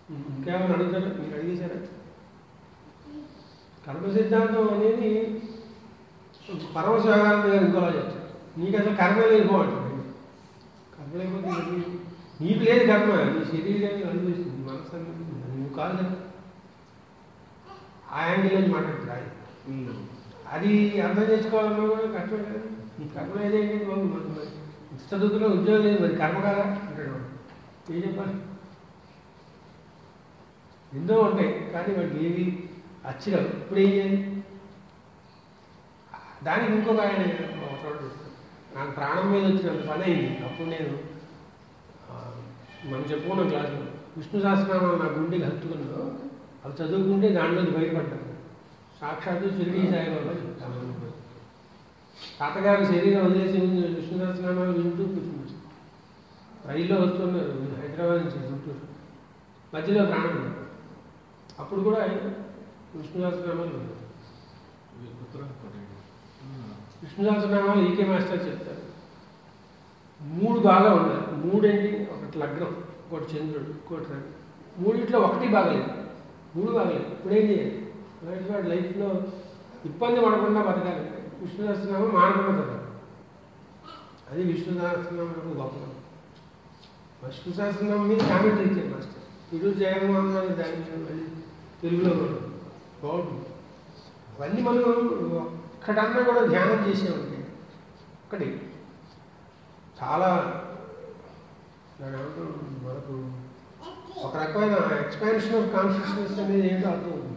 ఇంకేమైనా అడుగుతారా మీరు అడిగేశారా కర్మ సిద్ధాంతం అనేది పరమశివగానంద గారు ఇంకోలా చెప్తారు నీకు అసలు కర్మ లేదు బాగుంటుంది కర్మ లేకపోతే నీకు- నీకు లేదు కర్మ నీ శరీరాన్ని అనుభవిస్తుంది మనసు అనుభవిస్తుంది నువ్వు కాదు కదా ఆ యాంగిల్ నుంచి మాట్లాడుతుంది ఆయన అది అర్థం చేసుకోవాలన్నా కూడా కష్టమే కదా ఈ కర్మ ఏదేంటి బాబు మనకు మరి ఇంత చదువుకున్న ఉద్యోగం లేదు మరి కర్మ కాదా అంటాడు వాడు. ఏం చెప్పాలి ఎన్నో ఉంటాయి కానీ వాడికి ఏవి అచ్చిరావు ఇప్పుడు ఏం చేయాలి దానికి ఇంకొక ఆయన ఒక చోట చెప్తాడు. నాకు ప్రాణం మీద వచ్చినంత పని అయింది అప్పుడు నేను ఆ, మనం చెప్పుకున్న క్లాసులో విష్ణు సహస్రనామాలు నా గుండెకి హత్తుకున్నాడు అవి చదువుకుంటే దాంట్లోంచి బయటపడ్డాను సాక్షాత్తు షిరిడీ సాయిబాబా చెప్తాను తాతగారి శరీరం వదిలేసి ఉంది విష్ణు సహస్రనామాలు వింటూ కూర్చున్నారు రైల్లో వస్తున్నారు హైదరాబాద్ నుంచి గుంటూరు మధ్యలో ప్రాణం ఉంది. అప్పుడు కూడా ఆయన విష్ణు సహస్రనామాలు విన్నారు. విష్ణు సహస్రనామాలు ఈకే మాస్టర్ చెప్తారు మూడు బాగా ఉండాలి మూడేంటి ఒకటి లగ్నం ఒకటి చంద్రుడు ఇంకోటి రవి మూడిట్లో ఒకటి బాగలేదు మూడు బాగలేదు ఇప్పుడేం చేయాలి అలాంటి వాడి లైఫ్లో ఇబ్బంది పడకుండా బతకాలి విష్ణు సహస్రనామం మానకుండా చదవాలి అది విష్ణు సహస్రనామం యొక్క గొప్ప విష్ణు సహస్రనామం మీద కామెంట్ ఇచ్చారు మాస్టర్ ఇడు జగన్మోహన్ అని దాని మీద మళ్ళీ తెలుగులో కూడా బాగుంటుంది అవన్నీ మనం ఒక్కడన్నా కూడా ధ్యానం చేసేవాడి ఒకటి చాలా దాని ఏమంటారు, మనకు ఒక రకమైన ఎక్స్పాన్షన్ ఆఫ్ కాన్షియస్నెస్ అనేది ఏంటో అర్థం అవుతుంది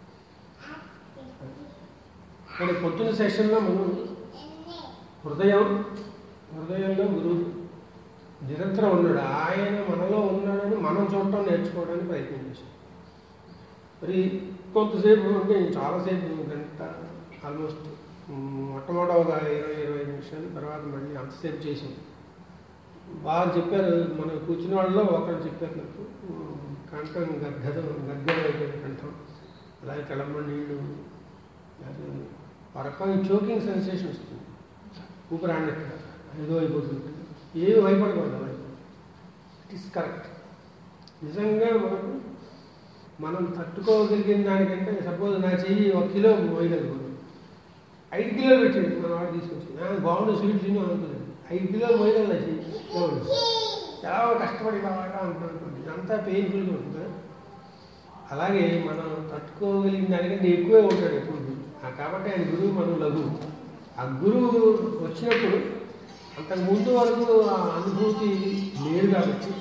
కానీ పొద్దున్న సెషన్లో మనం హృదయం హృదయంలో గురువు నిరంతరం ఉన్నాడు ఆయన మనలో ఉన్నాడని మనం చూడటం నేర్చుకోవడానికి ప్రయత్నం చేశాం మరి కొంతసేపు అంటే చాలాసేపు గంట ఆల్మోస్ట్ మొట్టమొదట ఒక ఇరవై ఇరవై ఐదు నిమిషాలు తర్వాత మళ్ళీ అంతసేపు చేసాం బాగా చెప్పారు మన కూర్చున్న వాళ్ళలో ఒకరు చెప్పారు నాకు ఉమ్, కంఠం గద్గదం గద్గదం అయిపోయింది కంఠం అలాగే కళమ్మ నీళ్ళు అది ఒక రకమైన చోకింగ్ సెన్సేషన్ వస్తుంది ఊపిరి ఆడినట్టుగా ఏదో అయిపోతుంది ఏమి భయపడకూడదు అలా ఇట్ ఈస్ కరెక్ట్ నిజంగా మనకు మనం తట్టుకోగలిగిన దానికంటే సపోజ్ నా చెయ్యి ఒక కిలో మోయగలుగుతుంది ఐదు కిలోలు పెట్టింది మన వాడు తీసుకొచ్చి "ఆ, బాగుంది స్వీట్ తిని అనుకుంది ఐదు కిలోలు మోయగల చెయ్యి ఎవడు? చాలా కష్టపడి బాగా అనుకుంటుంది ఇదంతా పెయిన్ఫుల్గా ఉంటుంది కదా. అలాగే మనం తట్టుకోగలిగిన దానికంటే ఎక్కువే ఉంటాడు ఎప్పుడు గురువు. ఆ కాబట్టి ఆయన గురువు మనం లఘు ఆ గురువు వచ్చినప్పుడు అంతకు ముందు వరకు ఆ అనుభూతి లేదు కాబట్టి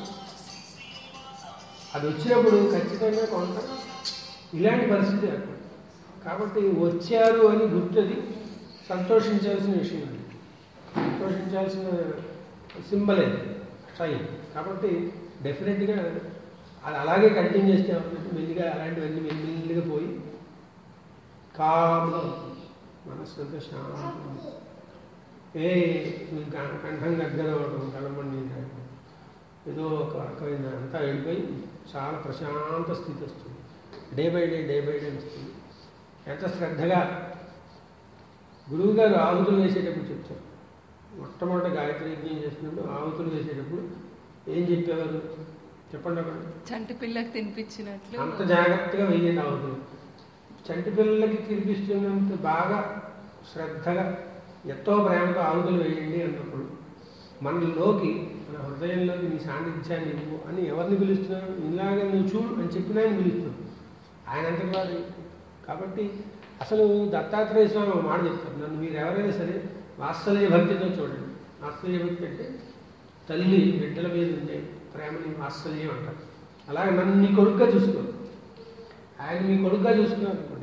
అది వచ్చినప్పుడు ఖచ్చితంగా కొంత ఇలాంటి పరిస్థితి ఏర్పడుతుంది కాబట్టి వచ్చారు అని గుర్తది సంతోషించాల్సిన విషయం అది సంతోషించాల్సిన సింబల్ అది సైన్ కాబట్టి డెఫినెట్గా అది అలాగే కంటిన్యూ చేస్తే అవుతుంది మెల్లిగా అలాంటివన్నీ మెల్లిగా పోయి కామ్గా ఉంటుంది. మనస్సు అంతా శాంతంగా ఉంటుంది. ఏ మీ కం- కంఠం దగ్గర అవడం కలమండి ఏదో ఒక రకమైన అంతా వెళ్ళిపోయి చాలా ప్రశాంత స్థితి వస్తుంది day by day day by day వస్తుంది ఎంత శ్రద్ధగా గురువు గారు ఆహుతులు వేసేటప్పుడు చెప్తారు మొట్టమొదట గాయత్రి యజ్ఞం చేసినప్పుడు ఆహుతులు వేసేటప్పుడు ఏం చెప్పేవారు చెప్పండి అక్కడ చంటి పిల్లకి తినిపించినట్లు అంత జాగ్రత్తగా వెయ్యండి ఆవుతుంది చంటి పిల్లలకి తినిపిస్తున్నంత బాగా శ్రద్ధగా ఎంతో ప్రేమతో ఆవుతులు వేయండి అన్నప్పుడు మనలోకి మన హృదయంలోకి నీ సాన్నిధ్యాన్ని ఇవ్వు అని ఎవరిని పిలుస్తున్నావు ఇలాగ నువ్వు చూడు అని చెప్పిన ఆయన పిలుస్తున్నావు ఆయన అంతటి వాడు కాబట్టి అసలు దత్తాత్రేయ స్వామి ఒక మాట చెప్తారు నన్ను మీరు ఎవరైనా సరే వాత్సల్య భక్తితో చూడండి వాత్సల్య భక్తి అంటే తల్లి బిడ్డల మీద ఉండే ప్రేమని వాత్సల్యం అంటారు అలాగే నన్ను నీ కొడుకుగా చూసుకో ఆయన మీ కొడుకుగా చూసుకున్నారు అనుకోండి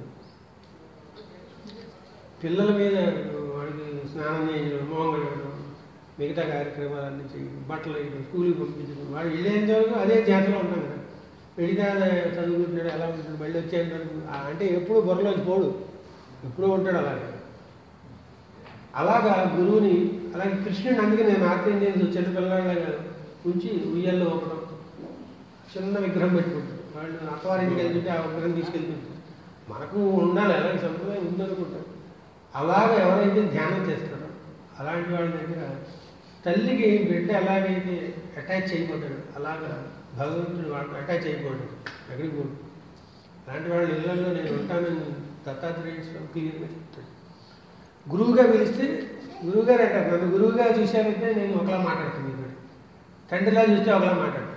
పిల్లల మీద వాడికి స్నానం చేయడం మోహం కడగడం మిగతా కార్యక్రమాలన్నీ చేయడం బట్టలు వేయడం స్కూల్కి పంపించడం వాడు వెళ్ళేంత వరకు అదే జాతరలో ఉంటాం కదా వెళితే చదువుకుంటున్నాడు ఎలా ఉంటాడు మళ్ళీ వచ్చేంత వరకు ఆ అంటే ఎప్పుడు బుర్రలోంచి పోడు ఎప్పుడూ ఉంటాడు అలాగే అలాగా గురువుని అలాగే కృష్ణుని అందుకే నేను నాట్యం చేసి చిన్న పిల్లలాగా ఉంచి ఉయ్యల్లో ఒకడం చిన్న విగ్రహం పెట్టుకుంటారు వాళ్ళు అత్తవారింటికి వెళ్తుంటే ఆ విగ్రహం తీసుకెళ్తుంటారు మనకు ఉండాలి అలాంటి సంప్రదాయం ఉందనుకుంటారు అలాగ ఎవరైతే ధ్యానం చేస్తారో అలాంటి వాళ్ళ దగ్గర తల్లికి బిడ్డ ఎలాగైతే అటాచ్ అయిపోతాడు అలాగా భగవంతుడు వాడికి అటాచ్ అయిపోతాడు ఎక్కడికి పోడు అలాంటి వాళ్ళ ఇళ్ళల్లో నేను ఉంటానని దత్తాత్రేయ స్వామి క్లియర్గా చెప్తాడు గురువుగా పిలిస్తే గురువుగారు అంటారు నన్ను గురువుగా చూశారంటే నేను ఒకలా మాట్లాడుతాను ఇక్కడ తండ్రిలా చూస్తే ఒకలా మాట్లాడతాను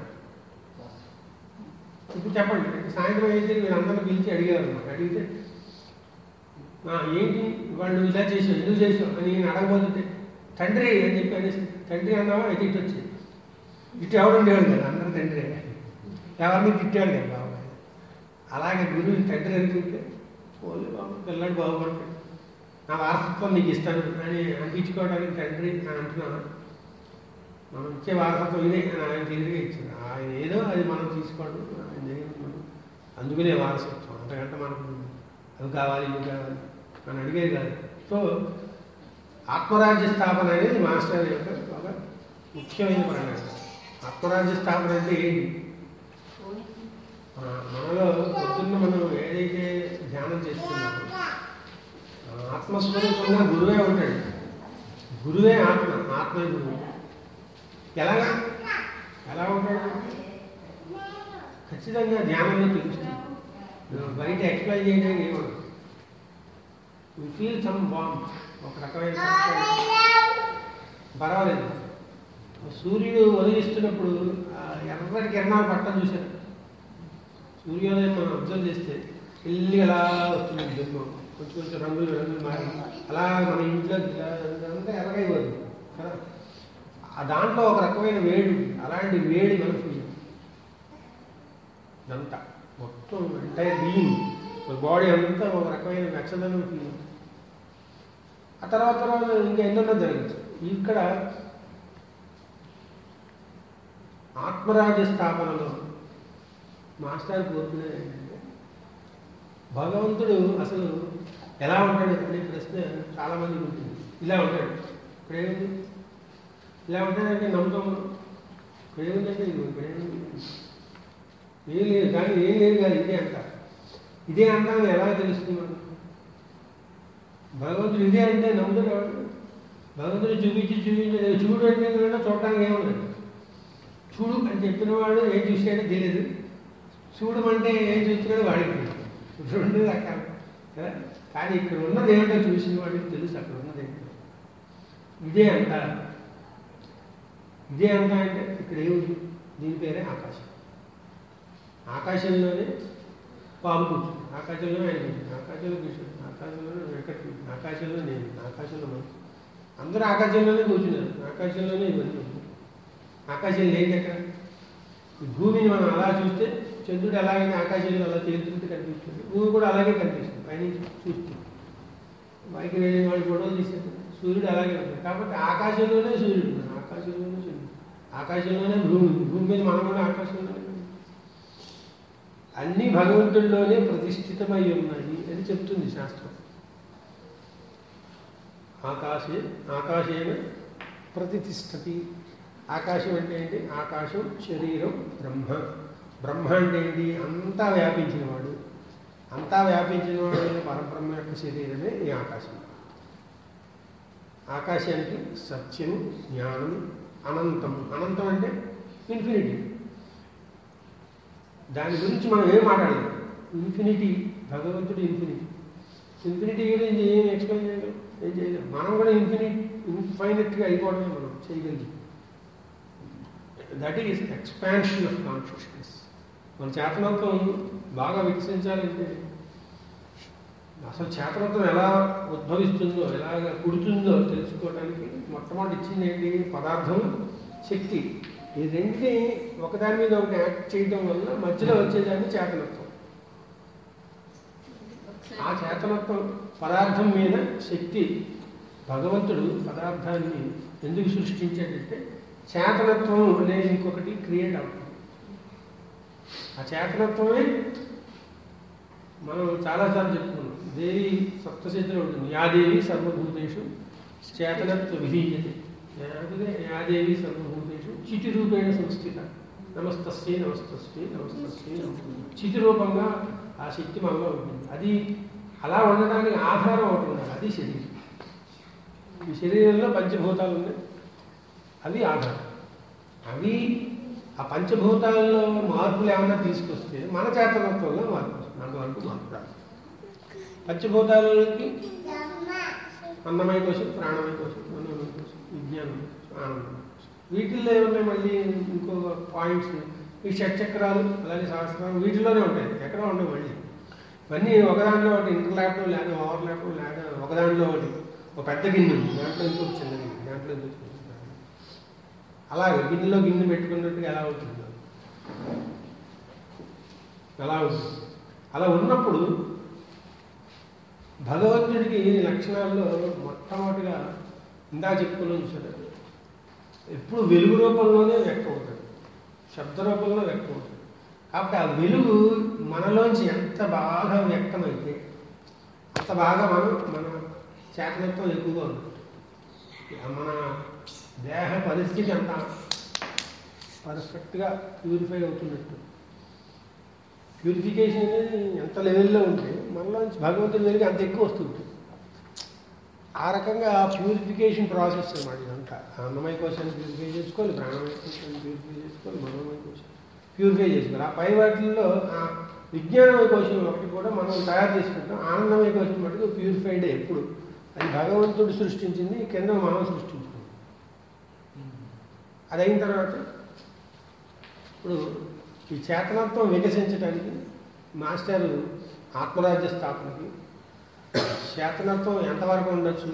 ఇప్పుడు చెప్పండి సాయంత్రం అయితే వీళ్ళందరినీ పిలిచి అడిగారు అనమాట అడిగితే "ఆ, ఏంటి వాళ్ళు ఇలా చేసావు ఎందుకు చేసావు అని నేను అడగబోతుంటే తండ్రి అని చెప్పి అనేసి తండ్రి అన్నావా అయితే ఇటు వచ్చి ఇటు ఎవడు ఉండేవాడు కదా అందరూ తండ్రి ఎవరిని తిట్టాడు కదా బాబు అలాగే గురువు తండ్రి అనుకుంటే ఓన్లీ బాబు పిల్లాడు బాగుపడతాడు నా వారసత్వం నీకు ఇస్తాను అని అనిపించుకోవడానికి తండ్రి అని అంటున్నాను మనం ఇచ్చే వారసత్వం ఇదే అని ఆయన క్లియర్గా ఇచ్చాడు ఆయన ఏదో అది మనం తీసుకోవడం ఆయన జరిగింది మనం అందుకునే వారసత్వం అంతకంటే మనకు అవి కావాలి ఇవి కావాలి అని అడిగేది కాదు సో ఆత్మరాజ్య స్థాపన అనేది మాస్టర్ యొక్క ఒక ముఖ్యమైన ప్రణాళిక ఆత్మరాజ్య స్థాపన అంటే ఏంటి ఆ, మనలో పొద్దున్న మనం ఏదైతే ధ్యానం చేస్తున్నామో ఆ ఆత్మస్వరూపంగా గురువే ఉంటాడు గురువే ఆత్మ ఆత్మే గురువు ఎలాగా ఎలా ఉంటాడు ఖచ్చితంగా ధ్యానంలో తెలుస్తుంది బయట ఎక్స్ప్లెయిన్ చేయడానికి ఏమన్నా యూ ఫీల్ సమ్ బాంబ్ ఒక రకమైన పర్వాలేదు సూర్యుడు ఉదయిస్తున్నప్పుడు ఆ ఎర్రటి కిరణాలు పట్టం చూశారు సూర్యోదయం మనం అబ్జర్వ్ చేస్తే వెళ్ళి అలా వస్తుంది జన్మ కొంచెం కొంచెం రంగులు రంగులు మారి అలా మన ఇంట్లో అంతా ఎర్రగైపోతుంది కదా ఆ దాంట్లో ఒక రకమైన వేడి ఉంది. అలాంటి వేడి మనం ఫీల్ ఇదంతా మొత్తం ఎంటైర్ బీయింగ్ బాడీ అంతా ఒక రకమైన వెచ్చదనం ఫీల్ ఆ తర్వాత తర్వాత ఇంకా ఎన్నెన్నో జరగచ్చు ఇక్కడ ఆత్మరాజ్య స్థాపనలో మాస్టర్ కోరుకునేది ఏంటంటే భగవంతుడు అసలు ఎలా ఉంటాడు అనే ప్రశ్న చాలా మందికి ఉంటుంది ఇలా ఉంటాడు ఇక్కడ ఏముంది ఇలా ఉంటాడంటే నమ్మకం ఇక్కడ ఏముందంటే ఇది ఇక్కడ ఏముంది ఏం లేదు కానీ ఏం లేదు కాదు ఇదే అంటారు ఇదే అంటాను ఎలా తెలుస్తుంది మనకు భగవంతుడు ఇదే అంటే నమ్ముతాడు ఎవడు? భగవంతుడు చూపించి చూపించి చూడు అంటే కూడా చూడటానికి ఏముండదు చూడు అని చెప్పిన వాడు ఏం చూసాడో తెలియదు చూడమంటే ఏం చూస్తున్నాడో వాడికి తెలియదు. రెండు రకాలు కదా కానీ ఇక్కడ ఉన్నది ఏమిటో చూసిన వాడికి తెలుసు అక్కడ ఉన్నది ఏంటో ఇదే అంట ఇదే అంట అంటే ఇక్కడ ఏముంది దీని పేరే ఆకాశం ఆకాశంలోనే పాము కూర్చుంది ఆకాశంలో ఆయన కూర్చుంది ఆకాశంలో కూర్చుంది ఆకాశంలో వెంకట కూర్చుంది ఆకాశంలో నేను ఆకాశంలో మనం అందరూ ఆకాశంలోనే కూర్చున్నారు ఆకాశంలోనే ఇవన్నీ ఉన్నాయి. ఆకాశం లేదు ఎక్కడ ఈ భూమిని మనం అలా చూస్తే చంద్రుడు ఎలాగైనా ఆకాశంలో అలా తేలుతుంటే కనిపిస్తుంది భూమి కూడా అలాగే కనిపిస్తుంది పైనుంచి చూస్తే పైకి వెళ్ళిన వాళ్ళు గొడవలు తీసేది సూర్యుడు అలాగే ఉంటుంది కాబట్టి ఆకాశంలోనే సూర్యుడు ఉన్నాడు ఆకాశంలోనే సూర్యుడు ఆకాశంలోనే భూమి ఉంది. భూమి మీద మనం కూడా ఆకాశంలోనే ఉన్నాం. అన్ని భగవంతుడిలోనే ప్రతిష్ఠితమై ఉన్నాయి అని చెప్తుంది శాస్త్రం ఆకాశే ఆకాశేన ప్రతిష్టతి ఆకాశం అంటే ఏంటి ఆకాశం శరీరం బ్రహ్మ బ్రహ్మ అంటే ఏంటి అంతా వ్యాపించినవాడు అంతా వ్యాపించినవాడు అయిన పరబ్రహ్మ యొక్క శరీరమే ఈ ఆకాశం ఆకాశానికి సత్యం జ్ఞానం అనంతం అనంతం అంటే ఇన్ఫినిటీ దాని గురించి మనం ఏం మాట్లాడలేం ఇన్ఫినిటీ భగవంతుడు ఇన్ఫినిటీ ఇన్ఫినిటీ గురించి ఏం ఎక్స్ప్లెయిన్ చేయగలం ఏం చేయలేం మనం కూడా ఇన్ఫినిట్ ఇన్ఫైనట్గా అయిపోవడమే మనం చేయగలిగి that is expansion of consciousness మన చేతనత్వం బాగా వికసించాలంటే అసలు చేతనత్వం ఎలా ఉద్భవిస్తుందో ఎలాగ పుడుతుందో తెలుసుకోవడానికి మొట్టమొదటి ఇచ్చింది ఏంటి పదార్థం శక్తి ఈ రెంటిని ఒకదాని మీద ఒకటి యాక్ట్ చేయడం వల్ల మధ్యలో వచ్చేదాన్ని చేతనత్వం ఆ చేతనత్వం పదార్థం మీద శక్తి భగవంతుడు పదార్థాన్ని ఎందుకు సృష్టించాడంటే చేతనత్వం అనేది ఇంకొకటి క్రియేట్ అవుతుంది ఆ చేతనత్వమే మనం చాలాసార్లు చెప్పుకున్నాం దేవి సప్తశతిలో ఉంటుంది యాదేవి సర్వభూతేషు చేతనత్వ విధీయతే యాదే యాదేవి సర్వభూతేషు చిటి రూపేణ సంస్థిత నమస్తస్యే నమస్తస్యే నమస్తస్యే నమస్తస్యే. చిటి రూపంగా ఆ శక్తి మనలో ఉంటుంది అది అలా ఉండడానికి ఆధారం ఒకటి ఉండాలి అది శరీరం ఈ శరీరంలో పంచభూతాలు ఉన్నాయి అవి ఆధారం అవి ఆ పంచభూతాల్లో మార్పులు ఏమన్నా తీసుకొస్తే మన చేతనత్వంలో మార్పు వస్తుంది అంతవరకు మార్పు రాదు పంచభూతాలకి అన్నమయ కోసం ప్రాణమయ కోసం మనోమయ కోసం విజ్ఞానం కోసం ఆనందం కోసం వీటిల్లో ఏమున్నాయి మళ్ళీ ఇంకో పాయింట్స్ ఈ షట్చక్రాలు అలాగే సహస్రాలు వీటిలోనే ఉంటాయి ఎక్కడ ఉండవు మళ్ళీ ఇవన్నీ ఒకదాంట్లో ఒకటి ఇంటర్లాప్లో లేదా ఓవర్లాప్లో లేదా ఒకదాంట్లో ఒకటి ఒక పెద్ద గిన్నె ఉంది దాంట్లో ఇంకొక చిన్న గిన్నె దాంట్లో ఇంకొక చిన్న గిన్నె. అలాగే గిన్నెలో గిన్నె పెట్టుకున్నట్టుగా ఎలా ఉంటుంది ఎలా ఉంటుంది అలా ఉన్నప్పుడు భగవంతుడికి ఈ లక్షణాల్లో మొట్టమొదటిగా ఇందా చెప్పుకున్నాం చూసారు ఎప్పుడు వెలుగు రూపంలోనే వ్యక్తం అవుతాడు శబ్ద రూపంలో వ్యక్తం అవుతాడు కాబట్టి ఆ వెలుగు మనలోంచి ఎంత బాగా వ్యక్తమైతే అంత బాగా మనం మన చేతనత్వం ఎక్కువగా ఉంటుంది మన దేహ పరిస్థితి అంత పర్ఫెక్ట్గా ప్యూరిఫై అవుతున్నట్టు ప్యూరిఫికేషన్ అనేది ఎంత లెవెల్లో ఉంటే మనలోంచి భగవంతుని వెలుగు అంత ఎక్కువ వస్తుంటుంది ఆ రకంగా ప్యూరిఫికేషన్ ప్రాసెస్ అన్నమాట ఇదంతా అన్నమయ కోశాన్ని ప్యూరిఫై చేసుకోవాలి ప్రాణమయ కోశాన్ని ప్యూరిఫై చేసుకోవాలి మనోమయ కోశాన్ని ప్యూరిఫై చేసుకోవాలి ఆ పై వాటిల్లో ఆ విజ్ఞానమయ కోశం ఒకటి కూడా మనం తయారు చేసుకుంటాం ఆనందమయ కోశం మటుకు ప్యూరిఫైడ్ ఎప్పుడు అది భగవంతుడు సృష్టించింది కింద మనం సృష్టించుకుంటాం అది అయిన తర్వాత ఇప్పుడు ఈ చేతనత్వం వికసించడానికి మాస్టర్ ఆత్మరాజ్య స్థాపనకి చేతనత్వం ఎంతవరకు ఉండొచ్చు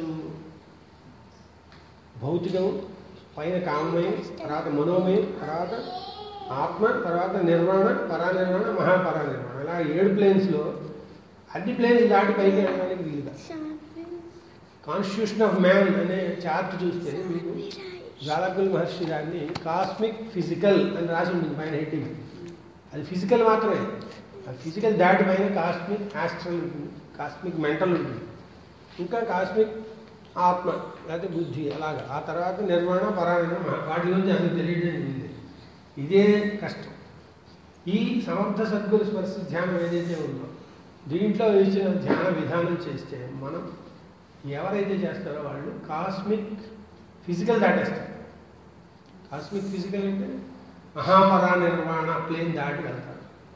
భౌతికం పైన కామమయం తర్వాత మనోమయం తర్వాత ఆత్మ తర్వాత నిర్వాణ పరానిర్వాణ మహాపరానిర్వాణ ఇలా ఏడు ప్లేన్స్లో అన్ని ప్లేన్స్ దాటి పైకి వెళ్ళడానికి వీలుగా కాన్స్టిట్యూషన్ ఆఫ్ మ్యాన్ అనే చార్ట్ చూస్తే మీకు జాలకుల్ మహర్షి దాన్ని కాస్మిక్ ఫిజికల్ అని రాసి ఉంటుంది పైన హెడ్డింగ్ అది ఫిజికల్ మాత్రమే ఆ ఫిజికల్ దాటి పైన కాస్మిక్ ఆస్ట్రల్ ఉంటుంది కాస్మిక్ మెంటల్ ఉంటుంది ఇంకా కాస్మిక్ ఆత్మ లేకపోతే బుద్ధి అలాగా ఆ తర్వాత నిర్మాణ పరాయణ వాటి గురించి అసలు తెలియడం లేదు ఇదే కష్టం ఈ సమర్థ సద్గురు స్పర్శ ధ్యానం ఏదైతే ఉందో దీంట్లో ఇచ్చిన ధ్యాన విధానం చేస్తే మనం ఎవరైతే చేస్తారో వాళ్ళు కాస్మిక్ ఫిజికల్ దాటేస్తారు కాస్మిక్ ఫిజికల్ అంటే మహాపరా నిర్మాణ ప్లేన్ దాటి వెళ్తారు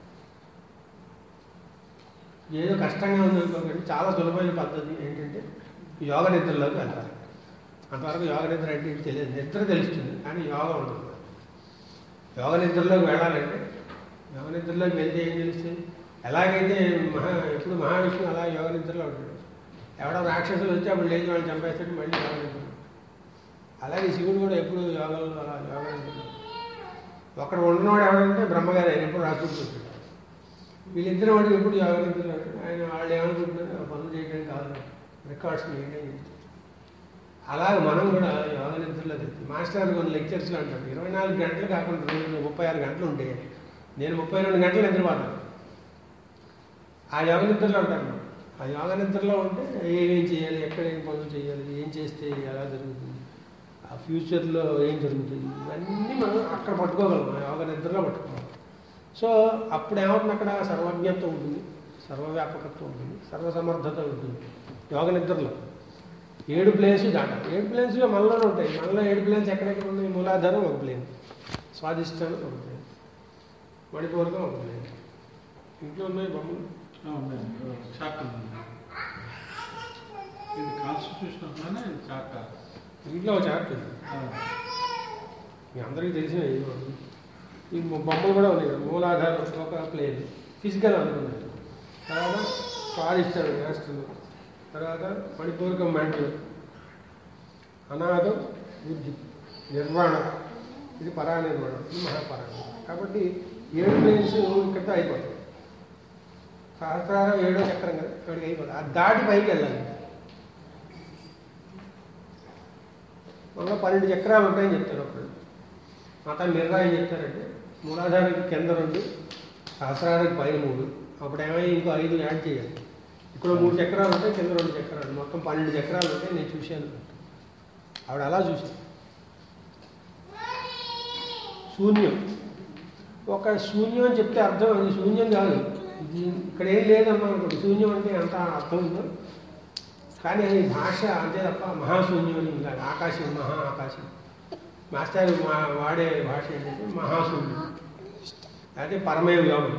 ఏదో కష్టంగా ఉందనుకోకండి చాలా సులభమైన పద్ధతి ఏంటంటే యోగ నిద్రలోకి వెళ్తారు అంతవరకు యోగ నిద్ర అంటే ఏంటి తెలియదు నిద్ర తెలుస్తుంది కానీ యోగ ఉండదు యోగ నిద్రలోకి వెళ్ళాలంటే యోగ నిద్రలోకి వెళ్తే ఏం తెలుస్తుంది ఎలాగైతే మహా ఎప్పుడు మహావిష్ణువు అలా యోగ నిద్రలో ఉంటాడు ఎవడో రాక్షసులు వచ్చి అప్పుడు లేచి వాళ్ళు చంపేస్తాడు మళ్ళీ యోగ నిద్ర అలాగే శివుడు కూడా ఎప్పుడు యోగాలు అలా యోగ నిద్రలో ఒకడు ఉన్నవాడు ఎవడంటే బ్రహ్మగారు ఆయన ఎప్పుడు రాసుకుంటుంటాడు వీళ్ళిద్దరు వాడికి ఎప్పుడు యోగ నిద్రలో ఉంటాడు ఆయన వాళ్ళు ఏమనుకుంటున్నారు ఆ పనులు చేయడానికి కాదు రికార్డ్స్ మెయింటైన్ చేస్తారు అలాగే మనం కూడా యోగ నిద్రలో వెళ్తాం మాస్టర్ కొన్ని లెక్చర్స్లో అంటారు ఇరవై నాలుగు గంటలు కాకుండా రోజు ముప్పై ఆరు గంటలు ఉంటాయి నేను ముప్పై రెండు గంటలు నిద్రపోతాను ఆ యోగ నిద్రలో ఉంటాను ఆ యోగ నిద్రలో ఉంటే ఏమేం చేయాలి ఎక్కడ ఏం పనులు చేయాలి ఏం చేస్తే ఎలా జరుగుతుంది ఆ ఫ్యూచర్లో ఏం జరుగుతుంది ఇవన్నీ మనం అక్కడ పట్టుకోగలం ఆ యోగ నిద్రలో పట్టుకోగలం సో అప్పుడు ఏమవుతుంది అక్కడ సర్వజ్ఞత్వం ఉంటుంది సర్వవ్యాపకత్వం ఉంటుంది సర్వసమర్థత ఉంటుంది యోగ నిద్రలో ఏడు ప్లేన్స్ దాటాలి ఏడు ప్లేన్స్లో మనలోనే ఉంటాయి మనలో ఏడు ప్లేన్స్ ఎక్కడెక్కడ ఉన్నాయి మూలాధారం ఒక ప్లేన్ స్వాదిష్టానం ఒక ప్లేన్ మణిపూరకం ఒక ప్లేన్ ఇంట్లో ఉన్నాయి బొమ్మలు చార్ట్ ఉంది ఇది కాన్స్టిట్యూషన్ అంటున్నానే ఇది చార్ట్ ఇంట్లో ఒక చార్ట్ ఉంది మీ అందరికీ తెలిసిన ఈ బొమ్మలు కూడా ఉన్నాయి కదా మూలాధారం ఒక ప్లేన్ ఫిజికల్ అనుకున్నాను తర్వాత స్వాదిష్టానం నేస్టల్ తర్వాత మణిపూరకం మెంటల్ అనాథం బుద్ధి నిర్వాణం ఇది పరానిర్వాణం ఇది మహాపరానిర్వాణం కాబట్టి ఏడు ప్లేన్స్ ఇక్కడితో అయిపోతాయి సహస్రారం ఏడో చక్రం కదా ఇక్కడికి అయిపోతుంది అది దాటి పైకి వెళ్ళాలి మనలో పన్నెండు చక్రాలు ఉంటాయని చెప్తారు ఒకళ్ళు మాత మిర్రా ఏం చెప్తారంటే మూలాధారానికి కింద రెండు సహస్రానికి పైన మూడు అప్పుడు ఏమైనా ఇంకో ఐదు యాడ్ చేయాలి ఇక్కడ మూడు చక్రాలు ఉంటాయి కింద రెండు చక్రాలు మొత్తం పన్నెండు చక్రాలు ఉంటాయి నేను చూశాను ఆవిడ అలా చూశాను శూన్యం ఒక శూన్యం అని చెప్తే అర్థం అది శూన్యం కాదు ఇది ఇక్కడ ఏం లేదమ్మా అనుకోండి శూన్యం అంటే ఎంత అర్థం ఉందో కానీ అది భాష అంతే తప్ప మహాశూన్యం అని కాదు ఆకాశం మహా ఆకాశం మాస్టర్ మా వాడే భాష ఏంటంటే మహాశూన్యం అదే పరమయ వ్యోమం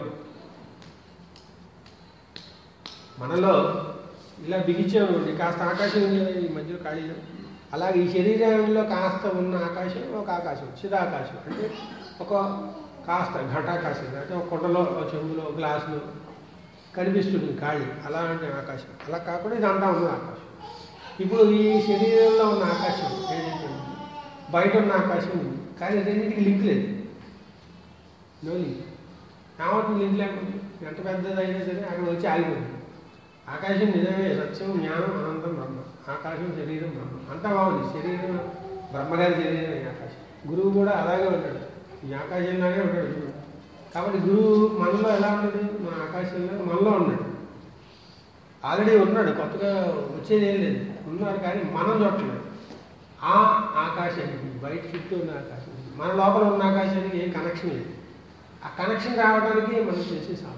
మనలో ఇలా బిగించామనుకోండి కాస్త ఆకాశం ఉంది కదా ఈ మధ్యలో ఖాళీలో అలాగే ఈ శరీరంలో కాస్త ఉన్న ఆకాశం ఒక ఆకాశం చిదాకాశం అంటే ఒక కాస్త ఘటాకాశం అంటే ఒక కుండలో ఒక చెంబులో ఒక గ్లాసులో కనిపిస్తుంది ఖాళీ అలా అంటే ఆకాశం అలా కాకుండా ఇదంతా ఉన్న ఆకాశం ఇప్పుడు ఈ శరీరంలో ఉన్న ఆకాశం ఏదైతే ఉందో, బయట ఉన్న ఆకాశం ఉంది కానీ రెండింటికి లింక్ లేదు నో లింక్ ఏమవుతుంది లింక్ లేకుండా ఎంత పెద్దదైనా సరే అక్కడ వచ్చి ఆగిపోతుంది ఆకాశం నిజమే సత్యం జ్ఞానం అనంతం బ్రహ్మ ఆకాశం శరీరం బ్రహ్మ అంతా బాగుంది శరీరం బ్రహ్మగారి శరీరమే ఆకాశం గురువు కూడా అలాగే ఉంటాడు ఈ ఆకాశంలాగే ఉంటాడు గురువు కాబట్టి గురువు మనలో ఎలా ఉన్నాడు మన ఆకాశంలో మనలో ఉన్నాడు ఆల్రెడీ ఉన్నాడు కొత్తగా వచ్చేది ఏం లేదు ఉన్నారు కానీ మనం చూడట్లేదు ఆ ఆకాశానికి బయట చుట్టూ ఉన్న ఆకాశానికి మన లోపల ఉన్న ఆకాశానికి ఏం కనెక్షన్ లేదు ఆ కనెక్షన్ రావడానికి మనం చేసే సాధన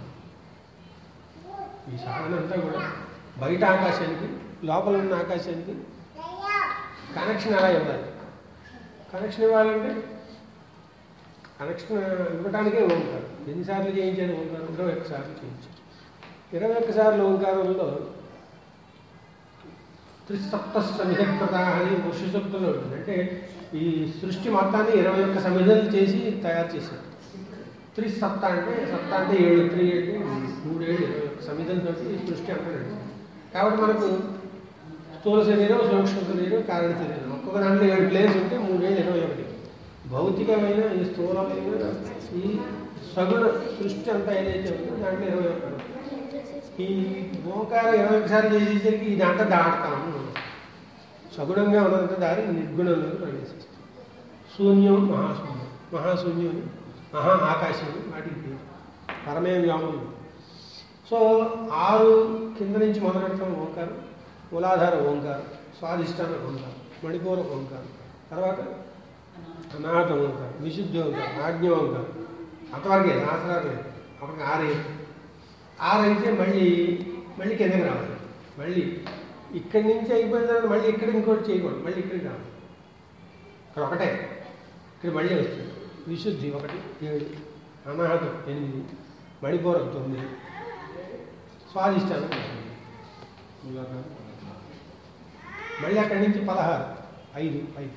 ఈ సాధన అంతా కూడా బయట ఆకాశానికి లోపల ఉన్న ఆకాశానికి కనెక్షన్ ఎలా ఇవ్వాలి కనెక్షన్ ఇవ్వాలంటే కనెక్షన్ ఇవ్వడానికే ఓంకారం ఎన్నిసార్లు చేయించారు ఓంకారం ఇరవై ఒక్కసార్లు చేయించారు ఇరవై ఒక్కసార్లు ఓంకారంలో త్రిసప్త సమిధకృత అని సూక్తంలో ఉంటుంది అంటే ఈ సృష్టి మొత్తాన్ని ఇరవై ఒక్క సమిధలు చేసి తయారు చేశారు త్రిసప్త అంటే సప్త అంటే ఏడు త్రీ అంటే మూడు ఏడు ఇరవై ఒక్క సమిధలతో ఈ సృష్టి అంతా నడిచింది కాబట్టి మనకు స్థూల శరీరం సూక్ష్మ శరీరం కారణ శరీరం ఒక్కొక్క దాంట్లో ఏడు ప్లేస్ ఉంటే మూడేళ్ళు ఇరవై ఒకటి భౌతికమైన ఈ స్థూలమైన ఈ సగుణ సృష్టి అంతా ఏదైతే ఉందో దాంట్లో ఇరవై ఒకటి ఈ ఓంకారం ఇరవై ఒకసారి చేసేసరికి ఈ దాంట్లో దాటుతాము సగుణంగా ఉన్నంత దారి నిర్గుణంలో ప్రవేశిస్తాం శూన్యం మహాశూన్యం మహాశూన్యం మహా ఆకాశం వాటికి పేరు పరమే వ్యామం సో ఆరు కింద నుంచి మొదలెడతాం ఓంకారం మూలాధార ఓంకారం స్వాధిష్టాన ఓంకారం మణిపూర ఓంకారం తర్వాత అనాథ ఓంకారం విశుద్ధి ఓంకారం ఆజ్ఞ ఓంకారం అంతవరకే శాస్త్రాలు లేదు అప్పటికి ఆరే ఆరు అయితే మళ్ళీ మళ్ళీ కిందకి రావాలి మళ్ళీ ఇక్కడి నుంచి అయిపోయిన తర్వాత మళ్ళీ ఇక్కడ ఇంకోటి చేయకూడదు మళ్ళీ ఇక్కడికి రావాలి ఇక్కడ ఒకటే ఇక్కడ మళ్ళీ వస్తుంది విశుద్ధి ఒకటి ఏడు అనాహతం ఎనిమిది మణిపూరం తొమ్మిది స్వాదిష్టానం తొమ్మిది. మూలాధారం మళ్ళీ అక్కడి నుంచి పదహారు ఐదు ఐదు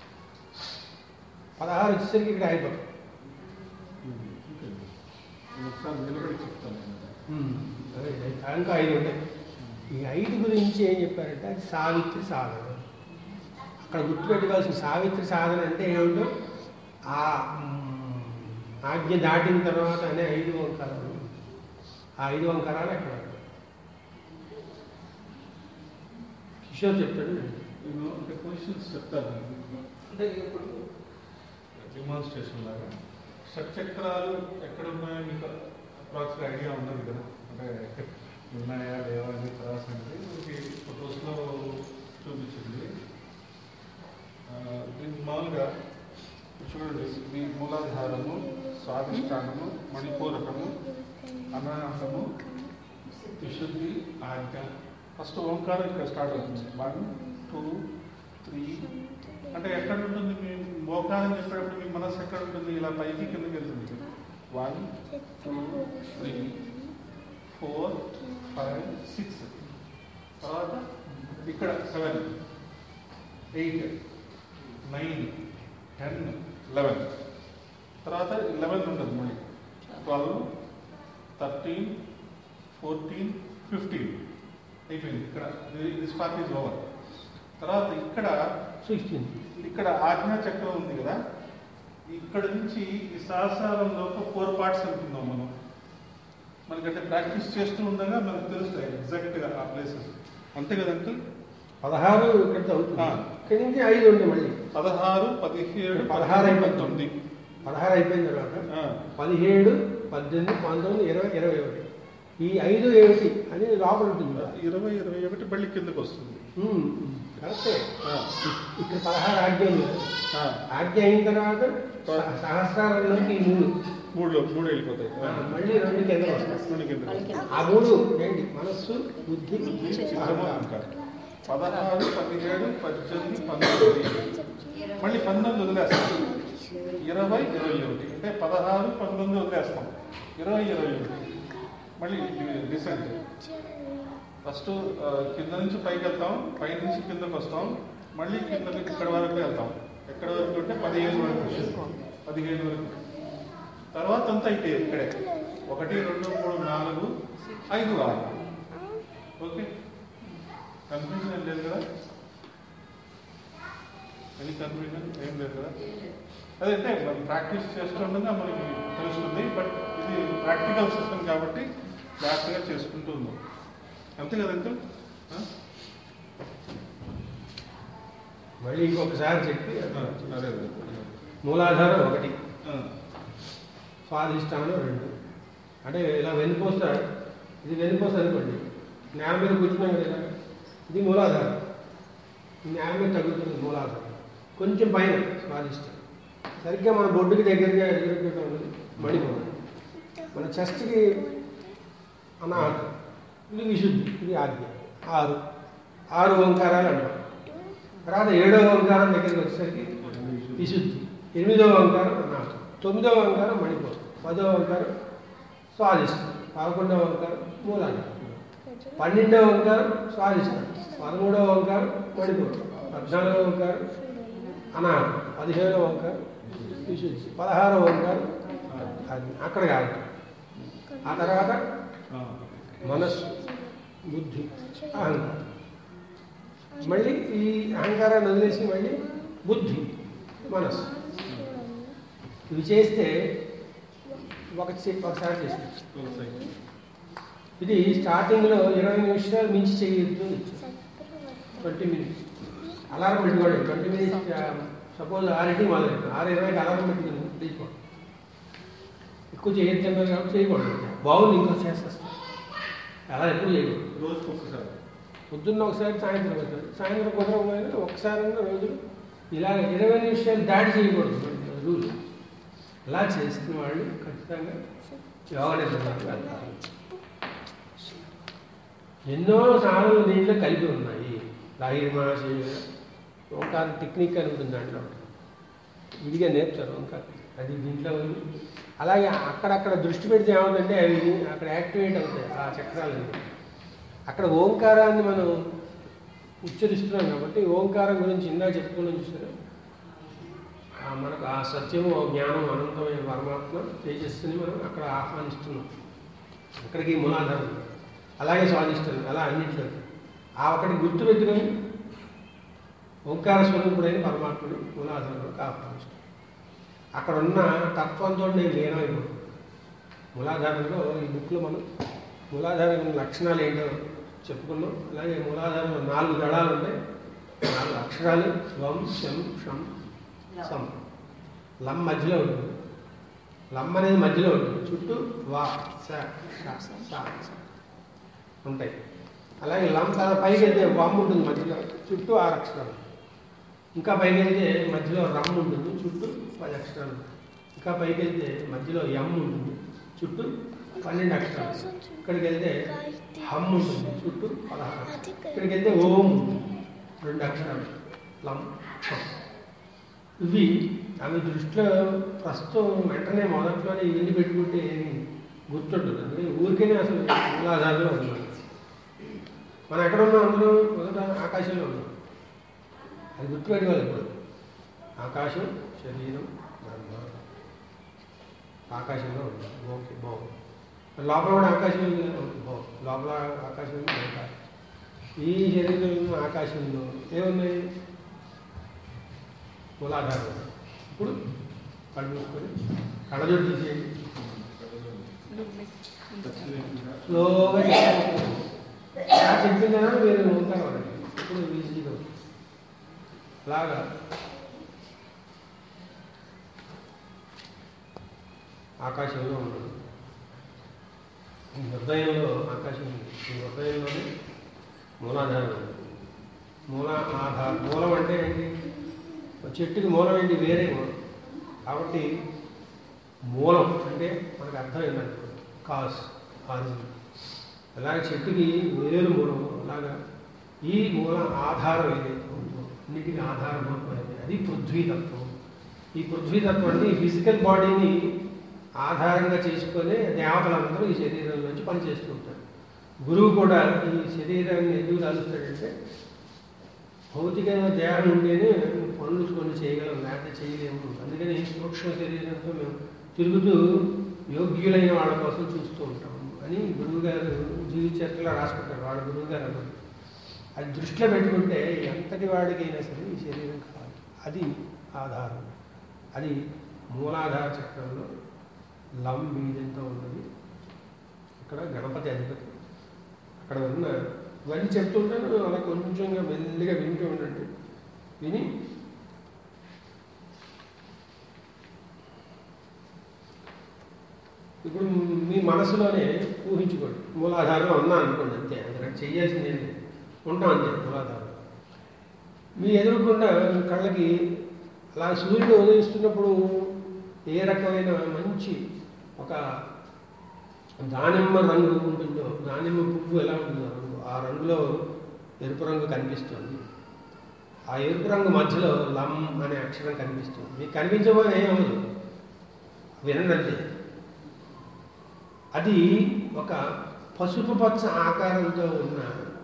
పదహారు వచ్చేసరికి ఇక్కడ అయిపోతుంది ఒకసారి నిలబడి చెప్తాను ఉమ్, అదే, అదే. ఇంకా ఐదు ఉంటాయి ఈ ఐదు గురించి ఏం చెప్పారంటే అది సావిత్రి సాధన అక్కడ గుర్తుపెట్టుకోవాల్సిన సావిత్రి సాధన అంటే ఏమిటో ఆ ఉమ్, ఆజ్ఞ దాటిన తర్వాత అనే ఐదు వంకరాలు ఆ ఐదు వంకరాలు అక్కడ కిషోర్ చెప్తాడు నేను అంటే క్వశ్చన్స్ చెప్తాను అంటే ఇప్పుడు డెమాన్స్ట్రేషన్ లాగా షట్చక్రాలు ఎక్కడ ఉన్నాయో మీకు అప్రాక్స్గా ఐడియా ఉన్నది కదా అంటే ఉన్నాయా లేవా అని తర్వాత అనేది మనకి ఫొటోస్లో చూపించింది ఆ, దీన్ని మామూలుగా చూడండి మీ మూలాధారము స్వాధిష్టానము మణిపూరకము అనాహతము విశుద్ధి ఆజ్ఞ ఫస్ట్ ఓంకారం ఇక్కడ స్టార్ట్ అవుతుంది వన్ టూ త్రీ అంటే ఎక్కడ ఉంటుంది మీ ఓంకారం చెప్పేటప్పుడు మీ మనసు ఎక్కడ ఉంటుంది ఇలా పైకి కిందకి వెళ్తుంది one two three four five six తర్వాత ఇక్కడ seven eight nine ten eleven తర్వాత లెవెన్ ఉంటుంది మళ్ళీ ట్వెల్వ్ థర్టీన్ ఫోర్టీన్ ఫిఫ్టీన్ అయిపోయింది ఇక్కడ దిస్ పార్ట్ ఈజ్ ఓవర్ తర్వాత ఇక్కడ సిక్స్టీన్ ఇక్కడ ఆజ్ఞా చక్రం ఉంది కదా ఇక్కడ నుంచి ఈ సహస్రారంలో ఫోర్ పార్ట్స్ అనుకుందాం మనం మనకంటే ప్రాక్టీస్ చేస్తూ ఉండగా మనకు తెలుస్తాయి ఎగ్జాక్ట్గా ఆ ప్లేసెస్ అంతే కదంటే పదహారు ఇక్కడ అవుతుంది ఆ. ఇక్కడి నుంచి ఐదు ఉంటాయి మళ్ళీ పదహారు పదిహేడు పదహారు అయిపోతుంది. పంతొమ్మిది పదహారు అయిపోయిన తర్వాత ఆ, పదిహేడు పద్దెనిమిది పంతొమ్మిది ఇరవై ఇరవై ఒకటి ఈ ఐదు ఏమిటి అని లోపల ఉంటుంది ఇరవై ఇరవై ఒకటి మళ్ళీ కిందకు వస్తుంది ఉమ్, కరెక్టే ఆ, ఇక్కడ పదహారు ఆజ్ఞ ఉంది కదా. ఆ, ఆజ్ఞ అయిన తర్వాత సహ- సహస్రారంలోకి ఈ మూడు మూడులో మూడు వెళ్ళిపోతాయి ఆ, ఆ, మళ్ళీ రెండు కింద వస్తాయి రెండు కిందకు ఆ మూడు ఏంటి మనస్సు బుద్ధి చిత్తము అహంకారం. అహంకారం పదహారు పదిహేడు పద్దెనిమిది పంతొమ్మిది మళ్ళీ పంతొమ్మిది వదిలేస్తాం ఇరవై ఇరవై ఒకటి అంటే పదహారు పంతొమ్మిది వదిలేస్తాం ఇరవై ఇరవై ఒకటి మళ్ళీ డిసెంట్ ఫస్ట్ ఆ, కింద నుంచి పైకి వెళ్తాం పై నుంచి కిందకి వస్తాం మళ్ళీ కిందకి ఇక్కడ వరకు వెళ్తాం ఎక్కడ వరకు అంటే పదిహేను వరకు పదిహేను వరకు తర్వాత అంతా ఇటే ఇక్కడే ఒకటి రెండు మూడు నాలుగు ఐదు ఆరు ఓకే కన్ఫ్యూజన్ ఏం లేదు కదా ఎనీ కన్ఫ్యూజన్ ఏం లేదు కదా అదే అంటే మనం ప్రాక్టీస్ చేస్తుండగా మనకి తెలుస్తుంది బట్ ఇది ప్రాక్టికల్ సిస్టమ్ కాబట్టి జాగ్రత్తగా చేసుకుంటూ ఉందాం అంతే కదా అంకుల్ ఆ? మళ్ళీ ఇంకొకసారి చెప్పి ఆ, అదే అదే మూలాధారం ఒకటి ఆ, స్వాదిష్టానం రెండు అంటే ఇలా వెనుకొస్తాడు ఇది వెనుకొస్తా అనుకోండి నేల మీద కూర్చున్నాం కదా ఇది మూలాధారం ఈ నేల మీద తగ్గుతుంది మూలాధారం కొంచెం పైన స్వాదిష్టం సరిగ్గా మన బొడ్డుకి దగ్గరగా ఎదురుపెట్టడం ఉన్నది మడిపోవడం మన చెస్ట్కి అనాహతం ఇది విశుద్ధి ఇది ఆజ్ఞ ఆరు ఆరు ఓంకారాలు అంటాం తర్వాత ఏడో ఓంకారం దగ్గరికి వచ్చేసరికి విశుద్ధి ఎనిమిదవ ఓంకారం అనాహతం తొమ్మిదవ ఓంకారం మణిపూర్ పదవ ఓంకారం స్వాదిష్టం పదకొండవ ఓంకారం మూలాధారం పన్నెండవ ఓంకారం స్వాదిష్టం పదమూడవ ఓంకారం మణిపూర్ పద్నాలుగవ ఓంకారం అనాహతం పదిహేడవ ఓంకారం విశుద్ధి పదహారవ ఓంకారం అది అక్కడ కాదు ఆ తర్వాత ఆ. మనస్సు బుద్ధి అహంకారం మళ్ళీ ఈ అహంకారాన్ని వదిలేసి మళ్ళీ బుద్ధి మనస్సు ఇవి చేస్తే ఒక చే- ఒకసారి చేస్తే ఒకసారి. ఇది స్టార్టింగ్లో ఇరవై నిమిషాలు మించి చేయొద్దు ట్వంటీ మినిట్స్ అలారం పెట్టుకోండి ట్వంటీ మినిట్స్ సపోజ్ ఆరింటికి మొదలెట్టు ఆరు ఇరవైకి అలారం పెట్టుకుని తీసుకోండి ఎక్కువ చేయొద్దు అన్నారు కాబట్టి చేయకూడదు బాగుంది ఇంకో చేసేస్తాం అలా ఎప్పుడు చేయకూడదు రోజుకి ఒకసారి పొద్దున్న ఒకసారి సాయంత్రం ఒకసారి సాయంత్రం కుదరకపోయినా ఒకసారి రోజు ఇలా ఇరవై నిమిషాలు దాడి చేయకూడదు రూల్ అలా చేస్తున్న వాళ్ళు ఖచ్చితంగా యోగా నిద్రలోకి వెళ్తారు ఎన్నో సాధనలు దీంట్లో కలిపి ఉన్నాయి లాహిర్ మహాశయ ఓంకార టెక్నిక్ అని ఉంటుంది దాంట్లో ఇదిగా నేర్పుతారు ఓంకార అది దీంట్లో ఉంది అలాగే అక్కడక్కడ దృష్టి పెడితే ఏమవుతుందంటే అవి అక్కడ యాక్టివేట్ అవుతాయి ఆ చక్రాలు అక్కడ ఓంకారాన్ని మనం ఉచ్చరిస్తున్నాం కాబట్టి ఓంకారం గురించి ఇందా చెప్పుకున్నాం చూసారు ఆ మనకు ఆ సత్యము ఆ జ్ఞానం అనంతమైన పరమాత్మ తేజస్సుని మనం అక్కడ ఆహ్వానిస్తున్నాం అక్కడికి మూలాధారం అలాగే స్వాదిస్తుంది అలా అన్నింటిలో ఆ ఒకటి గుర్తు పెట్టుకొని ఓంకార స్వరూపుడైన పరమాత్ముడు మూలాధారంలోకి ఆహ్వానిస్తాం అక్కడ ఉన్న తత్వంతో నేను లీనమైపోతాను మూలాధారంలో ఈ బుక్లో మనం మూలాధారం లక్షణాలు ఏంటో చెప్పుకున్నాం అలాగే మూలాధారంలో నాలుగు దళాలు ఉంటాయి నాలుగు అక్షరాలు స్వం శం షం సం లం మధ్యలో ఉంటుంది లం అనేది మధ్యలో ఉంటుంది చుట్టూ వా స ష, స ఉంటాయి అలాగే లం చాలా పైకి వెళ్తే వమ్ ఉంటుంది మధ్యలో చుట్టూ ఆరు అక్షరాలు ఇంకా పైకి వెళ్తే మధ్యలో రమ్ ఉంటుంది చుట్టూ పది అక్షరాలు ఉంటాయి. ఇంకా పైకి వెళ్తే మధ్యలో ఎమ్ ఉంటుంది చుట్టూ పన్నెండు అక్షరాలు ఇక్కడికి వెళ్తే హమ్ ఉంటుంది చుట్టూ పదహారు ఇక్కడికి వెళ్తే ఓం ఉంటుంది రెండు అక్షరాలు లం హమ్. ఇవి అవి దృష్టిలో ప్రస్తుతం వెంటనే మొదట్లోనే ఇవన్నీ పెట్టుకుంటే ఏమి గుర్తుంటుంది అందుకని ఊరికేనే అసలు మూలాధారంలో ఉన్నాం మనం ఎక్కడ ఉన్నాం అందరూ మొదట ఆకాశంలో ఉన్నాం అది గుర్తుపెట్టుకోవాలి ఇప్పుడు ఆకాశం శరీరం బ్రహ్మ ఆకాశంలో ఉన్నాం ఓకే బాగుంది మరి లోపల కూడా ఆకాశం ఉంది కదా? బాగుంది లోపల ఆకాశం ఉంది బయట. ఈ శరీరంలో ఆకాశంలో ఏమున్నాయి మూలాధారం ఉంది. ఇప్పుడు కళ్ళు మూసుకొని కళ్ళజోడు తీసేయండి స్లోగా చెప్పండి. ఎలా చెప్పిందా మీరు ఉంటారు వాళ్ళకి ఇప్పుడు ఈజీగా ఉంటుంది. అలాగా ఆకాశంలో ఉన్నాడు ఈ హృదయంలో ఆకాశం ఉంది ఈ హృదయంలోనే మూలాధారం ఉంది మూల ఆధారం మూలం అంటే ఏంటి ఒక చెట్టుకి మూలం ఏంటి వేరే మూలం కాబట్టి మూలం అంటే మనకు అర్థం ఏంటంటే కాస్ ఆరిజిన్ అలాగే చెట్టుకి వేరు మూలం అలాగా ఈ మూల ఆధారం ఏదైతే ఉందో అన్నిటికీ ఆధారభూతమైనది అది పృథ్వీతత్వం ఈ పృథ్వీతత్వాన్ని ఫిజికల్ బాడీని ఆధారంగా చేసుకొని దేవతలందరూ ఈ శరీరం నుంచి పనిచేస్తూ ఉంటారు గురువు కూడా ఈ శరీరాన్ని ఎందుకు దాలుస్తాడంటే భౌతికమైన దేహం ఉంటేనే పనులు కొన్ని చేయగలం లేకపోతే చేయలేము అందుకని సూక్ష్మ శరీరంతో మేము తిరుగుతూ యోగ్యులైన వాళ్ళ కోసం చూస్తూ ఉంటాము అని గురువు గారు జీవిత చరిత్రలో రాసుకుంటారు వాళ్ళ గురువు గారు అన్నారు అది దృష్టిలో పెట్టుకుంటే ఎంతటి వాడికైనా సరే ఈ శరీరం కావాలి అది ఆధారం అది మూలాధార చక్రంలో లం మీదంతో ఉన్నది ఇక్కడ గణపతి అధిపతి అక్కడ ఉన్న ఇవన్నీ చెప్తుంటాను అలా కొంచెంగా మెల్లిగా వింటూ ఉండండి విని ఇప్పుడు మీ మనసులోనే ఊహించుకోండి మూలాధారంలో ఉన్నా అనుకోండి అంతే అక్కడ చేయాల్సింది ఏంటి ఉంటాం అంతే మూలాధారం మీ ఎదురుకుండా కళ్ళకి అలా సూర్యుడు ఉదయిస్తున్నప్పుడు ఏ రకమైన మంచి ఒక దానిమ్మ రంగు ఉంటుందో దానిమ్మ పువ్వు ఎలా ఉంటుందో రంగు ఆ రంగులో ఎరుపు రంగు కనిపిస్తుంది ఆ ఎరుపు రంగు మధ్యలో లం అనే అక్షరం కనిపిస్తుంది మీకు కనిపించబోయే ఏమవుదు వినండి అంతే అది ఒక పసుపు పచ్చ ఆకారంతో ఉన్న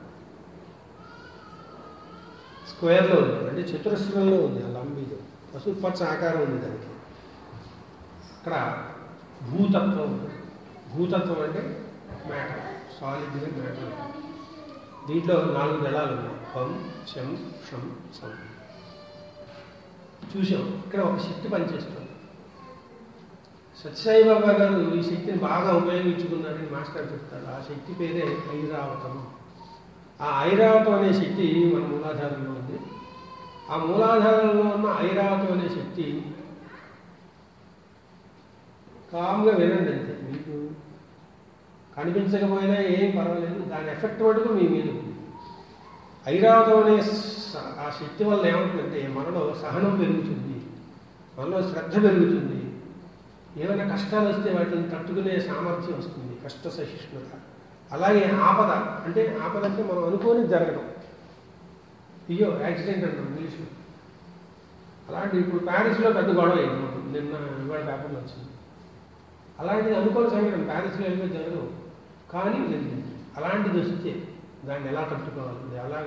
స్క్వేర్లో ఉంది అంటే చతురస్రంలో ఉంది ఆ లంబీలో పసుపు పచ్చ ఆకారం ఉంది దానికి అక్కడ భూతత్వం ఉంది భూతత్వం అంటే మ్యాటర్ సాలిడ్గా మ్యాటర్ దీంట్లో నాలుగు దళాలు ఉన్నాయి హం శం షం సం చూసాం ఇక్కడ ఒక శక్తి పనిచేస్తుంది సత్యసాయి బాబా గారు ఈ శక్తిని బాగా ఉపయోగించుకున్నారని మాస్టర్ చెప్తాడు ఆ శక్తి పేరే ఐరావతం ఆ ఐరావతం అనే శక్తి మన మూలాధారంలో ఉంది ఆ మూలాధారంలో ఉన్న ఐరావతం అనే శక్తి కామ్గా వినండి అంతే మీకు కనిపించకపోయినా ఏం పర్వాలేదు దాని ఎఫెక్ట్ మటుకు మీ మీద ఉంది ఐరావతం అనే స- ఆ శక్తి వల్ల ఏమవుతుందంటే మనలో సహనం పెరుగుతుంది మనలో శ్రద్ధ పెరుగుతుంది ఏమైనా కష్టాలు వస్తే వాటిని తట్టుకునే సామర్థ్యం వస్తుంది కష్ట సహిష్ణుత అలాగే ఆపద అంటే ఆపద అంటే మనం అనుకోని జరగడం అయ్యో యాక్సిడెంట్ అంటాం ఇంగ్లీష్లో అలాంటి ఇప్పుడు ప్యారిస్లో పెద్ద గొడవ అయింది మాకు. నిన్న ఇవాళ పేపర్లో వచ్చింది అలాంటిది అనుకోని సంఘటన ప్యారిస్లో ఏమీ జరగదు కానీ జరిగింది అలాంటిది వస్తే దాన్ని ఎలా తట్టుకోవాలి అది ఎలా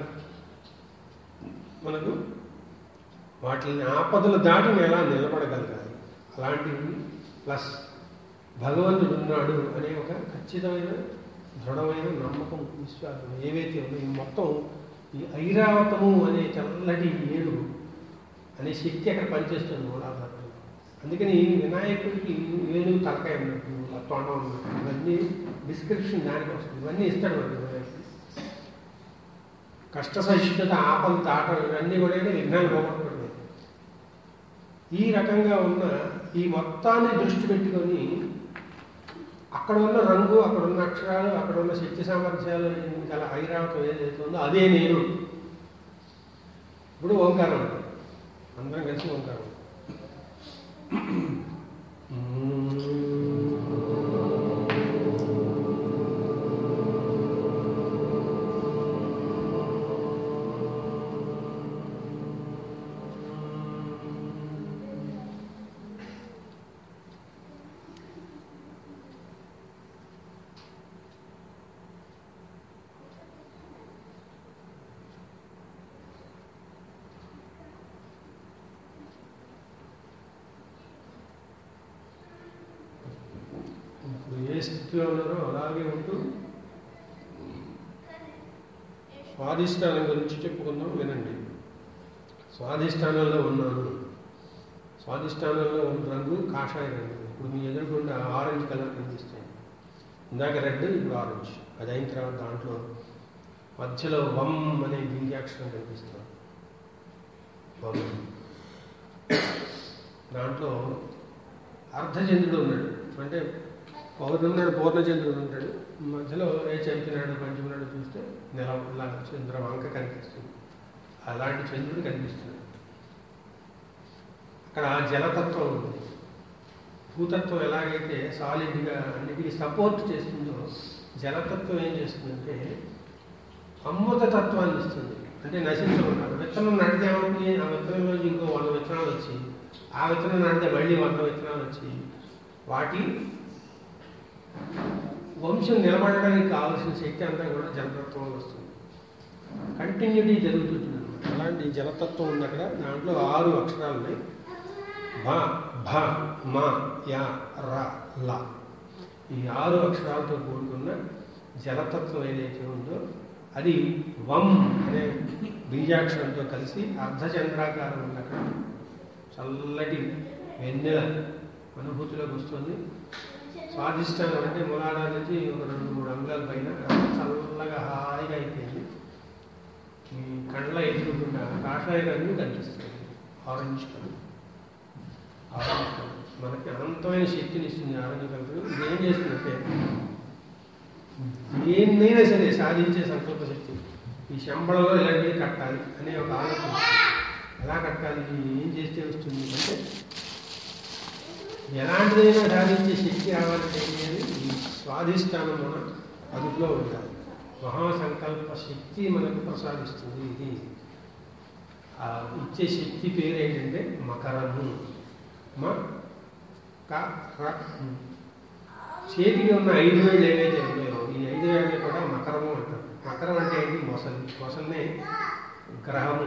మనకు వాటిని ఆపదలు దాటి మేము ఎలా నిలబడగలగాలి అలాంటివి ప్లస్ భగవంతుడు ఉన్నాడు అనే ఒక ఖచ్చితమైన దృఢమైన నమ్మకం విశ్వాసం ఏవైతే ఉన్నాయో ఈ మొత్తం ఈ ఐరావతము అనే చల్లటి ఏడు అనే శక్తి అక్కడ పనిచేస్తుంది మూలాధారంలో అందుకని వినాయకుడికి ఏనుగు తలకాయ ఉన్నట్టు ఆ తొండం ఉన్నట్టు ఇవన్నీ డిస్క్రిప్షన్ దానికి వస్తుంది ఇవన్నీ ఇస్తాడు వాడు వినాయకుడు కష్ట సహిష్ణుత ఆపలు తాటలు ఇవన్నీ కూడా విఘ్నాలు పోగొట్టుకోవడమే ఈ రకంగా ఉన్న ఈ మొత్తాన్ని దృష్టి పెట్టుకొని అక్కడ ఉన్న రంగు అక్కడ ఉన్న అక్షరాలు అక్కడ ఉన్న శక్తి సామర్థ్యాలు గల ఐరావతం ఏదైతే ఉందో అదే నేను ఇప్పుడు ఓంకారం అంటాం. అందరం కలిసి ఓంకారం ఇప్పుడు ఏ స్థితిలో ఉన్నారో అలాగే ఉంటూ స్వాధిష్టానం గురించి చెప్పుకుందాం వినండి స్వాధిష్టానంలో ఉన్నాను స్వాధిష్టానంలో ఉన్న రంగు కాషాయ రంగు ఇప్పుడు మీ ఎదురుకుండా ఆరెంజ్ కలర్ కనిపిస్తుంది ఇందాక రెడ్ ఇప్పుడు ఆరెంజ్ అది అయిన తర్వాత దాంట్లో మధ్యలో వం అనే బింగ్యాక్షరం కనిపిస్తుంది వం దాంట్లో అర్ధచంద్రుడు ఉన్నాడు అంటే పౌర్ణున్నాడు పూర్ణచంద్రుడు ఉంటాడు మధ్యలో ఏ చంపినాడు పంచుకున్నాడు చూస్తే నెల ఇలా చంద్ర వంక కనిపిస్తుంది అలాంటి చంద్రుడు కనిపిస్తున్నాడు అక్కడ జలతత్వం ఉంది భూతత్వం ఎలాగైతే సాలిడ్గా అన్నిటికీ సపోర్ట్ చేస్తుందో జలతత్వం ఏం చేస్తుందంటే అమృత తత్వాన్ని ఇస్తుంది అంటే నశించకుండా విత్తనం నడితే ఏమవుతుంది ఆ విత్తనంలోంచి ఇంకో వంద విత్తనాలు వచ్చి ఆ విత్తనం నడితే మళ్ళీ వంద విత్తనాలు వచ్చి వాటి వంశం నిలబడడానికి కావాల్సిన శక్తి అంతా కూడా జలతత్వంలో వస్తుంది కంటిన్యూటీ జరుగుతుంది అనమాట అలాంటి జలతత్వం ఉంది అక్కడ దాంట్లో ఆరు అక్షరాలు ఉన్నాయి భ భ మ యా ర ల ఈ ఆరు అక్షరాలతో కూడుకున్న జలతత్వం ఏదైతే ఉందో అది వం అనే బీజాక్షరంతో కలిసి అర్ధచంద్రాకారం ఉంది అక్కడ చల్లటి వెన్నెల అనుభూతిలోకి వస్తుంది స్వాదిష్టానం అంటే మూలాడా నుంచి ఒక రెండు మూడు అంగుళాల పైన చల్లగా హాయిగా అయిపోయింది ఈ కళ్ళ ఎదురుకుండా కాషాయ రంగు కనిపిస్తుంది ఆరెంజ్ కలర్ ఆరెంజ్ కలర్ మనకి అనంతమైన శక్తిని ఇస్తుంది ఆరెంజ్ కలర్ ఇది ఏం చేస్తుందంటే దేన్నైనా సరే సాధించే సంకల్ప శక్తి ఈ శంబళంలో ఇలాంటివి కట్టాలి అనే ఒక ఆలోచన వస్తుంది. ఎలా కట్టాలి ఏం చేస్తే వస్తుంది అంటే ఎలాంటిదైనా సాధించే శక్తి రావాలంటే ఏం చేయాలి ఈ స్వాధిష్టానం మన అదుపులో ఉండాలి మహాసంకల్ప శక్తి మనకు ప్రసాదిస్తుంది ఇది ఆ ఇచ్చే శక్తి పేరు ఏంటంటే మకరము మ క ర ము. చేతికి ఉన్న ఐదు వేళ్ళు ఏవైతే ఉన్నాయో ఈ ఐదు వేళ్ళు కూడా మకరము అంటారు మకరం అంటే ఏంటి మొసలి మొసలినే గ్రహము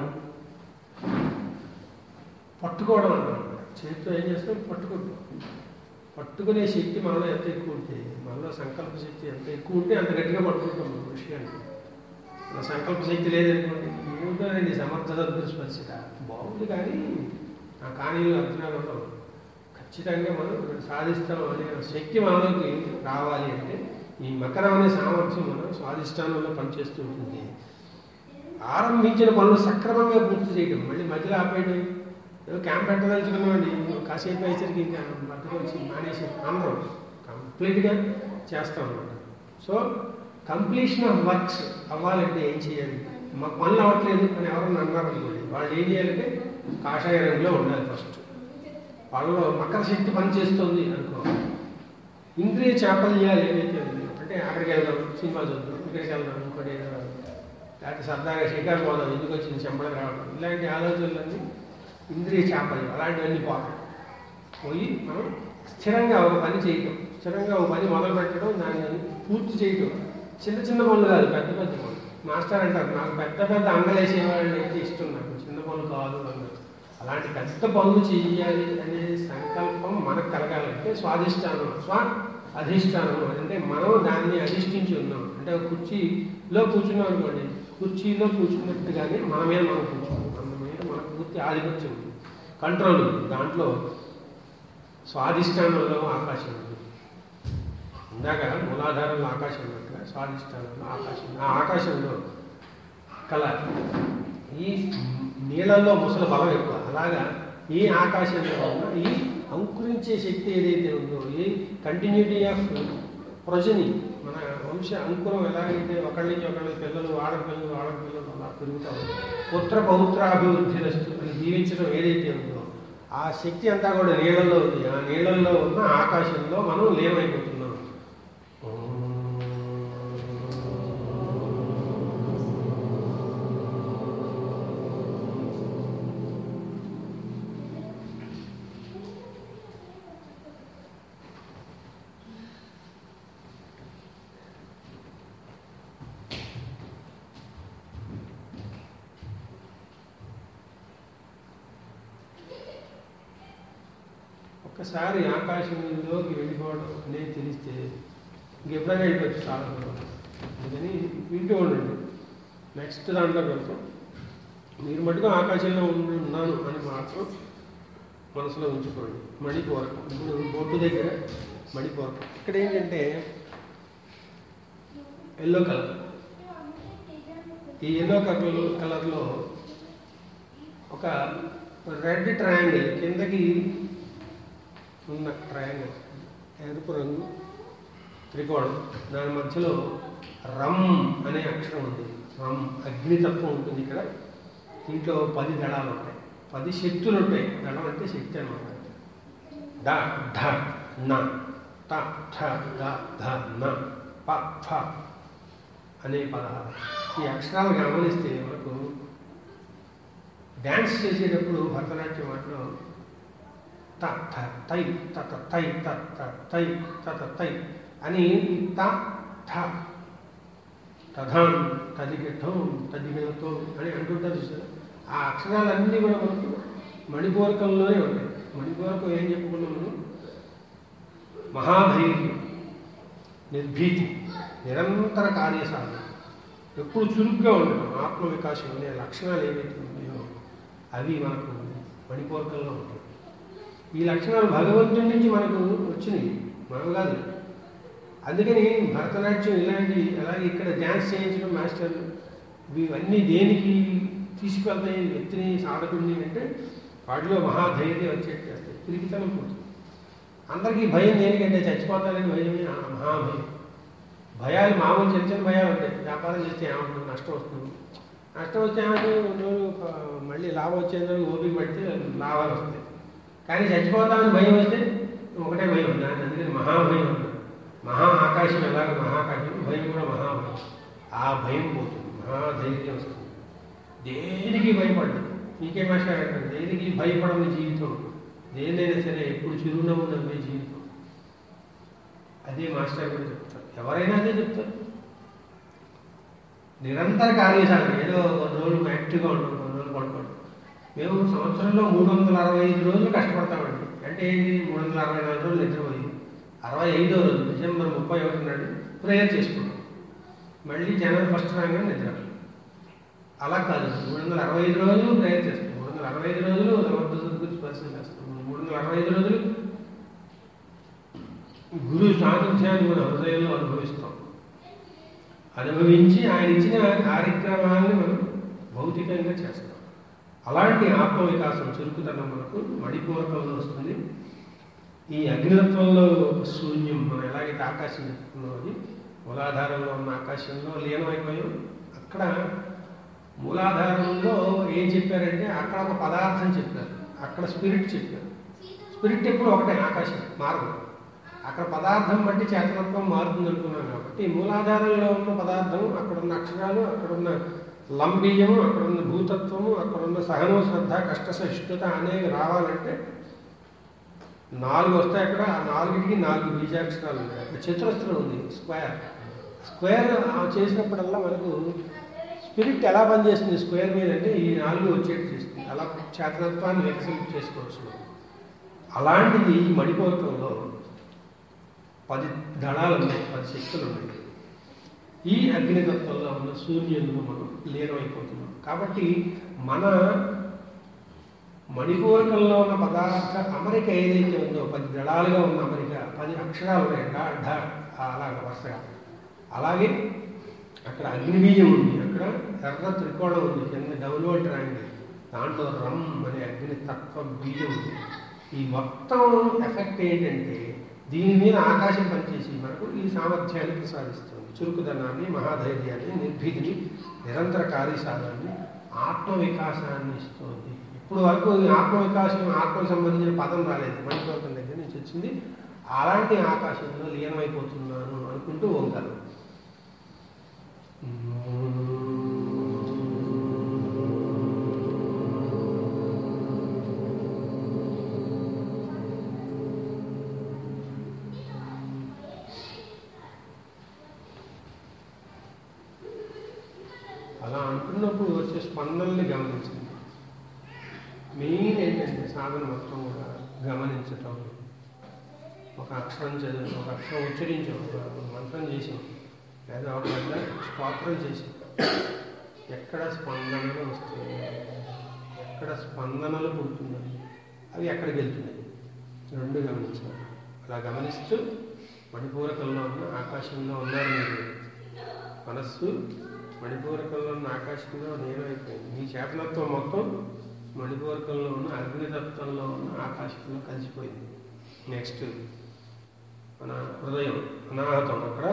పట్టుకోవడం అంటాం చేతితో ఏం చేస్తాం పట్టుకుంటాం పట్టుకునే శక్తి మనలో ఎంత ఎక్కువ ఉంటే మనలో సంకల్ప శక్తి ఎంత ఎక్కువ ఉంటే అంత గట్టిగా పట్టుకుంటాం మన విషయానికి మన సంకల్ప శక్తి లేదనుకోండి ఏముంటుందండి సమర్థత స్పర్శత బాగుంది కానీ ఆ కానీలు అర్థనాలు ఉండవు ఖచ్చితంగా మనం సాధిస్తాం అనే శక్తి మనలోకి రావాలి అంటే ఈ మకరం అనే సామర్థ్యం మనం స్వాధిష్టానంలో పనిచేస్తూ ఉంటుంది ఆరంభించిన పనులు సక్రమంగా పూర్తి చేయడం మళ్ళీ మధ్యలో ఆపేయడం ఏదో క్యాంప్ పెట్టదలుచుకున్నామండి కాసేపు అయ్యేసరికి ఇంకా మట్టుకొచ్చి మానేసి అందరం కంప్లీట్గా చేస్తాం అన్నమాట సో కంప్లీషన్ ఆఫ్ వర్క్స్ అవ్వాలంటే ఏం చేయాలి మాకు పనులు అవ్వట్లేదు అని ఎవరన్నా అన్నారు అనుకోండి వాళ్ళు ఏం చేయాలంటే కాషాయ రంగులో ఉండాలి ఫస్ట్ వాళ్ళలో మకర శక్తి పనిచేస్తుంది అనుకో ఇంద్రియ చాపల్యాలు ఏవైతే ఉన్నాయో అంటే అక్కడికి వెళ్దాం సినిమా చూద్దాం ఇక్కడికి వెళ్దాం ఇంకోటి ఏదో లేకపోతే సరదాగా షికారు పోదాం ఎందుకు వచ్చింది శంబళం రావడం ఇలాంటి ఆలోచనలన్నీ ఇంద్రియ చాపల్యం అలాంటివన్నీ పోతాయి పోయి మనం స్థిరంగా ఒక పని చేయటం స్థిరంగా ఒక పని మొదలు పెట్టడం దాన్ని పూర్తి చేయటం చిన్న చిన్న పనులు కాదు పెద్ద పెద్ద పనులు మాస్టర్ అంటారు నాకు పెద్ద పెద్ద అంగలేసే వాళ్ళని అయితే ఇష్టం నాకు చిన్న పనులు కాదు అన్నారు అలాంటి పెద్ద పనులు చేయాలి అనే సంకల్పం మనకు కలగాలంటే స్వాధిష్టానం స్వ అధిష్టానం అంటే మనం దాన్ని అధిష్ఠించి ఉన్నాం అంటే ఒక కుర్చీలో కూర్చున్నాం అనుకోండి కుర్చీలో కూర్చున్నట్టుగానే మన మీద మనం కూర్చున్నాం మన మీద మన పూర్తి ఆధిపత్యం ఉంది కంట్రోల్ ఉంది దాంట్లో స్వాధిష్టానంలో ఆకాశం ఉంది ఇందాక మూలాధారంలో ఆకాశం ఉన్నట్టుగా స్వాధిష్టానంలో ఆకాశం ఆ ఆకాశంలో కళ ఈ నీళ్ళల్లో ముసలి బలం ఎక్కువ అలాగా ఈ ఆకాశంలో ఉన్న ఈ అంకురించే శక్తి ఏదైతే ఉందో ఈ కంటిన్యూటీ ఆఫ్ ప్రొజని మన వంశ అంకురం ఎలాగైతే ఒకళ్ళ నుంచి ఒకళ్ళ పిల్లలు ఆడపిల్లలు ఆడపిల్లలు అలా పెరుగుతారు పుత్ర పౌత్రాభివృద్ధి అని జీవించడం ఏదైతే ఉందో ఆ శక్తి అంతా కూడా నీళ్ళల్లో ఉంది ఆ నీళ్ళల్లో ఉన్న ఆకాశంలో మనం లీనమైపోతున్నాం ఒక్కసారి ఆకాశంలోకి వెళ్ళిపోవడం అనేది తెలిస్తే ఇంకెప్పుడైనా వెళ్ళిపోవచ్చు చాలా దూరం అందుకని వింటూ ఉండండి నెక్స్ట్ దాంట్లోకి వెళ్తాం మీరు మటుకు ఆకాశంలో ఉండి- ఉన్నాను అని మాత్రం మనసులో ఉంచుకోండి మణిపూరకం ఇప్పుడు బొట్టు దగ్గర మణిపూరకం ఇక్కడ ఏంటంటే ఎల్లో కలర్ ఈ ఎల్లో కలర్ కలర్లో ఒక రెడ్ ట్రయాంగిల్ కిందకి ఉన్న ట్రయాంగిల్ ఎరుపు రంగు త్రికోణం దాని మధ్యలో రమ్ అనే అక్షరం ఉంది రమ్ అగ్నితత్వం ఉంటుంది ఇక్కడ దీంట్లో పది దళాలు ఉంటాయి పది శక్తులు ఉంటాయి దళం అంటే శక్తి అనమాట ద ధ న త ఠ గ ధ న ప ఫ అనే పదహారు ఈ అక్షరాలు గమనిస్తే మనకు డ్యాన్స్ చేసేటప్పుడు భరతనాట్యం వాటిలో త థ తై తత తై త త తై తత తై అని ఈ త థ తథాం తదిగఠం తదిగతో అని అంటుంటారు చూసారా ఆ అక్షరాలన్నీ కూడా మనకు మణిపూరకంలోనే ఉంటాయి మణిపూరకం ఏం చెప్పుకున్నాం మనం మహాధైర్యం నిర్భీతి నిరంతర కార్యసాధన ఎప్పుడు చురుగ్గా ఉండటం ఆత్మ వికాసం అనే లక్షణాలు ఏవైతే ఉన్నాయో అవి మనకు మణిపూరకంలో ఉంటాయి ఈ లక్షణాలు భగవంతుడి నుంచి మనకు వచ్చినాయి మనం కాదు అందుకని భరతనాట్యం ఇలాంటి అలాగే ఇక్కడ డ్యాన్స్ చేయించడం మాస్టర్లు ఇవన్నీ దేనికి తీసుకువెళ్తాయి వ్యక్తిని సాధకుడిని అంటే వాటిలో మహాధైర్యం వచ్చేట్టు చేస్తాయి తిరిగితనం పోతుంది అందరికీ భయం దేనికంటే చచ్చిపోతానని భయమే ఆ మహాభయం భయాలు మామూలు చిన్న చిన్న భయాలు ఉంటాయి వ్యాపారం చేస్తే ఏమవుతుంది నష్టం వస్తుంది నష్టం వస్తే ఏమంటే రెండు రోజులు ఆ, మళ్ళీ లాభం వచ్చేందుకు ఓపిక పడితే లాభాలు వస్తాయి కానీ చచ్చిపోతామని భయం వస్తే ఒకటే భయం ఉంది దాన్ని అందుకని మహాభయం ఉంది మహా ఆకాశం ఎలాగ మహాకాశం భయం కూడా మహాభయం ఆ భయం పోతుంది మహాధైర్యం వస్తుంది దేనికి భయపడ్డా నీకే మాట్లాడారు దేనికి భయపడని జీవితం దేనైనా సరే ఎప్పుడు చిరునవ్వు నవ్వే జీవితం అదే మాస్టర్ కూడా చెప్తారు ఎవరైనా అదే చెప్తారు నిరంతర కార్యశాల ఏదో కొన్ని రోజులు యాక్టివ్గా ఉంటాం కొన్ని రోజులు పడుకోండి మేము సంవత్సరంలో మూడు వందల అరవై ఐదు రోజులు కష్టపడతామండి అంటే ఏంటి మూడు వందల అరవై నాలుగు రోజులు నిద్రపోయి అరవై ఐదో రోజు డిసెంబర్ ముప్పై ఒకటి నాడు ప్రేయర్ చేసుకున్నాం మళ్ళీ జనవరి ఫస్ట్ రాగానే నిద్ర అలా కాదు మూడు వందల అరవై ఐదు రోజులు ప్రేయర్ చేస్తాం మూడు వందల అరవై ఐదు రోజులు సమర్థ గురించి పరిశీలన చేస్తాం మూడు వందల అరవై ఐదు రోజులు గురు సాన్నిధ్యాన్ని మన హృదయంలో అనుభవిస్తాం అనుభవించి ఆయన ఇచ్చిన కార్యక్రమాలను మనం భౌతికంగా చేస్తాం అలాంటి ఆత్మ వికాసం చురుకుదనం మనకు మణిపూరకంలో వస్తుంది ఈ అగ్నితత్వంలో శూన్యం మనం ఎలాగైతే ఆకాశం చెప్పుకున్నాం అది మూలాధారంలో ఉన్న ఆకాశంలో లీనమైపోయాం అక్కడ మూలాధారంలో ఏం చెప్పారంటే అక్కడ ఒక పదార్థం చెప్పారు అక్కడ స్పిరిట్ చెప్పారు స్పిరిట్ ఎప్పుడు ఒకటే ఆకాశం మారదు అక్కడ పదార్థం బట్టి చేతనత్వం మారుతుంది అనుకున్నాం కాబట్టి మూలాధారంలో ఉన్న పదార్థం అక్కడ ఉన్న అక్షరాలు అక్కడ ఉన్న లంబీయము అక్కడ ఉన్న భూతత్వము అక్కడ ఉన్న సహనో శ్రద్ధ కష్ట సహిష్ణుత అనేవి రావాలంటే నాలుగు వస్తాయి అక్కడ ఆ నాలుగిటికి నాలుగు బీజాక్షరాలు ఉన్నాయి అక్కడ చతురస్రం ఉంది స్క్వేర్ స్క్వేర్ చేసినప్పుడల్లా మనకు స్పిరిట్ ఎలా పనిచేస్తుంది స్క్వేర్ మీద అంటే ఈ నాలుగు వచ్చేట్టు చేస్తుంది అలా చేతనత్వాన్ని వికసింపు చేసుకోవచ్చు మనం. అలాంటిది ఈ మణిపూర్వకంలో పది దళాలు ఉన్నాయి పది శక్తులు ఉన్నాయి ఈ అగ్నితత్వంలో ఉన్న సూర్యులను మనం లీనమైపోతున్నాం కాబట్టి మన మణిపూరకంలో ఉన్న పదార్థ అమరిక ఏదైతే ఉందో పది దళాలుగా ఉన్న అమరిక పది అక్షరాలు ఉన్నాయి ఢ ఢ అలాగ వరుసగా అలాగే అక్కడ అగ్నిబీజం ఉంది అక్కడ ఎర్ర త్రికోణం ఉంది కింద డౌన్వర్డ్ ట్రాంగిల్ దాంట్లో రమ్ అనే అగ్ని తత్వ బీజం ఉంది ఈ మొత్తం ఎఫెక్ట్ ఏంటంటే దీని మీద ఆకాశం పనిచేసి మనకు ఈ సామర్థ్యాన్ని ప్రసాదిస్తుంది చురుకుదనాన్ని మహాధైర్యాన్ని నిర్భీతిని నిరంతర కార్యసాధాన్ని ఆత్మ వికాసాన్ని ఇస్తుంది ఇప్పుడు వరకు ఈ ఆత్మ వికాసం ఆత్మకు సంబంధించిన పదం రాలేదు మణిపూర్వకం దగ్గర నుంచి వచ్చింది అలాంటి ఆకాశంలో లీనమైపోతున్నాను అనుకుంటూ ఓంకారం అలా అంటున్నప్పుడు వచ్చే స్పందనల్ని గమనించండి మెయిన్ ఏంటంటే సాధన మొత్తం కూడా గమనించటం ఒక అక్షరం చదివి ఒక అక్షరం ఉచ్చరించాం ఒక మంత్రం చేసాం లేదా ఒక పెద్ద స్తోత్రం చేసాం ఎక్కడ స్పందనలు వస్తున్నాయి ఎక్కడ స్పందనలు పుడుతున్నాయి అవి ఎక్కడికి వెళ్తున్నాయి రెండు గమనించాలి అలా గమనిస్తూ మణిపూరకంలో ఉన్న ఆకాశంలో ఉన్నారు మీరు మనస్సు మణిపూరకంలో ఉన్న ఆకాశంలో నేనైపోయింది మీ చేతనత్వం మొత్తం మణిపూరకంలో ఉన్న అగ్నితత్వంలో ఉన్న ఆకాశంలో కలిసిపోయింది నెక్స్ట్ మన హృదయం అనాహతం అక్కడ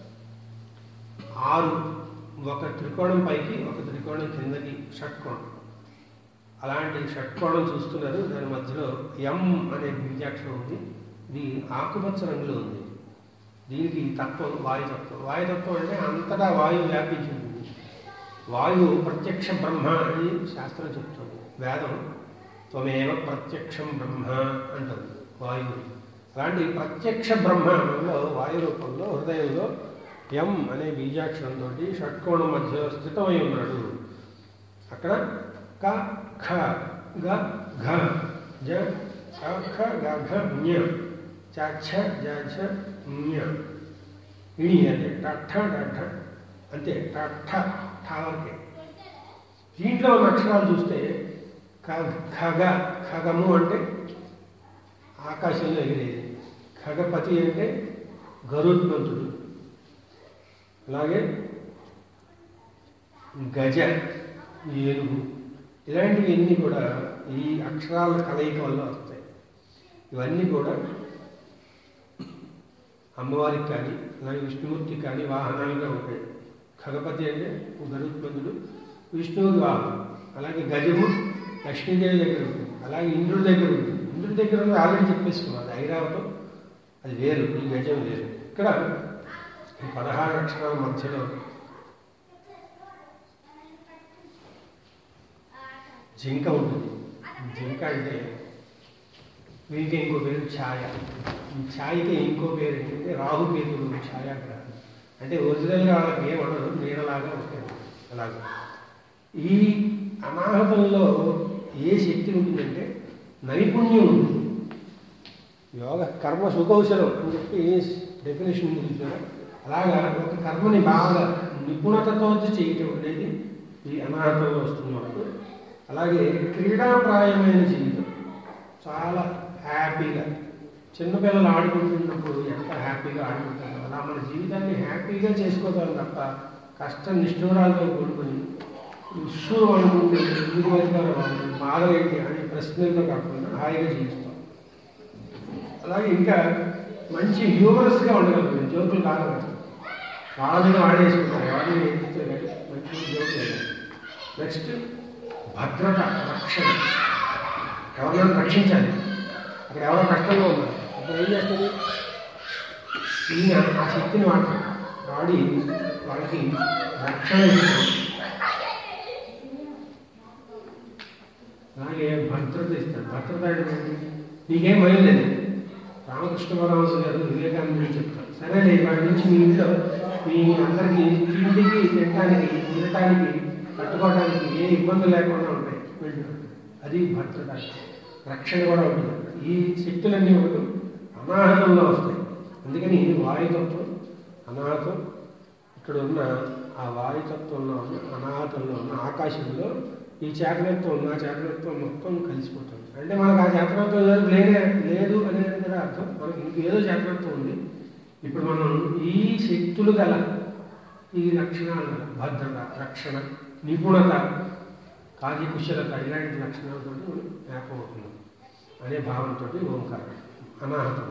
ఆరు ఒక త్రికోణం పైకి ఒక త్రికోణం కిందకి షట్కోణం అలాంటి షట్కోణం చూస్తున్నారు దాని మధ్యలో ఎం అనే బీజాక్షరం ఉంది ఇది ఆకుపచ్చ రంగులో ఉంది దీనికి ఈ తత్వం వాయుతత్వం వాయుతత్వం అంటే అంతటా వాయువు వ్యాపించి ఉంటుంది వాయువు ప్రత్యక్ష బ్రహ్మ అని శాస్త్రం చెప్తుంది వేదం త్వమేవ ప్రత్యక్షం బ్రహ్మ అంటుంది వాయువు అలాంటి ప్రత్యక్ష బ్రహ్మలో వాయు రూపంలో హృదయంలో ఎం అనే బీజాక్షరంతో షట్కోణం మధ్యలో స్థితమై ఉన్నాడు అక్కడ క ఖ గ ఘ జ క ఖ గ ఘ జ్ఞ చ ఛ జ ఝ జ్ఞ ఇణి అంటే టఠ డఠ అంతే టఠ ఠ వరకే దీంట్లో ఉన్న అక్షరాలు చూస్తే ఖ ఖగ ఖగము అంటే ఆకాశంలో ఎగిరేది ఖగపతి అంటే గరుత్మంతుడు అలాగే గజ ఏనుగు ఇలాంటివి అన్నీ కూడా ఈ అక్షరాల కలయిక వల్ల వస్తాయి ఇవన్నీ కూడా అమ్మవారికి కానీ అలాగే విష్ణుమూర్తికి కానీ వాహనాలుగా ఉంటాయి ఖగపతి అంటే గరుత్మంతుడు విష్ణువుకి వాహనం అలాగే గజము లక్ష్మీదేవి దగ్గర ఉంటుంది అలాగే ఇంద్రుడి దగ్గర ఉంటుంది ఇంద్రుడి దగ్గర ఉంది ఆల్రెడీ చెప్పేసుకున్నారు ఐరావతం అది వేరు ఈ గజం వేరు ఇక్కడ ఈ పదహారు అక్షరాల మధ్యలో జింక ఉంటుంది జింక అంటే వీరికి ఇంకో పేరు ఛాయ ఈ ఛాయకి ఇంకో పేరు ఏంటంటే రాహుకేతుడు ఛాయాగ్రహం అంటే ఒరిజినల్గా వాళ్ళకి ఏమనరు నీడలాగా ఉంటుంది అలాగా ఈ అనాహతంలో ఏ శక్తి ఉంటుందంటే నైపుణ్యం ఉంటుంది యోగ కర్మ సుకౌశలం అని చెప్పి డెఫినేషన్ ఉంది చూసారా? అలాగా ఒక కర్మని బాగా నిపుణతతో చేయటం అనేది ఈ అనాహతంలో వస్తుంది మనకు అలాగే క్రీడాప్రాయమైన జీవితం చాలా హ్యాపీగా చిన్నపిల్లలు ఆడుకుంటున్నప్పుడు ఎంత హ్యాపీగా ఆడుకుంటారు అలా మన జీవితాన్ని హ్యాపీగా చేసుకోగలం తప్ప కష్టం నిష్ఠూరాలతో కూడుకొని విశ్వం అనుకుంటే ఇందుకు అధికారం బాధ ఏంటి అనే ప్రశ్నలతో కాకుండా హాయిగా జీవిస్తాం అలాగే ఇంకా మంచి హ్యూమరస్గా ఉండగలుగుతుంది జోకులు కాదు వాళ్ళ మీద వాడేసుకుంటారు ఎవరిని ఎత్తితే కానీ మంచి జోకులు నెక్స్ట్ భద్రత రక్షణ ఎవరినైనా రక్షించాలి అక్కడ ఎవరో కష్టంలో ఉన్నారు అప్పుడు ఏం చేస్తుంది ఈయన ఆ శక్తిని వాడతాడు వాడి వాళ్ళకి రక్షణ ఇస్తాడు అలాగే భద్రత ఇస్తాడు భద్రత అంటే ఏంటి? నీకేం భయం లేదు రామకృష్ణ పరమహంస గారు వివేకానంద చెప్తారు సరేలే వాడి నుంచి మీ ఇంట్లో మీ అందరికీ తిండికి తినడానికి తినటానికి కట్టుకోవడానికి ఏ ఇబ్బంది లేకుండా ఉంటాయి వెళ్ళు అది భద్రత రక్షణ కూడా ఉంటుంది ఈ శక్తులన్నీ మనకు అనాహతంలో వస్తాయి అందుకని వాయుతత్వం అనాహతం ఇక్కడ ఉన్న ఆ వాయుతత్వంలో ఉన్న అనాహతంలో ఉన్న ఆకాశంలో ఈ చేతనత్వం ఉన్న ఆ చేతనత్వం మొత్తం కలిసిపోతుంది అంటే మనకు ఆ చేతనత్వం లేదు లేదే లేదు అనేది కూడా అర్థం మనకి ఇంకేదో చేతనత్వం ఉంది ఇప్పుడు మనం ఈ శక్తులు గల ఈ లక్షణాలు గల భద్రత రక్షణ నిపుణత కార్యకుశలత ఇలాంటి లక్షణాలతో మనం ఏర్పడుతున్నాం అనే భావంతో ఓంకారం అనాహతం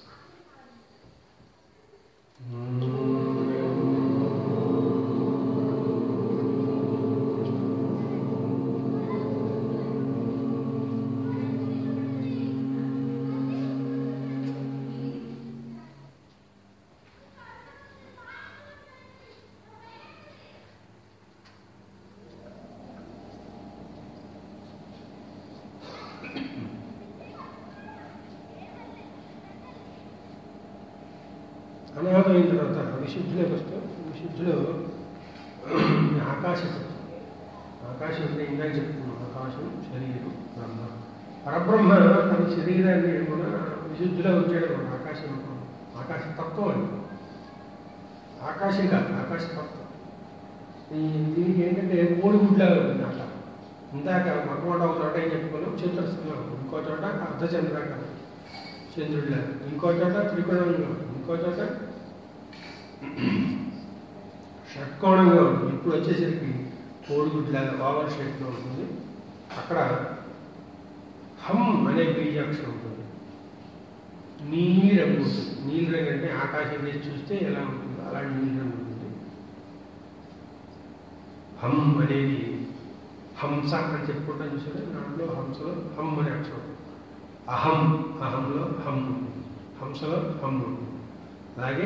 అనాథం అయిన తర్వాత విశుద్ధిలోకి వస్తే విశుద్ధిలో ఆకాశం ఆకాశం అంటే ఇందాక చెప్తున్నాం ఆకాశం శరీరం బ్రహ్మ పరబ్రహ్మ తన శరీరాన్ని కూడా విశుద్ధిలో ఉంచాడు మన ఆకాశం ఆకాశ తత్వం అని ఆకాశం కాదు ఆకాశ తత్వం ఈ దీనికి ఏంటంటే కోడిగుడ్లాగా ఉంటుంది ఆకాశం ఇందాక మొట్టమొదటి ఒక చోట ఏం చెప్పుకున్నాం చతురస్రంలో ఇంకో చోట అర్ధచంద్రాకారం చంద్రుడిలా ఇంకో చోట త్రికోణంగా ఇంకో చోట షట్కోణంగా ఉంటుంది ఇప్పుడు వచ్చేసరికి కోడిగుడ్లాగా ఓవర్ షేప్లో ఉంటుంది అక్కడ హమ్ అనే బీజాక్షరం ఉంటుంది నీలి రంగు ఉంటుంది నీలి రంగు అంటే ఆకాశం వేసి చూస్తే ఎలా ఉంటుందో అలాంటి నీలి రంగు ఉంటుంది హమ్ అనేది హంస అని చెప్పుకుంటాం చూసారా దాంట్లో హంసలో హమ్ అనే అక్షరం అహం అహంలో హమ్ ఉంటుంది హంసలో హమ్ ఉంటుంది అలాగే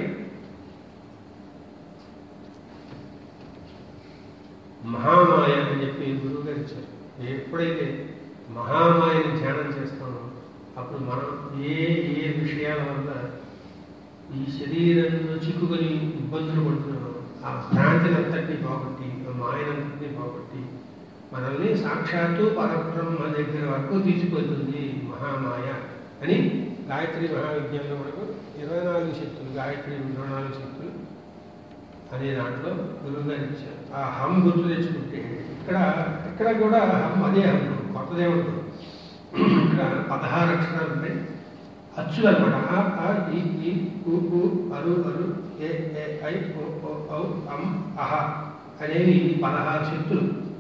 మహామాయ అని చెప్పి గురువు గారు ఇచ్చారు ఎప్పుడైతే మహామాయని ధ్యానం చేస్తామో అప్పుడు మనం ఏ ఏ విషయాల వల్ల ఈ శరీరంలో చిక్కుకొని ఇబ్బందులు పడుతున్నామో ఆ భ్రాంతిని అంతటినీ పోగొట్టి ఆ మాయనంతటినీ పోగొట్టి మనల్ని సాక్షాత్తు పరబ్రహ్మ దగ్గర వరకు తీసుకెళ్తుంది మహామాయ అని గాయత్రి మహావిజ్ఞానంలో మనకు ఇరవై నాలుగు శక్తులు గాయత్రి ఇరవై నాలుగు శక్తులు అనే దాంట్లో గురువు గారు ఇచ్చారు ఆ హమ్ గుర్తు తెచ్చుకుంటే ఇక్కడ ఇక్కడ కూడా హమ్ అదే హమ్ కొత్తదే ఉంటుంది ఇక్కడ పదహారు అక్షరాలు ఉంటాయి అచ్చులు అనమాట ఆ ఆ ఈ ఈ ఉ ఉ అరు అరు ఏ ఏ ఐ ఓ ఓ ఔ అం అహ అనేవి పదహారు శక్తులు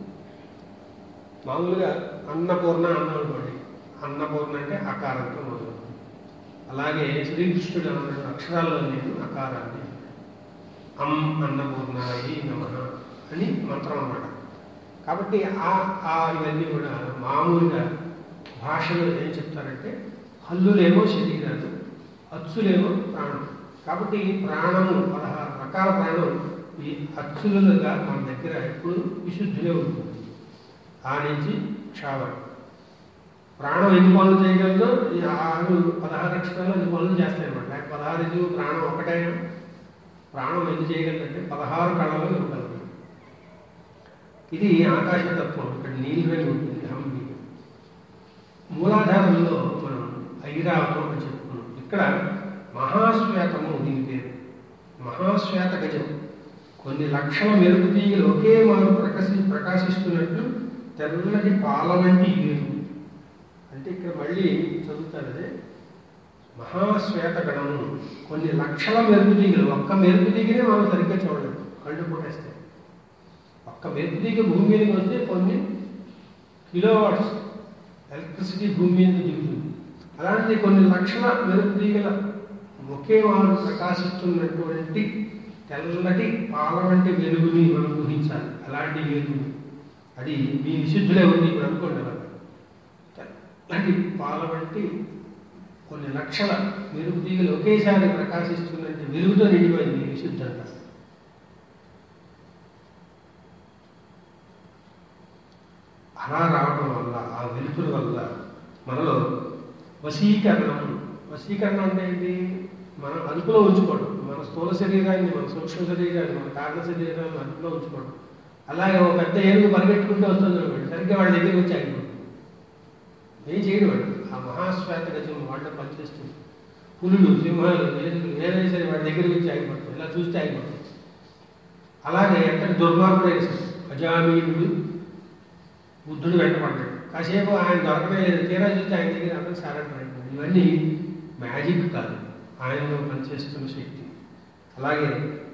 మామూలుగా అన్నపూర్ణ అన్నం అనుకోండి అన్నపూర్ణ అంటే అకారంతో మొదలు అలాగే శ్రీకృష్ణుడు అన్న అక్షరాల్లో నేను అకారాన్ని అం అన్నపూర్ణాయి నమ అని మంత్రం అన్నమాట కాబట్టి ఆ ఆ ఇవన్నీ కూడా మామూలుగా భాషలో ఏం చెప్తారంటే హల్లులేమో శరీరాలు అచ్చులేమో ప్రాణం కాబట్టి ఈ ప్రాణము పదహారు రకాల ప్రాణం ఈ అచ్చులుగా మన దగ్గర ఎప్పుడు విశుద్ధిలో ఉంటుంది ఆ నుంచి క్షావం ప్రాణం ఎన్ని పనులు చేయగలదో ఈ ఆరు పదహారు అక్షరాలు అన్ని పనులు చేస్తాయి అన్నమాట లేక పదహారు ఇది ప్రాణం ఒకటైనా ప్రాణం ఎన్ని చేయగలదంటే పదహారు కళలు ఇవ్వగలదు ఇది ఆకాశతత్వం ఇక్కడ నీళ్ళు వెళ్ళి ఉంటుంది హంపి మూలాధారంలో మనం ఐరావతం అని చెప్పుకున్నాం ఇక్కడ మహాశ్వేతము దీని పేరు మహాశ్వేత గజం కొన్ని లక్షల మెరుపు తీగలు ఒకే మారు ప్రకాశి ప్రకాశిస్తున్నట్లు తెల్లటి పాల వంటి ఏరు అంటే ఇక్కడ మళ్ళీ చదువుతారు అదే మహాశ్వేత గణము కొన్ని లక్షల మెరుపు తీగలు ఒక్క మెరుపు తీగనే మనం సరిగ్గా చూడలేదు కళ్ళు కొట్టేస్తాయి ఒక్క మెరుపు తీగ భూమి మీదకి వస్తే కొన్ని కిలోవాట్స్ ఎలక్ట్రిసిటీ భూమి మీద దిగుతుంది అలాంటి కొన్ని లక్షల మెరుపు తీగల ఒకే వారు ప్రకాశిస్తున్నటువంటి తెల్లటి పాల వంటి వెలుగుని మనం ఊహించాలి అలాంటి వెలుగు అది మీ విశుద్ధులే ఉంది ఇప్పుడు అనుకోండి అలా తెల్లటి పాల వంటి కొన్ని లక్షల మెరుపు తీగలు ఒకేసారి ప్రకాశిస్తున్నట్టు వెలుగుతో నిండిపోయింది మీ విశుద్ధంగా అలా రావడం వల్ల ఆ వెలుతురు వల్ల మనలో వశీకరణం వశీకరణం అంటే ఏంటి మనం అదుపులో ఉంచుకోవడం మన స్థూల శరీరాన్ని మన సూక్ష్మ శరీరాన్ని మన కారణ శరీరాన్ని అదుపులో ఉంచుకోవడం అలాగే ఒక పెద్ద ఏనుగు పరిగెట్టుకుంటూ వస్తుంది అనుకోండి సరిగ్గా వాళ్ళ దగ్గరికి వచ్చి ఆగిపోతుంది ఏం చేయడు వాడు ఆ మహాశ్వేత గజం వాళ్ళ పనిచేస్తుంది పులులు సింహాలు ఏనుగులు ఏదైనా సరే వాడి దగ్గరికి వచ్చి ఆగిపోతుంది ఇలా చూస్తే ఆగిపోతుంది అలాగే ఎంతటి దుర్మార్గుడైన సరే అజామీనుడు బుద్ధుడు వెంటపడ్డాడు కాసేపు ఆయన దొరకనే లేదు తీరా చూస్తే ఆయన దగ్గర అందరూ సరెండర్ అయిపోయింది ఇవన్నీ మ్యాజిక్ కాదు ఆయనలో పనిచేస్తున్న శక్తి అలాగే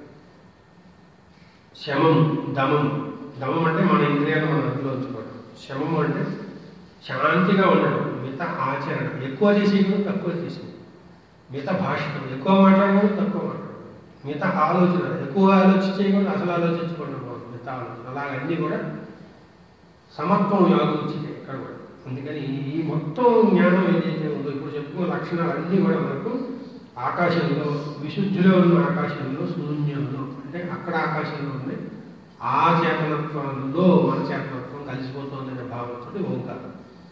శమం దమం దమం అంటే మన ఇంద్రియాలు మన అదుపులో ఉంచుకోవడం శమం అంటే శాంతిగా ఉండడం మిత ఆచరణ ఎక్కువ చేసేయడం తక్కువ చేసేది మిత భాషణం ఎక్కువ మాట్లాడకూడదు తక్కువ మాట్లాడకూడదు మిత ఆలోచన ఎక్కువ ఆలోచించేయకూడదు అసలు ఆలోచించకూడదు మిత ఆలోచన అలాగన్నీ కూడా సమత్వం యోగించింది ఇక్కడ కూడా అందుకని ఈ మొత్తం జ్ఞానం ఏదైతే ఉందో ఇప్పుడు చెప్పుకున్న లక్షణాలు అన్నీ కూడా మనకు ఆకాశంలో విశుద్ధిలో ఉన్న ఆకాశంలో శూన్యంలో అంటే అక్కడ ఆకాశంలో ఉంది ఆ చేతనత్వంలో మన చేతనత్వం కలిసిపోతుందనే భావంతో ఓంకారం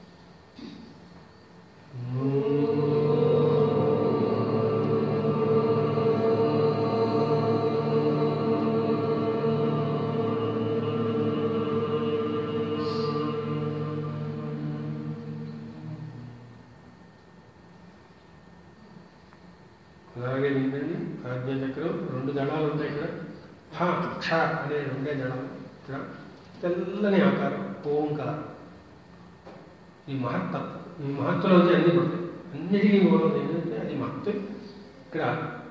అలాగే ఏంటండి ఆజ్ఞాచక్రం రెండు దళాలు ఉంటాయి ఇక్కడ హ క్ష అనే రెండే దళాలు ఇక్కడ తెల్లని ఆకారం ఓంకారం ఈ మహత్తత్వం ఈ మహత్తులో వచ్చి అన్ని పడతాయి అన్నిటికీ మూలం ఏంటంటే అది మహత్వం ఇక్కడ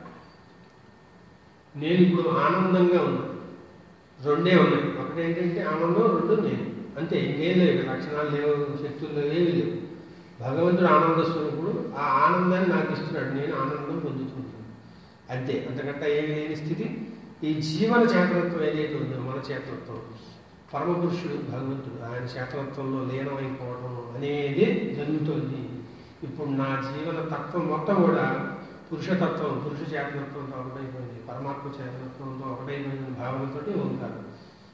నేను ఇప్పుడు ఆనందంగా ఉన్నాను రెండే ఉన్నాయి ఒకటి ఏంటంటే ఆనందం రెండు నేను అంతే ఇంకేం లేవు లక్షణాలు లేవు శక్తులు లేవు ఏమీ లేవు భగవంతుడు ఆనంద స్వరూపుడు ఆ ఆనందాన్ని నాకు ఇస్తున్నాడు నేను ఆనందం పొందుతున్నాను అంతే అంతకంటే ఏమి లేని స్థితి ఈ జీవన చేతనత్వం ఏదైతే ఉందో మన చేతనత్వం పరమపురుషుడు భగవంతుడు ఆయన చేతనత్వంలో లీనమైపోవడం అనేది జరుగుతోంది ఇప్పుడు నా జీవన తత్వం మొత్తం కూడా పురుషతత్వం పురుష చేతనత్వంతో ఒకటైపోయింది పరమాత్మ చేతనత్వంతో ఒకటైపోయిన భావనతోటి ఓంకారం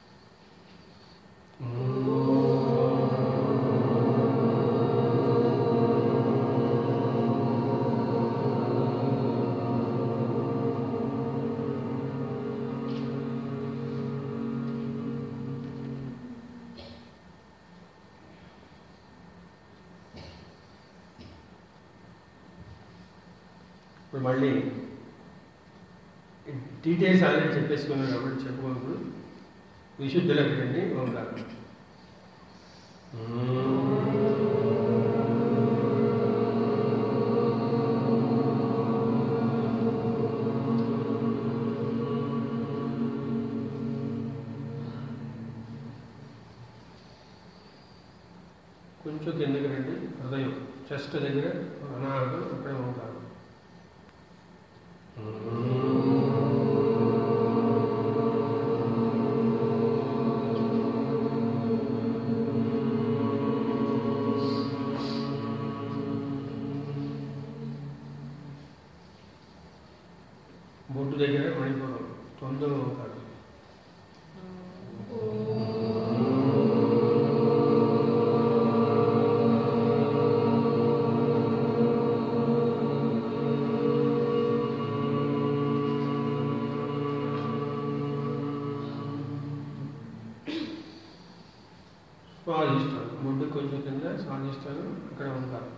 ఇప్పుడు మళ్ళీ డీటెయిల్స్ ఆల్రెడీ చెప్పేసుకున్నాను కాబట్టి చెప్పుకోకూడదు విశుద్ధులకు రండి ఓంకారం కొంచెం కిందకి రండి హృదయం చెస్ట్ దగ్గర అనాహతం అక్కడే ఓంకారం బొట్టు దగ్గర మణిపురం తొందర ఓంకారం స్వాదిష్టాలు బొడ్డు కొంచెం కింద స్వాదిష్టాలు అక్కడ ఉంటారు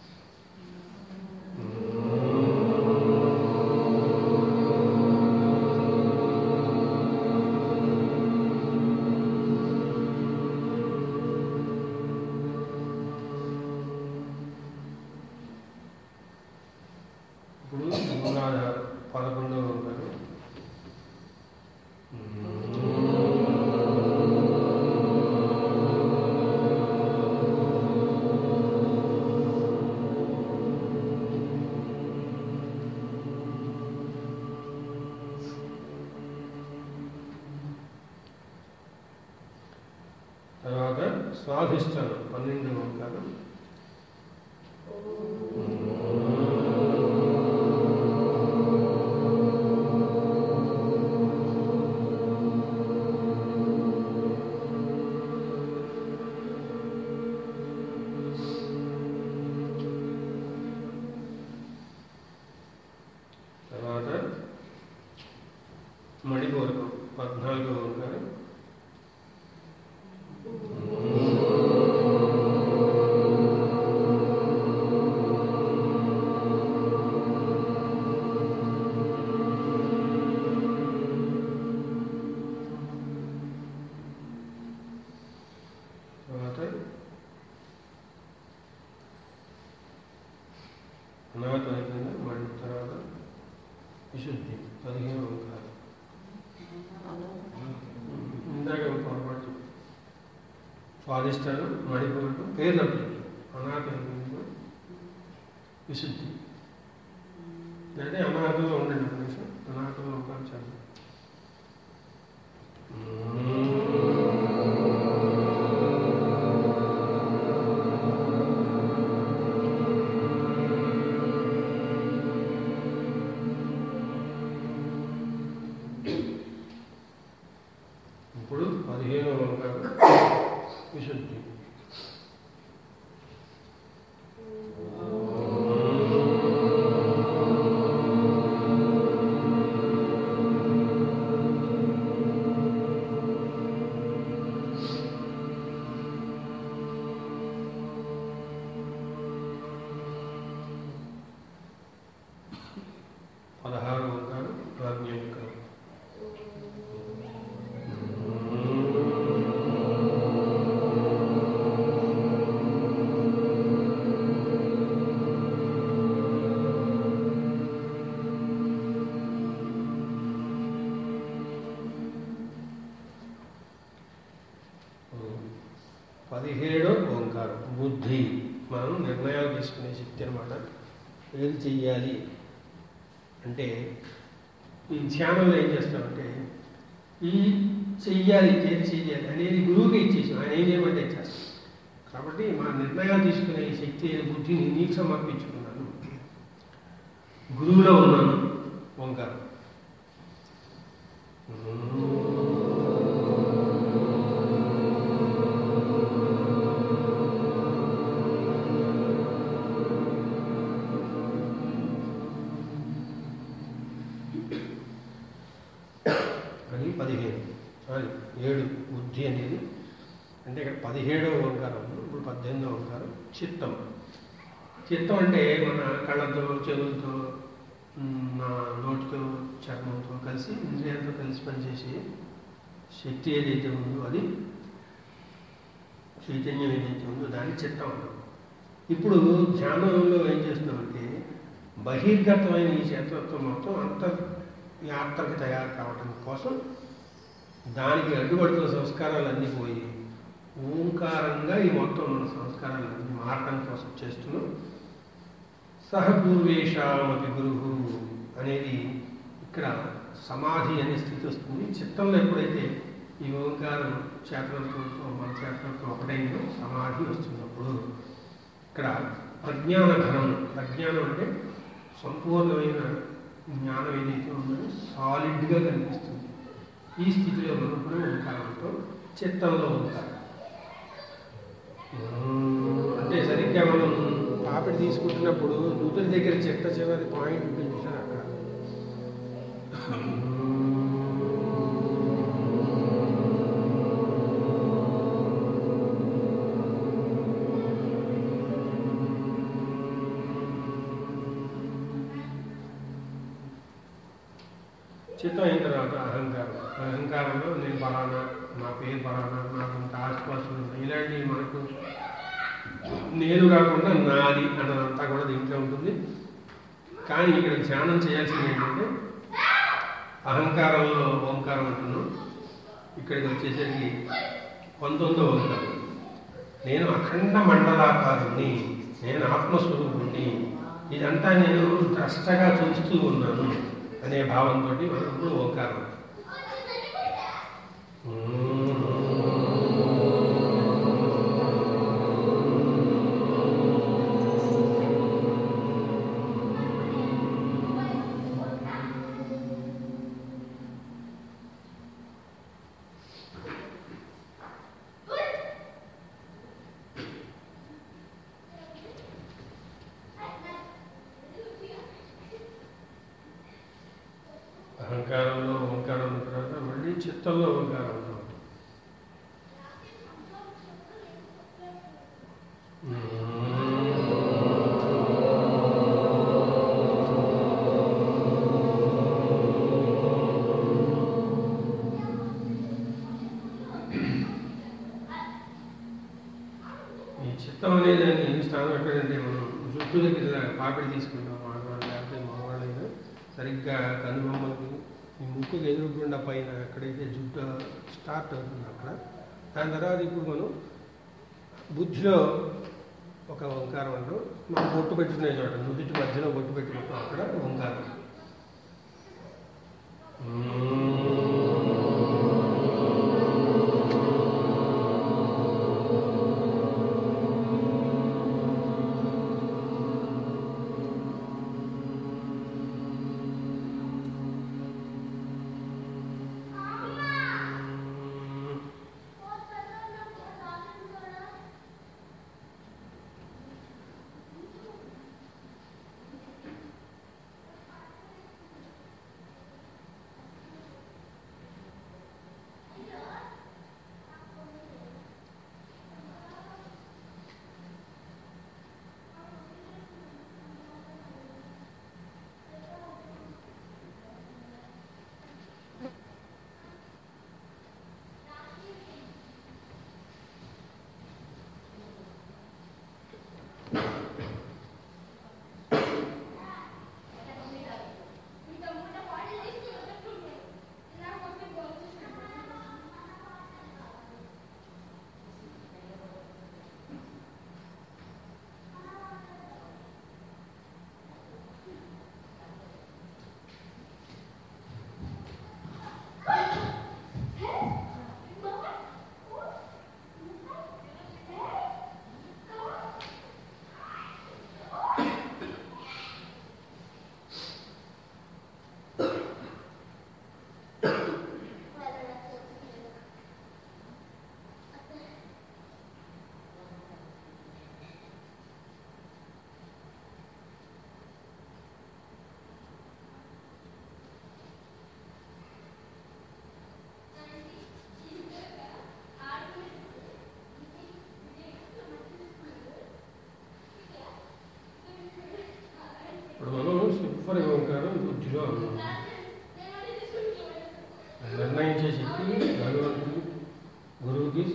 ఇప్పుడు మూలాధారం పదకొండవ ఉంటారు తర్వాత స్వాధిష్టానం పన్నెండు ఓంకారం తర్వాత మణిపూరకం పద్నాలుగో ఓంకారం తర్వాత అనాథ అయిపోయింది మళ్ళీ తర్వాత విశుద్ధి పదిహేను ఓంకారం ఇందాక ఒక పొరపాటు చెప్పాను. స్వాదిష్టాలు మణిపూరకం పేర్లు అప్పుడు అనాథ అయిపోయింది విశుద్ధి అంటే అనాథంలో ఉండండి ఒక నిమిషం అనాథంలో ఒక చదువు ఇప్పుడు పదిహేను ఓంకారం విశుద్ధి పదహారు ఓంకారం ప్రాజ్ఞానికం పదిహేడు ఓంకారం బుద్ధి మనం నిర్ణయాలు తీసుకునే శక్తి అనమాట ఏది చెయ్యాలి అంటే ఈ ధ్యానంలో ఏం చేస్తామంటే ఈ చెయ్యాలి ఏది చెయ్యాలి అనేది గురువుకి ఇచ్చేసాం ఆయన ఏం చేయమంటే ఇచ్చేస్తాం కాబట్టి మా నిర్ణయాలు తీసుకునే ఈ శక్తి బుద్ధిని నీకు సమర్పించుకున్నాను గురువులో ఉన్నాను ఓంకారం అది పదిహేను సారీ ఏడు బుద్ధి అనేది అంటే ఇక్కడ పదిహేడవ ఓంకారం ఇప్పుడు పద్దెనిమిదవ ఓంకారం చిత్తం చిత్తం అంటే మన కళ్ళతో చెవులతో మ్, నా నోటితో చర్మంతో కలిసి ఇంద్రియాలతో కలిసి పనిచేసే శక్తి ఏదైతే ఉందో అది చైతన్యం ఏదైతే ఉందో దాన్ని చిత్తం అంటాం ఇప్పుడు ధ్యానంలో ఏం చేస్తున్నామంటే బహిర్గతమైన ఈ చేతత్వం మొత్తం అంత యాత్రకి తయారు కావటం కోసం దానికి అడ్డుపడుతున్న సంస్కారాలన్నీ పోయి ఓంకారంగా ఈ మొత్తం మన సంస్కారాలన్నీ మారటం కోసం చేస్తున్నాం సహపూర్వేషామపి గురువు అనేది ఇక్కడ సమాధి అనే స్థితి వస్తుంది చిత్తంలో ఎప్పుడైతే ఈ ఓంకారం చేతనత్వంతో మన చేతనత్వం ఒకటైందో సమాధి వస్తున్నప్పుడు ఇక్కడ ప్రజ్ఞాన ఘనం ప్రజ్ఞానం అంటే సంపూర్ణమైన జ్ఞానం ఏదైతే ఉందో సాలిడ్గా కనిపిస్తుంది ఈ స్థితిలో ఉన్నప్పుడు ఓంకారంతో చిత్తంలో ఉంటారు అంటే సరిగ్గా మనం పాపిడి తీసుకుంటున్నప్పుడు నుదురు దగ్గర చిట్ట చివరి పాయింట్ ఉంటుంది చూసారా అక్కడ చిత్తం అయిన తర్వాత అహంకారం అహంకారంలో నేను పలానా నా పేరు పలానా నాకు ఇంత ఆస్తిపాస్తులు ఉన్నాయి ఇలాంటివి మనకు నేను కాకుండా నాది అన్నదంతా కూడా దీంట్లో ఉంటుంది కానీ ఇక్కడ ధ్యానం చేయాల్సింది ఏంటంటే అహంకారంలో ఓంకారం అంటున్నాం ఇక్కడికి వచ్చేసరికి పంతొమ్మిదో ఓంకారం నేను అఖండ మండలాకారుణ్ణి నేను ఆత్మస్వరూపుణ్ణి ఇదంతా నేను ద్రష్టగా చూస్తూ ఉన్నాను అనే భావంతో మనం ఇప్పుడు ఓంకారం అహంకారంలో ఓంకారం ఉన్న తర్వాత మళ్ళీ చిత్తంలో ఓంకారం ఉంది. ఈ చిత్తం అనేది దాన్ని స్థానం ఎక్కడంటే మనం జుట్టు దగ్గర పాపిడి తీసుకుంటాం ఆడవాళ్ళు లేకపోతే మగవాళ్ళైనా సరిగ్గా కనుబొమ్మలకి ఈ ముక్కుకి ఎదురుగుండా పైన ఎక్కడైతే జుట్టు స్టార్ట్ అవుతుంది అక్కడ దాని తర్వాత ఇప్పుడు మనం బుద్ధిలో ఒక ఓంకారం అంటాం మనం బొట్టు పెట్టుకునే చోట నుదుటి మధ్యలో బొట్టు పెట్టుకుంటాం అక్కడ ఓంకారం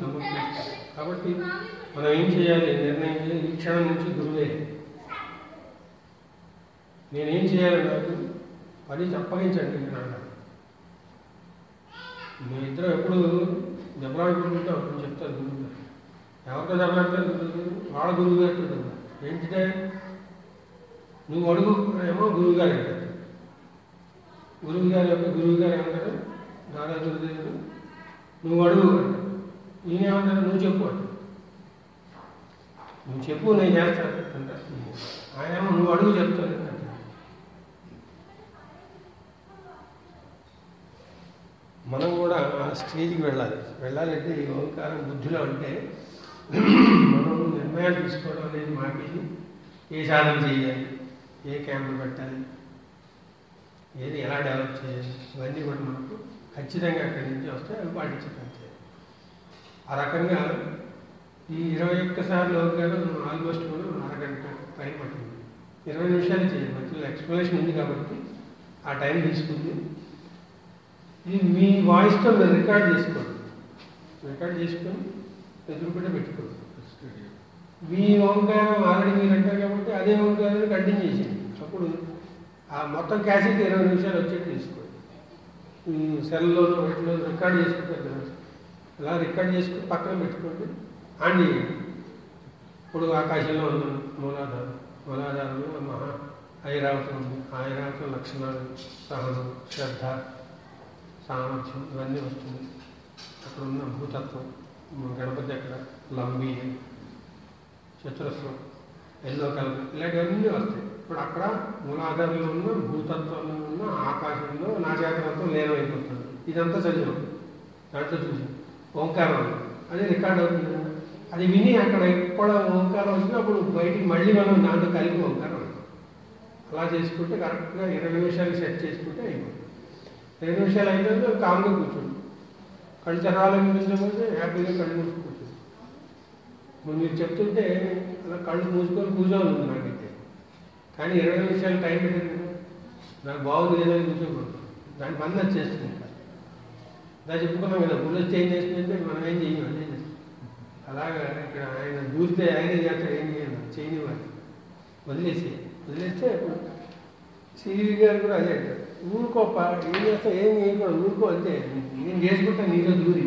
సమర్పించి కాబట్టి మనం ఏం చేయాలి నిర్ణయం చేయాలి ఈ క్షణం నుంచి గురువే నేనేం చేయాలి నాకు పని అప్పగించండి నేను అన్నాడు మీ ఇద్దరు ఎప్పుడు దెబ్బలాడుకుంటుంటే అప్పుడు చెప్తారు గురువు గారు ఎవరితో దెబ్బలాడతారు గురువు గారు వాళ్ళ గురువు గారితో దెబ్బ ఏంటిదే నువ్వు అడుగు ఏమో గురువు గారు అంటారు గురువు గారు యొక్క గురువు గారు ఏమంటారు దాదా గురుదేవుడు నువ్వు అడుగు అంటారు ఈయన ఏమంటారు నువ్వు చెప్పు అంటారు నువ్వు చెప్పు నేను చేస్తాను అంటారు ఆయన ఏమో నువ్వు అడుగు చెప్తాను అంటారు మనం కూడా ఆ స్టేజ్కి వెళ్ళాలి వెళ్ళాలంటే ఈ ఓంకారం బుద్ధిలో అంటే మనం నిర్ణయాలు తీసుకోవడం అనేది మాకి ఏ సాధన చేయాలి ఏ క్యాంపులు పెట్టాలి ఏది ఎలా డెవలప్ చేయాలి ఇవన్నీ కూడా మనకు ఖచ్చితంగా అక్కడి నుంచి వస్తే అవి పాటించడం చేయాలి ఆ రకంగా ఈ ఇరవై ఒక్కసార్లు ఓంకారం ఆల్మోస్ట్ మనం అరగంట టైం పట్టింది ఇరవై నిమిషాలు చేయాలి మధ్యలో ఎక్స్ప్లెనేషన్ ఉంది కాబట్టి ఆ టైం తీసుకుంది ఇది మీ వాయిస్తో మీరు రికార్డ్ చేసుకోండి రికార్డ్ చేసుకొని ఎదురుపడే పెట్టుకోండి మీ ఓంకారం ఆల్రెడీ మీరు అంటారు కాబట్టి అదే ఓంకారాన్ని కంటిన్యూ చేసేయండి అప్పుడు ఆ మొత్తం క్యాసెట్ ఇరవై నిమిషాలు వచ్చేట్టు తీసుకోండి ఈ సెల్లోనూ వీటిలో రికార్డ్ చేసుకుంటారు కదా అలా రికార్డ్ చేసుకుని పక్కన పెట్టుకోండి ఆన్ చేయండి ఇప్పుడు ఆకాశంలో ఉన్న మూలాధారం మూలాధారంలో మహా ఐరావతం ఉంది ఆ ఐరావతం లక్షణాలు సహనం శ్రద్ధ సామర్థ్యం ఇవన్నీ వస్తుంది అక్కడ ఉన్న భూతత్వం మన గణపతి అక్కడ లంబి చతురస్రం ఎల్లో కలర్ ఇలాంటివన్నీ వస్తాయి ఇప్పుడు అక్కడ మూలాధారంలో ఉన్న భూతత్వంలో ఉన్న ఆకాశంలో నాచాతత్వం లీనమైపోతుంది ఇదంతా చదివాం దాంట్లో చూసాం ఓంకారం ఉంది. అది రికార్డ్ అవుతుంది కదా. అది విని అక్కడ ఎక్కడ ఓంకారం వచ్చినప్పుడు బయటికి మళ్ళీ మనం దాంట్లో కలిపి ఓంకారం అంటాం. అలా చేసుకుంటే కరెక్ట్గా ఇరవై నిమిషాలు సెట్ చేసుకుంటే అయిపోతుంది ఇరవై నిమిషాలు అయిపోయింది కామ్గా కూర్చోండి కళ్ళు తెరవాలనిపించకపోతే హ్యాపీగా కళ్ళు మూసుకు కూర్చోండి ఇప్పుడు మీరు చెప్తుంటే అలా కళ్ళు మూసుకొని కూర్చోవాలి ఉంది నాకైతే కానీ ఇరవై నిమిషాలు టైం పెట్టింది కదా, నాకు బాగుంది కదా అని కూర్చోకూడదు దాని పని వచ్చేస్తుంది ఇంకా అలా చెప్పుకున్నాం కదా గుళ్ళు చేంజ్ చేస్తుంటే మనం ఏం చేయం అదే చేస్తాం అలాగా ఇక్కడ ఆయన దూరితే ఆయనే చేస్తాడు ఏం చేయాలి చేయనివ్వాలి వదిలేసి వదిలేస్తే అప్పుడు సిరి గారు కూడా అదే అంటారు ఊరుకోప ఏం చేస్తావు ఏం చేయకూడదు ఊరుకో అంతే నేను చేసుకుంటా నీతో దూరి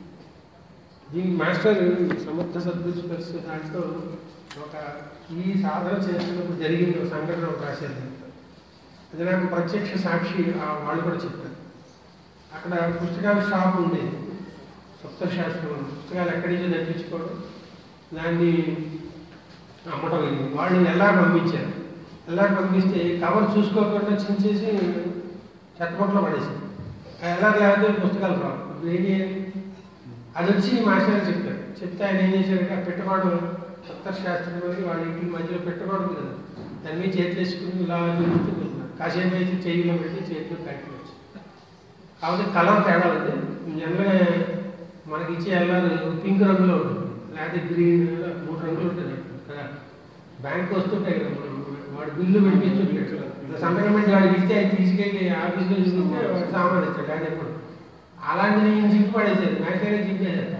దీనికి మాస్టర్ సమర్థ సద్గురు స్పర్శ దాంట్లో ఒక ఈ సాధన చేస్తున్నప్పుడు జరిగిన ఒక సంఘటన ఒక రాశారు అది నాకు ప్రత్యక్ష సాక్షి ఆ వాళ్ళు కూడా చెప్పారు అక్కడ పుస్తకాల షాప్ ఉండేది సప్తశాస్త్రం పుస్తకాలు ఎక్కడి నుంచో తెప్పించుకోవడం దాన్ని అమ్మటం ఇది వాళ్ళు ఎలా పంపించారు ఎలా పంపిస్తే కవర్ చూసుకోకుండా చించేసి చెత్తపట్లో పడేసి ఎలా లేకపోతే పుస్తకాలు రావు ఇప్పుడు ఏం చేయాలి అది వచ్చి మాస్టర్ చెప్పారు చెప్తే ఆయన ఏం చేశారంటే ఆ పెట్టుకోవడం సప్తశాస్త్రం అని వాళ్ళ ఇంటి మధ్యలో పెట్టుకోవడం కదా దాని మీద చేతులు వేసుకుని ఇలా చూస్తూ కూర్చున్నారు కాసేపు అయితే చేయిలో పెట్టి చేతిలో కట్టవచ్చు కాకపోతే కలర్ తేడా ఉంది జనరల్గా మనకి ఇచ్చే ఎల్లారు పింక్ రంగులో ఉంటుంది లేకపోతే గ్రీన్ మూడు రంగులు ఉంటుంది కదా బ్యాంక్ వస్తుంటాయి కదా మనం వాడు బిల్లు పెట్టిస్తుంటాడు సంతకం పెట్టి వాడికి ఇస్తే అది తీసుకెళ్ళి ఆఫీస్లో చూసుకుంటే వాడు సామాన్ ఇస్తాడు అది ఎప్పుడు అలాంటి నేను జిప్పు పడేసేది మాస్టర్ జిప్పేసాడు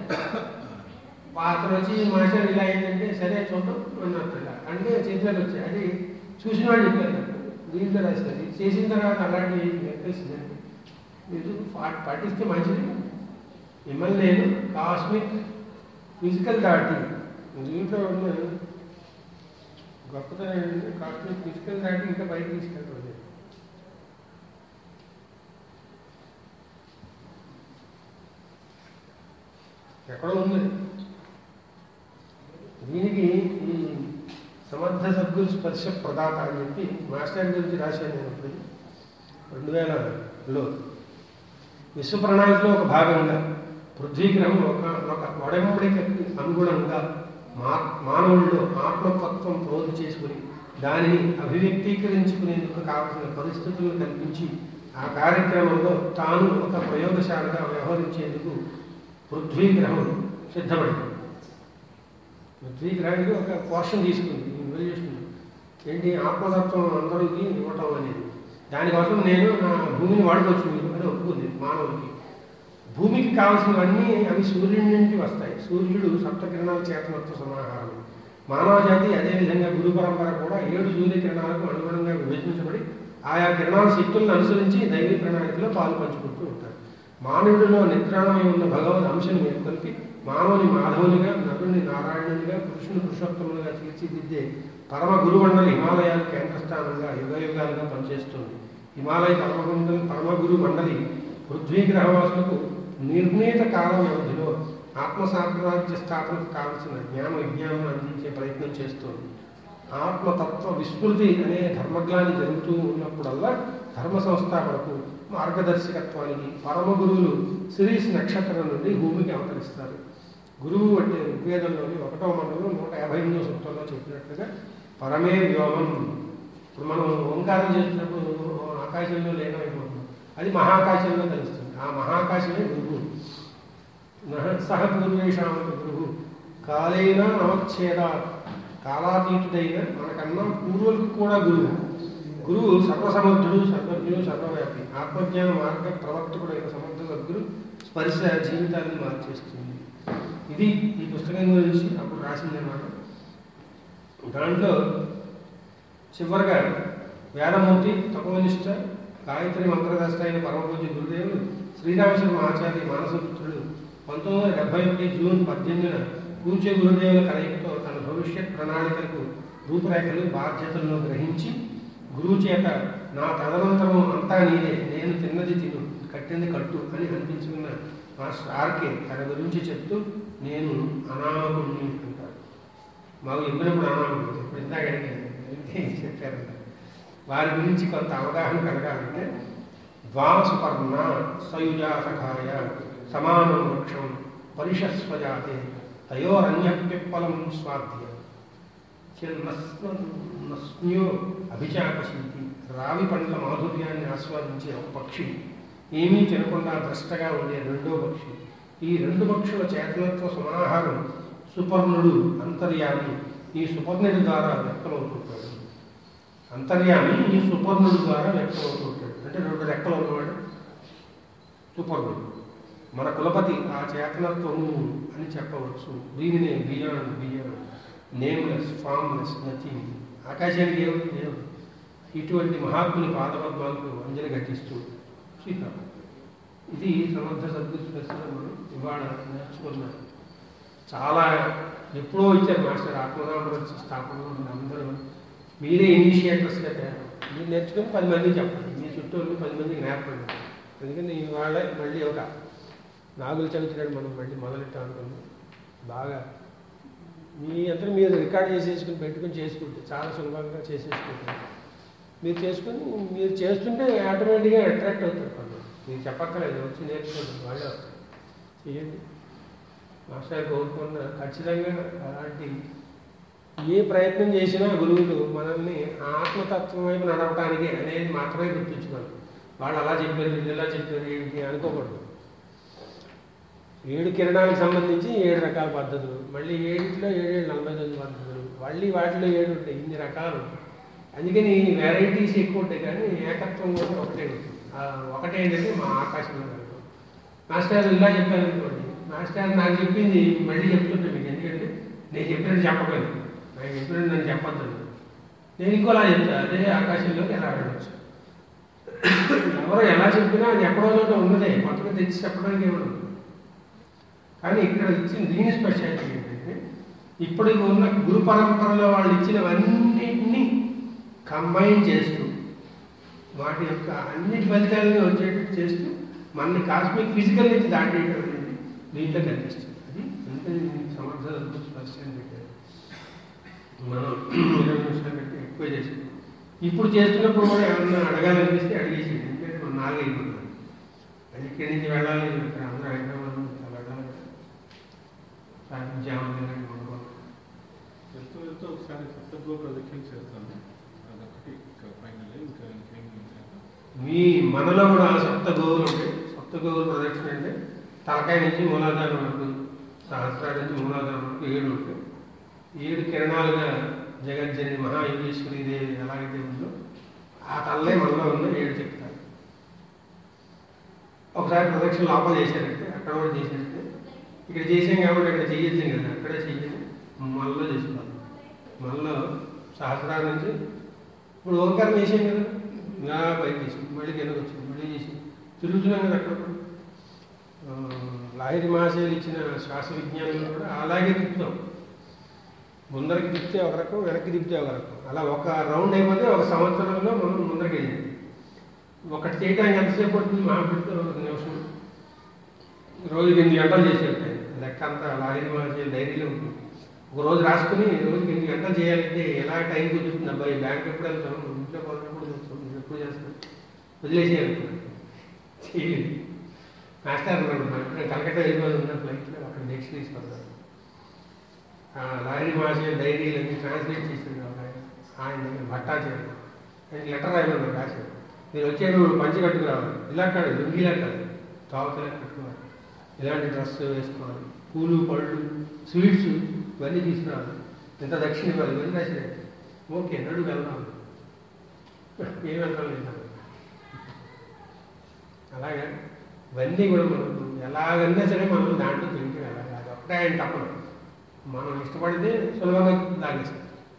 అతను వచ్చి మాస్టర్ ఇలా అయిందంటే సరే చూద్దాం అన్నట్టు అంటే చేతిలోకి వచ్చాయి అది చూసిన వాళ్ళు చెప్పారు నాకు. దీంట్లో రాస్తారు ఇది చేసిన తర్వాత అలాంటి చెప్పేసిందండి మీరు పా- పాటిస్తే మంచిది మిమ్మల్ని నేను కాస్మిక్ ఫిజికల్ దాటి దీంట్లో ఉన్న గొప్పతనం ఏంటంటే కాస్మిక్ ఫిజికల్ దాటి ఇంకా బయట తీసుకెళ్ళడం ఎక్కడో ఉంది దీనికి ఈ సమర్థ సద్గురు స్పర్శ ప్రదాత అని చెప్పి మాస్టర్ గురించి రాశాను నేను అప్పుడు రెండు వేలలో విశ్వ ప్రణాళికలో ఒక భాగంగా పృథ్వీగ్రహం ఒక ఒక ఒడంబడికకి అనుగుణంగా మా మానవుల్లో ఆత్మతత్వం ప్రోధి చేసుకుని దానిని అభివ్యక్తీకరించుకునేందుకు కావలసిన పరిస్థితులను కల్పించి ఆ కార్యక్రమంలో తాను ఒక ప్రయోగశాలగా వ్యవహరించేందుకు పృథ్వీగ్రహం సిద్ధపడింది పృథ్వీగ్రహానికి ఒక పోర్షన్ తీసుకుంది ఇన్వల్యూషన్ ఏంటి ఆత్మతత్వం అందరికీ ఇవ్వటం అనేది దానికోసం నేను నా భూమిని వాడుకోవచ్చు మీరు అని ఒప్పుకుంది మానవుడికి భూమికి కావాల్సినవన్నీ అవి సూర్యుడి నుంచి వస్తాయి సూర్యుడు సప్తకిరణాల చేతనత్వ సమాహారం మానవ జాతి అదేవిధంగా గురు పరంపర కూడా ఏడు సూర్యకిరణాలకు అనుగుణంగా విభజించబడి ఆయా కిరణాల శక్తులను అనుసరించి దైవీ ప్రణాళికలో పాలు పంచుకుంటూ ఉంటారు మానవుడిలో నిద్రాణమై ఉన్న భగవద్ అంశం మేల్కొల్పి మానవుని మాధవునిగా నరుని నారాయణునిగా పురుషుని పురుషోత్తములుగా తీర్చిదిద్దే పరమ గురుమండలి హిమాలయాల కేంద్ర స్థానంగా యుగ యుగాలుగా పనిచేస్తుంది హిమాలయ పరమగుండలి పరమ గురు మండలి పృథ్వీ గ్రహవాసులకు నిర్ణీత కాల వ్యవధిలో ఆత్మ సామ్రాజ్య స్థాపనకు కావలసిన జ్ఞాన విజ్ఞానం అందించే ప్రయత్నం చేస్తోంది ఆత్మతత్వ విస్మృతి అనే ధర్మగ్లాని జరుగుతూ ఉన్నప్పుడల్లా ధర్మ సంస్థాపనకు మార్గదర్శకత్వానికి పరమ గురువులు శిరీష్ నక్షత్రం నుండి భూమికి అవతరిస్తారు గురువు అంటే ఋగ్వేదంలోని ఒకటో మండలం నూట యాభై ఎనిమిదో సూత్రంలో చెప్పినట్లుగా పరమే వ్యోమం ఇప్పుడు మనం ఓంకారం చేసినప్పుడు ఆకాశంలో లేనమైపోతున్నాం అది మహాకాశంలో తెలుస్తుంది ఆ మహాకాశమే గురువు నహ సహ పూర్వేషామకు గురువు కాలైన అవచ్ఛేద కాలాతీతుడైన మనకన్నా పూర్వులకు కూడా గురువు గురువు సర్వసమర్థుడు సర్వజ్ఞుడు సర్వవ్యాపి ఆత్మజ్ఞాన మార్గ ప్రవర్తకుడైన సమర్థ సద్గురు స్పర్శ జీవితాన్ని మార్చేస్తుంది ఇది ఈ పుస్తకం గురించి అప్పుడు రాసింది అన్నమాట దాంట్లో చివరిగా వేదమూర్తి తపోనిష్ట గాయత్రి మంత్రదష్ట అయిన పరమపూజ్య గురుదేవులు శ్రీరామశర్మ ఆచార్య మానసపుత్రుడు పంతొమ్మిది వందల డెబ్బై ఒకటి జూన్ పద్దెనిమిదిన పూజ్య గురుదేవుల కలయికతో తన భవిష్యత్ ప్రణాళికలకు రూపురేఖలు బాధ్యతలను గ్రహించి గురువు చేత నా తదనంతరం అంతా నీదే నేను తిన్నది తిను కట్టింది కట్టు అని అనిపించుకున్న మాస్టర్ ఆర్కే తన గురించి చెప్తూ నేను అనామకుడిని అంటారు మాకు చెప్పినప్పుడు అనామకుడు ఇప్పుడు ఇందాక అడిగాను చెప్పారు వారి గురించి కొంత అవగాహన కలగాలంటే ద్వాసుపర్ణ సయుజా సఖాయ సమానం వృక్షం పరిషస్వజాతే తయోరన్యపిప్పలం స్వాధ్య నస్న్యో అభిచాపశీతి రావి పండ్ల మాధుర్యాన్ని ఆస్వాదించే ఒక పక్షి ఏమీ తినకుండా ద్రష్టగా ఉండే రెండో పక్షి ఈ రెండు పక్షుల చేతనత్వ సమాహారం సుపర్ణుడు అంతర్యామి ఈ సుపర్ణుడి ద్వారా వ్యక్తమవుతుంటాడు అంతర్యామి ఈ సుపర్ణుడి ద్వారా వ్యక్తమవుతుంటాడు అంటే రెండు రెక్కలు ఉన్నవాడు సుపర్ణుడు మన కులపతి ఆ చేతనత్వము అని చెప్పవచ్చు దీనినే beyond beyond nameless formless nothing ఆకాశానికి ఏమిటి లేదు ఇటువంటి మహాత్ముని పాదపద్మాలకు అంజలి ఘటిస్తూ సీతారాం ఇది సమర్థ సద్గురు స్పెషల్ మనం ఇవాళ నేర్చుకున్నాం చాలా ఎప్పుడో ఇచ్చారు మాస్టర్ ఆత్మరామరక్ష స్థాపనలో ఉన్న అందరూ మీరే ఇనిషియేటర్స్గా తయారు మీరు నేర్చుకుని పది మందికి చెప్పండి మీ చుట్టూ ఉన్న పది మందికి నేర్పండి ఎందుకంటే ఇవాళ మళ్ళీ ఒక నాగుల చవితి మనం మళ్ళీ మొదలెట్టాం అనుకున్నాం బాగా మీ అందరూ మీరు రికార్డ్ చేసేసుకుని పెట్టుకుని చేసుకుంటే చాలా సులభంగా చేసేసుకుంటారు మీరు చేసుకుని మీరు చేస్తుంటే ఆటోమేటిక్గా అట్రాక్ట్ అవుతారు కొందరు మీరు చెప్పక్కర్లేదు వచ్చి నేర్చుకోండి వాళ్ళే వస్తారు చేయండి మాస్టర్ కోరుకున్న ఖచ్చితంగా అలాంటి ఏ ప్రయత్నం చేసినా గురువులు మనల్ని ఆత్మతత్వం వైపు నడవటానికి అనేది మాత్రమే గుర్తుంచుకోవాలి వాళ్ళు అలా చెప్పారు వీళ్ళు ఇలా చెప్పారు ఏంటి అనుకోకూడదు ఏడు కిరణాలకు సంబంధించి ఏడు రకాల పద్ధతులు మళ్ళీ ఏడింటిలో ఏడేడు నలభై తొమ్మిది పద్ధతులు మళ్ళీ వాటిలో ఏడు ఉంటాయి ఇన్ని రకాలు ఉంటాయి అందుకని వెరైటీస్ ఎక్కువ ఉంటాయి కానీ ఏకత్వం కూడా ఒకటే ఉంటుంది ఆ ఒకటే ఏంటంటే మా ఆకాశంలో కనుక మాస్టర్ ఇలా చెప్పాను అనుకోండి మాస్టర్ నాకు చెప్పింది మళ్ళీ చెప్తుంటే మీకు ఎందుకంటే నేను చెప్పినట్టు చెప్పలేదు నాకు చెప్పినట్టు నన్ను చెప్పొద్దు నేను ఇంకోలా చెప్తా అదే ఆకాశంలోకి ఎలా వెళ్ళవచ్చు ఎవరో ఎలా చెప్పినా అది ఎక్కడో చోట ఉన్నదే కొత్తగా తెచ్చి చెప్పడానికి ఏమన్నా కానీ ఇక్కడ ఇచ్చిన దీని స్పెషాలిటీ ఏంటంటే ఇప్పటికి ఉన్న గురు పరంపరలో వాళ్ళు ఇచ్చినవన్నింటినీ కంబైన్ చేస్తూ వాటి యొక్క అన్ని ఫలితాలని వచ్చేటట్టు చేస్తూ మనని కాస్మిక్ ఫిజికల్ నుంచి దాటేయడం అనేది దీంట్లో కనిపిస్తుంది అది అందుకని దీనికి సమర్థ స్పష్టం పెట్టారు మనం ఇరవై నిమిషాల కంటే ఎక్కువ చేసాం ఇప్పుడు చేస్తున్నప్పుడు కూడా ఏమన్నా అడగాలనిపిస్తే అడిగేసి ఎందుకంటే మనం నాలుగైపోతున్నాం అది ఇక్కడి నుంచి వెళ్ళాలి ఇక్కడ అందరూ హైదరాబాద్ నుంచి వెళ్ళాలి సాధించామని అనుకోవాలి వెళ్తూ వెళ్తూ ఒకసారి సప్తగో ప్రదక్షిణ చేస్తాను అదొకటి ఇంకా ఫైనల్ ఇంకా ఇంకేం లేదు. మీ మనలో కూడా సప్త గోవులు ఉంటాయి సప్త గోవులు ప్రదక్షిణ అంటే తలకాయ నుంచి మూలాధారం వరకు సహస్రాల నుంచి మూలాధారం వరకు ఏడు ఉంటాయి ఏడు కిరణాలుగా జగజ్జని మహాయోగేశ్వరి దేవి ఎలాగైతే ఉందో ఆ తల్లే మనలో ఉన్న ఏడు చెప్తారు ఒకసారి ప్రదక్షిణ లోపల చేశారంటే అక్కడ కూడా చేశారంటే ఇక్కడ చేసాం కాబట్టి అక్కడ చేయొచ్చు కదా అక్కడే చెయ్యాలి మళ్ళీ చేసుకోవాలి మళ్ళీ సహస్రాల నుంచి ఇప్పుడు ఓంకారం చేసాం కదా ఇంకా పైకి చేసాం మళ్ళీ కిందకు వచ్చింది మళ్ళీ చేసి తిరుగుతున్నాం కదా అక్కడ కూడా ఆ, లాహిరి మహాశయులు ఇచ్చిన శ్వాస విజ్ఞానంలో కూడా అలాగే తిప్పుతాం ముందరికి తిప్పితే ఒక రకం వెనక్కి తిప్పితే ఒక రకం అలా ఒక రౌండ్ అయిపోతే ఒక సంవత్సరంలో మనం ముందరికి వెళ్ళాం ఒకటి చేయడానికి ఎంతసేపు పడుతుంది మా పెడితే ఒక నిమిషం రోజుకి ఎనిమిది గంటలు చేసేటాయి లెక్క అంతా లాగిన వాళ్ళ డైరీలో ఉంటుంది ఒక రోజు రాసుకుని రోజుకి ఎనిమిది గంటలు చేయాలంటే ఎలా టైం కుదురుతుంది అబ్బాయి బ్యాంక్ ఎప్పుడు వెళ్తాం ఇంట్లో పోతున్నప్పుడు చూస్తాం మీరు ఎప్పుడు చేస్తాం వదిలేసేయాలి చేయలేదు మాస్టర్ అన్నాడు మా ఇక్కడ కలకత్తా వెళ్ళిపోయి ఉన్న ఫ్లైట్లో అక్కడ నెక్స్ట్ తీసుకొస్తాను లారీ మాసే డైరీలన్నీ ట్రాన్స్లేట్ చేసాడు ఒక ఆయన ఆయన దగ్గర భట్టాచార్య ఆయన లెటర్ రాయమన్నాడు రాశాడు మీరు వచ్చేటప్పుడు పంచి కట్టుకురావాలి ఇలా కాదు లుంగిలా కాదు తావతలా కట్టుకోవాలి ఇలాంటి డ్రెస్ వేసుకోవాలి పూలు పళ్ళు స్వీట్స్ ఇవన్నీ తీసుకురావాలి ఎంత దక్షిణ ఇవ్వాలి ఇవన్నీ రాశాడు ఓకే నడు వెళ్దాం ఏం వెళ్తాం లేదు అలాగే ఇవన్నీ కూడా మనం ఎలాగన్నా సరే మనం దాంట్లో తింటే వెళ్ళాలి అది ఒకటే ఆయన తప్పదు మనం ఇష్టపడితే సులభంగా లాగేస్తాం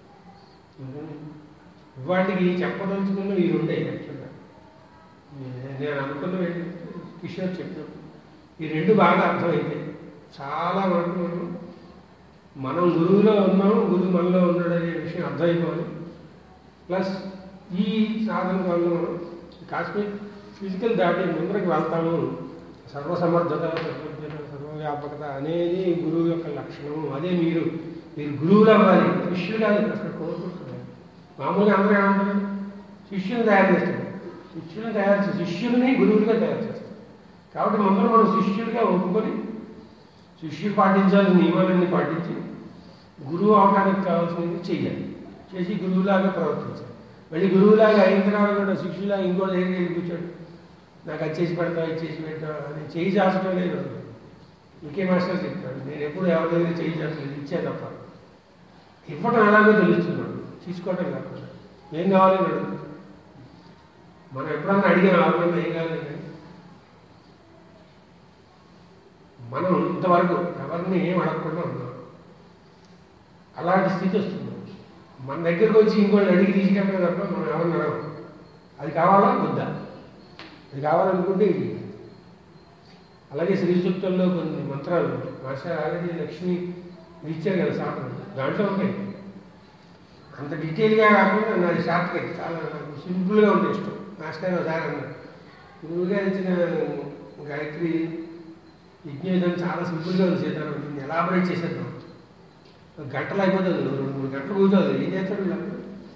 వాటికి చెప్పదలుచుకున్న ఈ రెండే యాక్చువల్గా నే- నేను అనుకున్న ఏంటంటే కిషోర్ చెప్పినప్పుడు ఈ రెండు బాగా అర్థమైతే చాలా వరకు మనం మనం గురువులో ఉన్నాం గురువు మనలో ఉన్నాడు అనే విషయం అర్థమైపోవాలి ప్లస్ ఈ సాధన వల్ల మనం కాస్మిక్ ఫిజికల్ దాటి ముందరికి వెళ్తాము సర్వసమర్థత సర్వజ్ఞత సర్వవ్యాపకత అనేది గురువు యొక్క లక్షణము అదే మీరు మీరు గురువులు అవ్వాలి శిష్యులు కాదు అక్కడ కోరుకుంటున్నారు మామూలుగా అందరూ ఏమంటారు శిష్యుని తయారు చేస్తారు శిష్యుని తయారు చేసి శిష్యుని గురువులుగా తయారు చేస్తారు కాబట్టి ముందర మనం శిష్యుడిగా ఒప్పుకొని శిష్యుడు పాటించాల్సిన నియమాలన్నీ పాటించి గురువు అవడానికి కావాల్సినది చెయ్యాలి చేసి గురువులాగా ప్రవర్తించాలి మళ్ళీ గురువులాగా అయిన తర్వాత కూడా శిష్యులాగా ఇంకో దగ్గరికి వెళ్ళి కూర్చోడు నాకు అది చేసి పెడతా ఇది చేసి పెడతా అని చేయి చాచడం లేదు ఇంకే మాస్టర్ చెప్తాడు నేను ఎప్పుడు ఎవరి దగ్గర చేయి చాచలేదు ఇచ్చే తప్ప ఇవ్వడం ఎలాగో తెలుస్తున్నాడు తీసుకోవటం కాకుండా ఏం కావాలని అడుగు మనం ఎప్పుడన్నా అడిగిన ఆలోచన ఏం కావాలి కానీ మనం ఇంతవరకు ఎవరిని ఏం అడగకుండా ఉన్నాం అలాంటి స్థితి వస్తుంది మన దగ్గరకు వచ్చి ఇంకోళ్ళు అడిగి తీసుకెళ్ళడం తప్ప మనం ఎవరిని అడగం అది కావాలా వద్దా అది కావాలనుకుంటే ఇది అలాగే శ్రీ సూక్తంలో కొన్ని మంత్రాలు ఉంటాయి మాస్టర్ ఆల్రెడీ లక్ష్మి ఇది ఇచ్చారు కదా శాపం దాంట్లో ఉంటాయి అంత డీటెయిల్గా కాకుండా నాది షార్ట్ కట్ చాలా నాకు సింపుల్గా ఉంటే ఇష్టం మాస్టర్ ఒకసారి అన్నారు గురువుగారు ఇచ్చిన గాయత్రి యజ్ఞం చాలా సింపుల్గా ఉంది సీతారాం దీన్ని ఎలాబరేట్ చేసేద్దాం గంటలు అయిపోతుంది రెండు మూడు గంటలు కూర్చోదు ఏం చేస్తాడు వీళ్ళందరూ?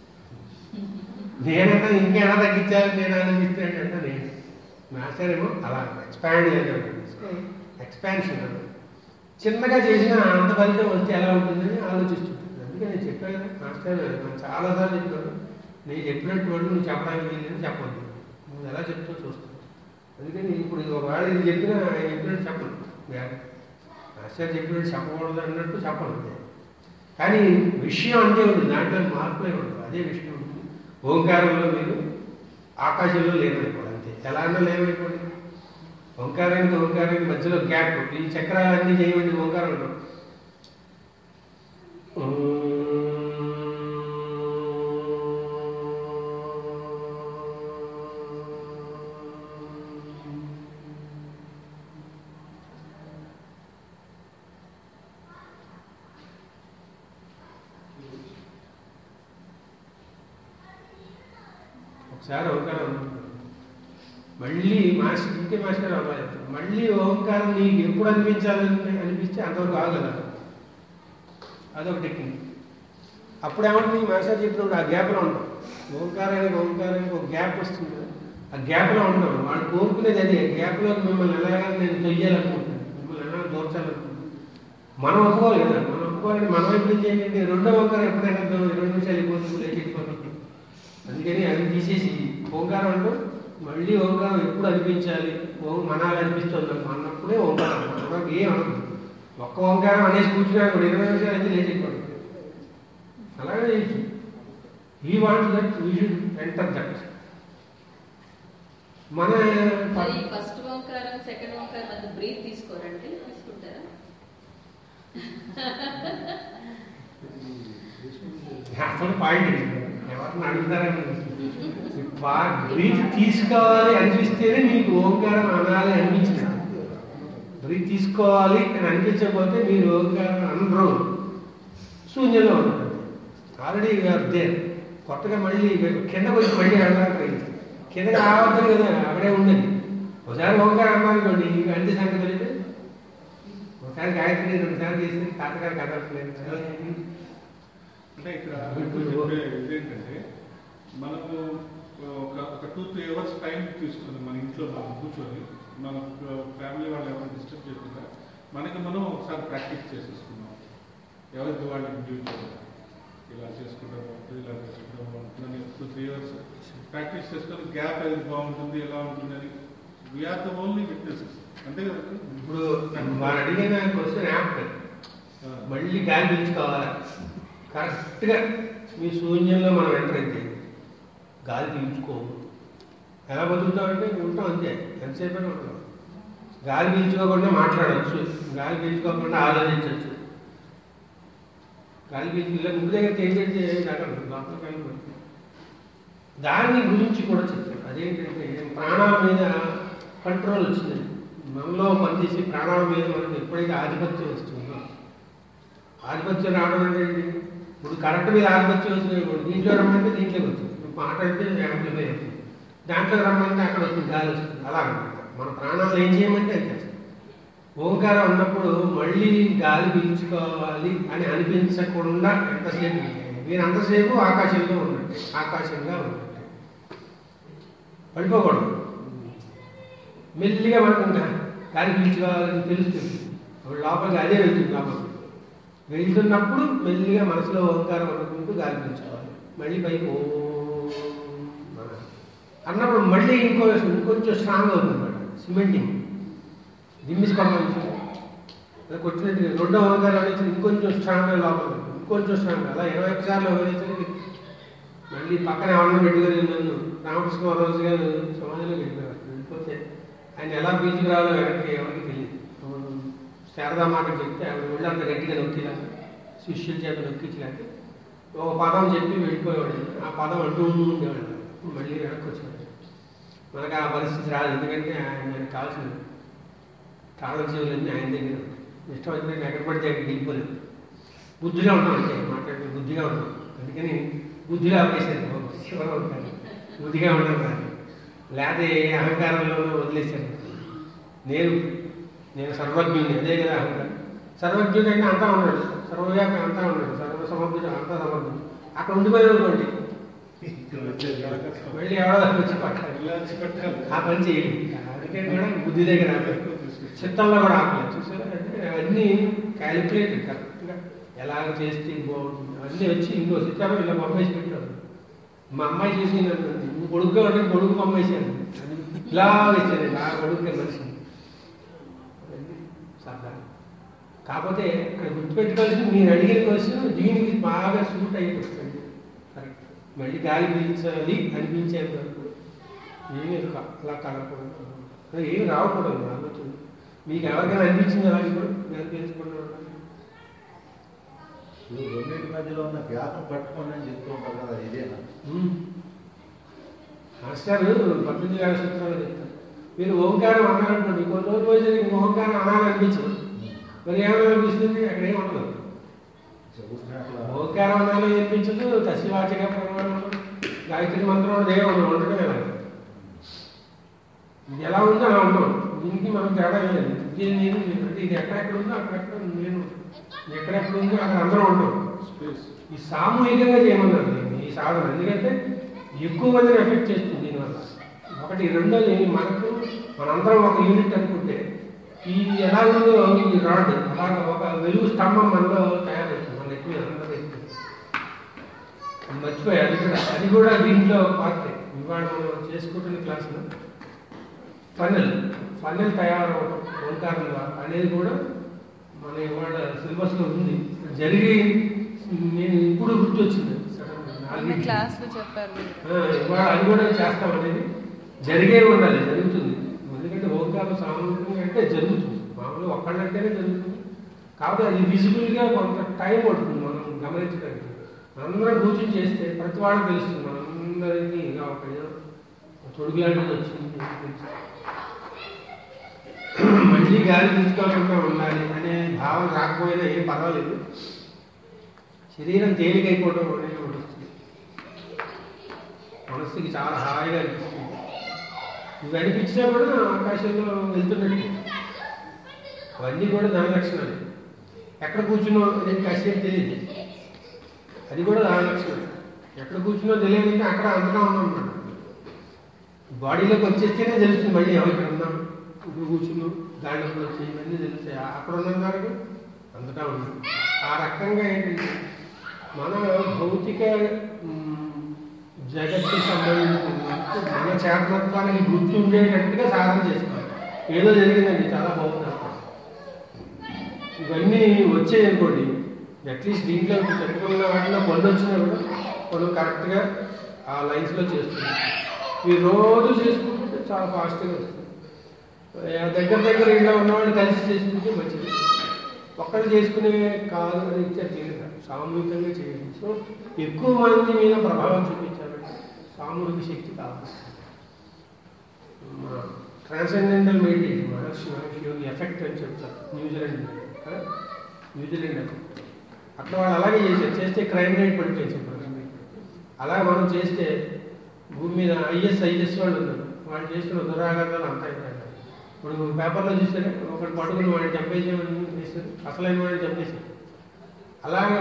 నేనైనా ఇంకేనా తగ్గించాలి నేను ఆలోచిస్తాను అంటే నేను మాస్టర్ ఏమో అలా ఎక్స్పాండ్ చేయాలి ఎక్స్పాన్షన్ అన్నమాట చిన్నగా చేసిన అంత ఫలితం వస్తే ఎలా ఉంటుందని ఆలోచిస్తుంటుంది అందుకే నేను చెప్పాను కదా మాస్టర్ నేను చాలాసార్లు చెప్పాను నేను చెప్పినట్టు వాడు నువ్వు చెప్పడానికి వీలని చెప్పొద్దు నువ్వు ఎలా చెప్తావు చూస్తాను అందుకని ఇప్పుడు ఒకవేళ ఇది చెప్పినా ఆయన చెప్పినట్టు చెప్పను వేరే మాస్టర్ చెప్పినట్టు చెప్పకూడదు అన్నట్టు చెప్పను కానీ విషయం అంతే ఉంటుంది దాంట్లో మార్పులే ఉండదు అదే విషయం ఉంటుంది ఓంకారంలో మీరు ఆకాశంలో లేవైపోవాలి అంతే ఎలా అన్నా లేవైపోండి ఓంకారానికి ఓంకారానికి మధ్యలో గ్యాప్ ఈ చక్రాలన్నీ చేయమండి ఓంకారం అంటాం ఒకసారి ఓంకారం అన్నాను. మళ్ళీ మాస్టర్ ఇంకే మాస్టర్ అవ్వాలి మళ్ళీ ఓంకారం నీకు ఎప్పుడు అనిపించాలని అనిపిస్తే అంతవరకు ఆగల అదొక టెక్నిక్ అప్పుడు ఏమంటుంది మాస్టర్ చెప్పినప్పుడు ఆ గ్యాప్లో ఉంటాం ఓంకారానికి ఓంకారానికి ఒక గ్యాప్ వస్తుంది కదా ఆ గ్యాప్లో ఉంటాం వాళ్ళు కోరుకునేది అదే గ్యాప్లో మిమ్మల్ని ఎలాగైనా నేను తొయ్యాలనుకుంటాను మిమ్మల్ని ఎలా దోర్చాలనుకుంటాను మనం ఒప్పుకోవాలి కదా మనం ఒప్పుకోవాలంటే మనం ఎప్పుడు ఏం చేయండి రెండో ఓంకారం ఎప్పుడైనా వద్దాం, రెండు నిమిషాలు అయిపోతుంది లేచి వెళ్ళిపోతాం అందుకని అవి తీసేసి ఓంకారం అంటూ మళ్ళీ ఓంకారం ఎప్పుడు అనిపించాలి ఓం మనాలి అనిపిస్తుంది అనుకో, అన్నప్పుడే ఓంకారం మనకు ఏం అనదు ఒక్క ఓంకారం అనేసి కూర్చున్నా కూడా ఇరవై నిమిషాలు అయితే లేచిపోతుంది అలాగే చేయొచ్చు ఈ want that we should enter that మన మరి ఫస్ట్ ఓంకారం సెకండ్ ఓంకారం మధ్య బ్రీత్ తీసుకోరండి తీసుకుంటారా అసలు పాయింట్ ఇది. ఎవరిని అడుగుతారని బ్రీత్ తీసుకోవాలి అనిపిస్తేనే మీకు ఓంకారం అనాలి అనిపించింది బ్రీత్ తీసుకోవాలి అని అనిపించకపోతే మీరు ఓంకారం అనరు శూన్యంలో ఉంటారు ఆల్రెడీ అదే కొత్తగా మళ్ళీ కింద పోయి మళ్ళీ వెళ్ళడానికి కింద రావద్దని కదా అక్కడే ఉండదు ఒకసారి ఓంకారం అన్నానుకోండి ఇంకా అంతే సంగతి తెలియదు ఒకసారి గాయత్రి రెండుసార్లు చేసి తాతగారు కదలట్లేదు అంటే ఇక్కడ చెప్పే ఇదేంటంటే మనము ఒక ఒక టూ త్రీ అవర్స్ టైం తీసుకుని మన ఇంట్లో మనం కూర్చొని మన ఫ్యామిలీ వాళ్ళు ఎవరైనా డిస్టర్బ్ చేయకుండా మనకి మనం ఒకసారి ప్రాక్టీస్ చేసేసుకున్నాం ఎవరికి వాళ్ళు ఇండివిజువల్ ఇలా చేసుకుంటాం ఇలా చేసుకుంటాం బాగుంటుందని టూ త్రీ అవర్స్ ప్రాక్టీస్ చేసుకొని గ్యాప్ ఏది బాగుంటుంది ఎలా ఉంటుందని వీఆర్ ద ఓన్లీ విట్నెసెస్ అంతే కదా ఇప్పుడు వారు అడిగిన క్వశ్చన్ యాప్ మళ్ళీ గాలి పీల్చుకోవాలా కరెక్ట్గా మీ శూన్యంలో మనం ఎంటర్ అయితే గాలి పీల్చుకోము ఎలా బతుకుతామంటే ఉంటాం అంతే ఎంతసేపు అయినా ఉంటాం గాలి పీల్చుకోకుండా మాట్లాడవచ్చు గాలి పీల్చుకోకుండా ఆలోచించవచ్చు గాలి పీల్చు ఇలా ముందు దగ్గర ఏంటంటే నగరం లోపల కలిగి దాని గురించి కూడా చెప్తాను అదేంటంటే ప్రాణాల మీద కంట్రోల్ వచ్చింది మనలో పనిచేసే ప్రాణాల మీద మనకు ఎప్పుడైతే ఆధిపత్యం వస్తుందో ఆధిపత్యం రావడం అంటే ఏంటి? ఇప్పుడు కరెంట్ మీద ఆధిపత్యం వచ్చింది అనుకోండి, దీంట్లో రమ్మంటే దీంట్లోకి వచ్చింది ఇప్పుడు మాట్లాడితే యాంప్లిఫై అవుతుంది దాంట్లో రమ్మంటే అక్కడ వచ్చింది గాలి వస్తుంది అలా అనమాట మన ప్రాణాలు ఏం చేయమంటే అది చేస్తాం ఓంకారం ఉన్నప్పుడు మళ్ళీ గాలి పీల్చుకోవాలి అని అనిపించకుండా ఎంతసేపు మీరు అంతసేపు ఆకాశంలో ఉన్నట్టే ఆకాశంగా ఉన్నట్టే పడిపోకూడదు మెల్లిగా మనకు ఇంకా గాలి పీల్చుకోవాలని తెలుస్తుంది అప్పుడు లోపలికి అదే వెళ్తుంది లోపలికి వెళ్తున్నప్పుడు మెల్లిగా మనసులో ఓంకారం అనుకుంటూ గాలి పీల్చుకోవాలి మళ్ళీ పైకి ఓ అన్నప్పుడు మళ్ళీ ఇంకో ఇంకొంచెం స్ట్రాంగ్ అవుతుంది అనమాట సిమెంటింగ్ దిమ్మిసుకోవడం అలా కొట్టినట్టు రెండో ఓంకారం అనేది ఇంకొంచెం స్ట్రాంగ్ లోపల ఇంకొంచెం స్ట్రాంగ్ అలా ఇరవై ఒక్క సార్లు వివరించడానికి మళ్ళీ పక్కన ఎవరిని పెట్టుకుని నన్ను రామకృష్ణ రోజు గారు సమాజంలో వెళ్ళిపోయారు వెళ్ళిపోతే ఆయన ఎలా పీల్చుకురావాలో వెనక్కి ఎవరికి తెలియదు శారదా మాట చెప్తే ఆవిడ ఒళ్ళంత గట్టిగా నొక్కిలాక శిష్యుల చేత నొక్కించలేక ఒక పదం చెప్పి వెళ్ళిపోయేవాడు ఆ పదం అంటూ ఉండేవాడు మళ్ళీ వెనక్కి వచ్చేవాడు మనకు ఆ పరిస్థితి రాదు ఎందుకంటే ఆయన మనకు కావాల్సిన తాళం చెవులన్నీ ఆయన దగ్గర ఉంటాయి. ఇష్టం వచ్చినట్టు ఎక్కడ పడితే అక్కడికి వెళ్ళిపోలేదు బుద్ధిగా ఉంటాం అంటే మాట్లాడితే బుద్ధిగా ఉంటాం అందుకని బుద్ధిగా ఆపేశారు బాబు. శివగా ఉంటారు బుద్ధిగా ఉండడం కాదు లేకపోతే అహంకారంలో వదిలేశారు నేను నేను సర్వజ్ఞుని అదే కదా అహంకారం సర్వజ్ఞుడు అంటే అంతా ఉన్నాడు సర్వవ్యాపి అంతా ఉన్నాడు సర్వ సమర్థుడు అంతా సమర్థుడు అక్కడ ఉండిపోయాడు అనుకోండి మళ్ళీ ఎవరో వచ్చి పట్టాలి ఇలా పెట్టాలి ఆ పని చేయాలి అందుకని కూడా బుద్ధి దగ్గర ఆపాలి చిత్తంలో కూడా ఆపలేదు చూసారా అంటే అవన్నీ క్యాలిక్యులేటెడ్ కరెక్ట్గా ఎలా చేస్తే బాగుంటుంది అవన్నీ వచ్చి ఇంకో చిత్తాలు ఇలా పంపేసి పెట్టారు మా అమ్మాయి చేసి నువ్వు కొడుకుగా ఉంటే కొడుకు పంపేశాను అని ఇలా వేసాను నా కొడుకు మనిషి అవన్నీ సాధారణ కాకపోతే ఇక్కడ గుర్తుపెట్టుకోవాల్సింది మీరు అడిగిన క్వశ్చన్ దీనికి బాగా సూట్ అయిపోతుంది కరెక్ట్ మళ్ళీ గాలి పీల్చాలి అనిపించేంత వరకు ఏమీ కా- అలా కలగకూడదు అలా ఏమి రావకూడదు నా ఆలోచన మీకు ఎవరికైనా అనిపించింది అలా ఇప్పుడు గాలి పీల్చుకుంటున్నాను ఇప్పుడు రెండింటి మధ్యలో ఉన్న గ్యాప్ పట్టుకోండి అని చెప్తూ ఉంటారు కదా ఇదేనా మాస్టర్ పద్దెనిమిది వేల సూత్రాలు చెప్తారు మీరు ఓంకారం అన్నారనుకోండి కొన్ని రోజులు పోయేసరికి ఇంకో ఓంకారం అనాలనిపించదు మరి ఏమనిపిస్తుంది అక్కడ ఏమి ఉండదు చెబుతున్నట్లు ఓంకారం అనాలి అనిపించదు తస్యవాచక ప్రమాణం గాయత్రి మంత్రం దేవుడు ఉండటం ఎలా ఇది ఎలా ఉందో అలా ఉన్నాం దీనికి మనం తేడా లేదు ఇది నేను నేను. అంటే ఇది ఎక్కడెక్కడ ఉందో అక్కడెక్కడ నేను ఎక్కడెక్కడ ఉందో అక్కడ అందరూ ఉంటాం స్పేస్ ఈ సామూహికంగా చేయమన్నారు దీన్ని ఈ సాధన ఎందుకంటే ఎక్కువ మందిని ఎఫెక్ట్ చేస్తుంది దీనివల్ల ఒకటి రెండోది మనకు మనందరం ఒక యూనిట్ అనుకుంటే ఈ ఎలా ఉందో ఈ రాడ్ అలాగ ఒక వెలుగు స్తంభం మనలో తయారవుతుంది మన ఎక్కువ అందరూ ఎక్కువ మర్చిపోయి అది కూడా అది కూడా దీంట్లో పార్ట్ ఇవాళ మనం చేసుకుంటున్న క్లాసులో ఫన్నెల్ ఫన్నెల్ తయారవడం ఓంకారం ద్వారా అనేది కూడా మన ఇవాళ సిలబస్లో ఉంది జరిగి నేను ఇప్పుడు గుర్తొచ్చింది సడన్ గా. మొన్న నాలుగింటికి. క్లాస్లో చెప్పారు మీరు ఆ, ఇవాళ అది కూడా చేస్తాం అనేది జరిగే ఉండాలి జరుగుతుంది ఎందుకంటే ఓంకారం భౌతికాలు సామూహికంగా అంటే జరుగుతుంది మామూలుగా ఒక్కళ్ళంటేనే జరుగుతుంది కాబట్టి అది విజిబుల్గా కొంత టైం పడుతుంది మనం గమనించడానికి అందరం కూర్చొని చేస్తే ప్రతి వాళ్ళకి తెలుస్తుంది మనందరికీ ఇలా ఒక ఏదో తొడుగు లాంటిది వచ్చింది తెలుస్తుంది. మళ్ళీ గాలి తీసుకోకుండా ఉండాలి అనే భావన రాకపోయినా ఏం పర్వాలేదు శరీరం తేలికైపోవడం అనేది ఒకటి వస్తుంది మనస్సుకి చాలా హాయిగా అనిపిస్తుంది ఇవి అనిపించినా కూడా ఆకాశంలో వెళ్తున్నట్టు అవన్నీ కూడా దాని లక్షణాలు ఎక్కడ కూర్చున్నావు అనేది కాసేపు తెలియదు అది కూడా దాని లక్షణం ఎక్కడ కూర్చున్నో తెలియదంటే అక్కడ అంతగా ఉన్నాం అన్నమాట బాడీలోకి వచ్చేస్తేనే తెలుస్తుంది మళ్ళీ ఎవరు ఇక్కడ ఉన్నాం ఇప్పుడు కూర్చున్నాం దాంట్లో వచ్చి ఇవన్నీ తెలుస్తాయి అక్కడ ఉన్నాం వరకు అంతటా ఉన్నాం ఆ రకంగా ఏంటంటే మన భౌతిక మ్, జగత్తుకి సంబంధించిన మన చేతనత్వానికి గుర్తుండేటట్టుగా సాధన చేసుకోవాలి ఏదో జరిగిందండి చాలా బాగుంది అనుకో. ఇవన్నీ వచ్చాయి అనుకోండి అట్లీస్ట్ దీంట్లో చెప్పుకున్న వాటిలో కొన్ని వచ్చినా కూడా మనం కరెక్ట్గా ఆ లైన్స్లో చేస్తున్నాం మీరు రోజు చేసుకుంటుంటే చాలా ఫాస్ట్గా వస్తుంది ఆ దగ్గర దగ్గర ఇంట్లో ఉన్నవాళ్ళు కలిసి చేసుకుంటే మంచిది ఒక్కళ్ళు చేసుకునే కాదు అని ఇచ్చారు తీరిక సామూహికంగా చేయండి సో ఎక్కువ మంది మీద ప్రభావం చూపించాలంటే సామూహిక శక్తి కావాలి transcendental meditation Maharishi Maharishi Yogi effect అని చెప్తారు న్యూజిలాండ్ కదా? న్యూజిలాండ్ ఎఫెక్ట్ అట్లా వాళ్ళు అలాగే చేశారు చేస్తే క్రైమ్ రేట్ పడిపోయింది చెప్పారు అలా మనం చేస్తే భూమి మీద ఐఎస్ ఐఎస్ వాళ్ళు ఉన్నారు వాళ్ళు చేస్తున్న దురాఘాతాలు అంతా అయిపోయాయి ఇప్పుడు పేపర్లో చూస్తే ఒకటి పట్టుకుని వాడిని చంపేసేవాడిని చేశారు అసలైన వాడిని చంపేశారు అలాగా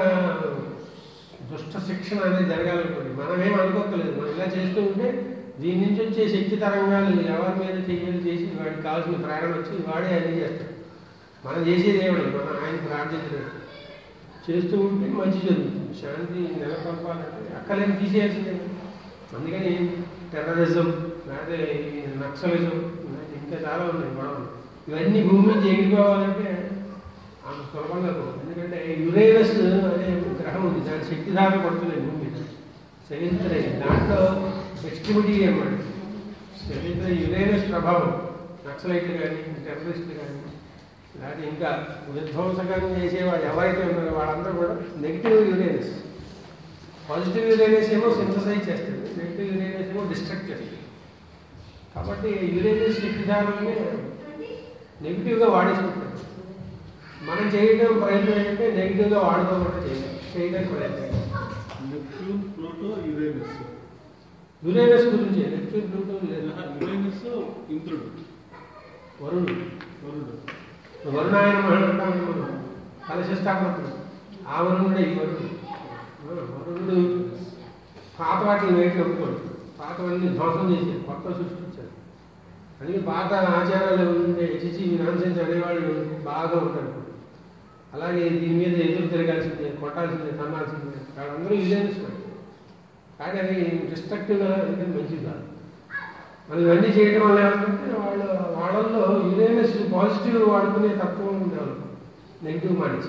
దుష్ట శిక్షణ అనేది జరగాలనుకోండి మనం ఏం అనుకోకలేదు మనం ఇలా చేస్తూ ఉంటే దీని నుంచి వచ్చే శక్తి తరంగాలు ఎవరి మీద చెయ్యాలి చేసి వాడికి కావాల్సిన ప్రేరణ వచ్చి వాడే అన్ని చేస్తాడు మనం చేసేది ఏమన్నా మనం ఆయన ప్రార్థించలేదు చేస్తూ ఉంటే మంచి జరుగుతుంది శాంతి నెలకొల్పాలంటే అక్కలేని తీసేయాల్సిందే అందుకని టెర్రరిజం లేకపోతే ఈ నక్సలిజం లేకపోతే ఇంకా చాలా ఉన్నాయి గొడవలు ఇవన్నీ భూమి నుంచి ఎగిరిపోవాలంటే అంత సులభంగా పోదు. ఎందుకంటే యురేనస్ అనే గ్రహం ఉంది దాని శక్తి దాకా పడుతున్నాయి భూమి మీద శరీర దాంట్లో ఎక్స్ట్రిమిటీ అన్నమాట శరీర యురేనస్ ప్రభావం నక్సలైట్లు కానీ టెర్రరిస్టులు కానీ లేకపోతే ఇంకా విధ్వంసకం చేసేవాళ్ళు ఎవరైతే ఉన్నారో వాళ్ళందరూ కూడా నెగిటివ్ యురేనస్ పాజిటివ్ యురేనస్ ఏమో సింథసైజ్ చేస్తుంది నెగిటివ్ యురేనస్ ఏమో డిస్ట్రక్ట్ చేస్తుంది కాబట్టి యురేనస్ విధానాన్ని నెగిటివ్గా వాడేసుకుంటారు మనం చేయడం ప్రయత్నం ఏంటంటే నెగిటివ్గా వాడుకోకుండా చేయడం చేయడానికి ప్రయత్నం నెప్ట్యూన్ ప్లూటో యురేనస్ యురేనస్ గురించి నెగిటివ్ ప్లూటో లేదు యురేనస్ ఇంద్రుడు వరుణుడు వరుడు వరుణాయన అంటాం మనం కలశస్థాపనప్పుడు ఆ వరుణుడే ఈ వరుణుడు ఆ, వరుణుడు పాత వాటిని వేటి నమ్ముకోడు పాతవన్నీ ధ్వంసం చేశారు కొత్త సృష్టించారు అందుకే పాత ఆచారాలు ఉండే చిచి నాన్సెన్స్ అనేవాళ్ళు బాగా ఉంటారు ఇప్పుడు. అలాగే దీని మీద ఎదురు తిరగాల్సిందే కొట్టాల్సిందే తన్నాల్సిందే వాళ్ళందరూ ఇదేస్తారు కానీ అది డిస్ట్రక్టివ్గా అనేది మంచిది కాదు మనం ఇవన్నీ చేయడం వల్ల ఏమంటే వాళ్ళ వాళ్ళల్లో యురేనస్ పాజిటివ్ వాడుకునే తత్వం ఉండేవాళ్ళు నెగిటివ్ మానేసి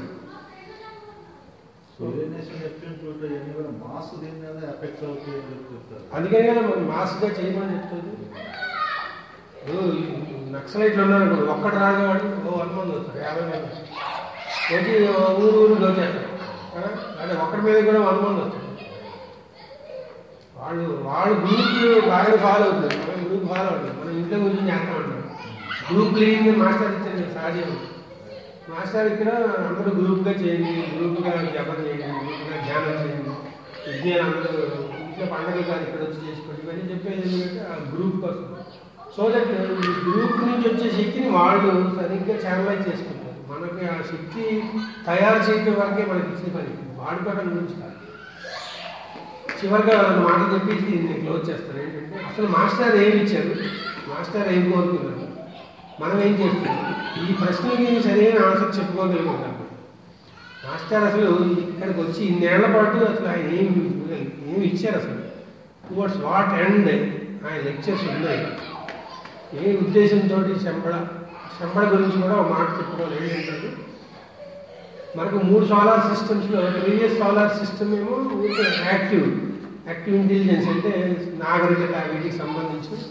యురేనస్ నెప్ట్యూన్ ప్లూటో ఇవన్నీ కూడా మాస్ దీని మీద ఎఫెక్ట్స్ అవుతాయి అని చెప్పి చెప్తారు అందుకనే కదా మనం మాస్గా చేయమని చెప్తుంది ఇప్పుడు ఈ నక్సలైట్లు ఉన్నారు అనుకోండి ఒక్కటి రాగాడు ఓ వంద మంది వస్తారు యాభై మంది వచ్చి ఊరు ఊరు దోచేస్తారు కదా? అంటే ఒక్కడి మీద కూడా వంద మంది వస్తారు వాళ్ళు వాళ్ళు గ్రూప్ బాగా ఫాలో అవుతారు మనం గ్రూప్ ఫాలో అవుతాం మనం ఇంట్లో గురించి చేస్తా ఉంటాం గ్రూప్ క్లీనింగ్ మాస్టర్ ఇచ్చారు సహజం మాస్టర్ ఇక్కడ అందరూ గ్రూప్గా చేయండి గ్రూప్గా జపం చేయండి గ్రూప్గా ధ్యానం చేయండి విజ్ఞానం అందరూ ఇంట్లో పండుగ కాదు ఇక్కడ వచ్చి చేసుకోండి ఇవన్నీ చెప్పేది ఎందుకంటే ఆ గ్రూప్ కోసం సో దట్ ఈ గ్రూప్ నుంచి వచ్చే శక్తిని వాళ్ళు సరిగ్గా ఛానలైజ్ చేసుకుంటారు మనకి ఆ శక్తి తయారు చేయడం వరకే మనకి ఇచ్చిన పని వాడుకోవడం గురించి కాదు చివరిగా ఒక మాట చెప్పేసి దీన్ని క్లోజ్ చేస్తారు ఏంటంటే అసలు మాస్టర్ ఏమి ఇచ్చారు మాస్టర్ ఏం కోరుతున్నారు మనం ఏం చేస్తున్నాం ఈ ప్రశ్నకి సరైన ఆన్సర్ చెప్పుకోగలుగుతాం మాస్టర్ అసలు ఇక్కడికి వచ్చి ఇన్నేళ్ల పాటు అసలు ఆయన ఏం ఏమి ఇచ్చారు అసలు టువర్డ్స్ వాట్ ఎండ్ ఆయన లెక్చర్స్ ఉన్నాయి ఏ ఉద్దేశంతో శంబళ శంబళ గురించి కూడా ఒక మాట చెప్పుకోవాలి ఏంటంటే మనకు మూడు సోలార్ సిస్టమ్స్లో ప్రీవియస్ సోలార్ సిస్టమ్ ఏమో యాక్టివ్ యాక్టివ్ ఇంటెలిజెన్స్ అంటే నాగరికత వీటికి సంబంధించి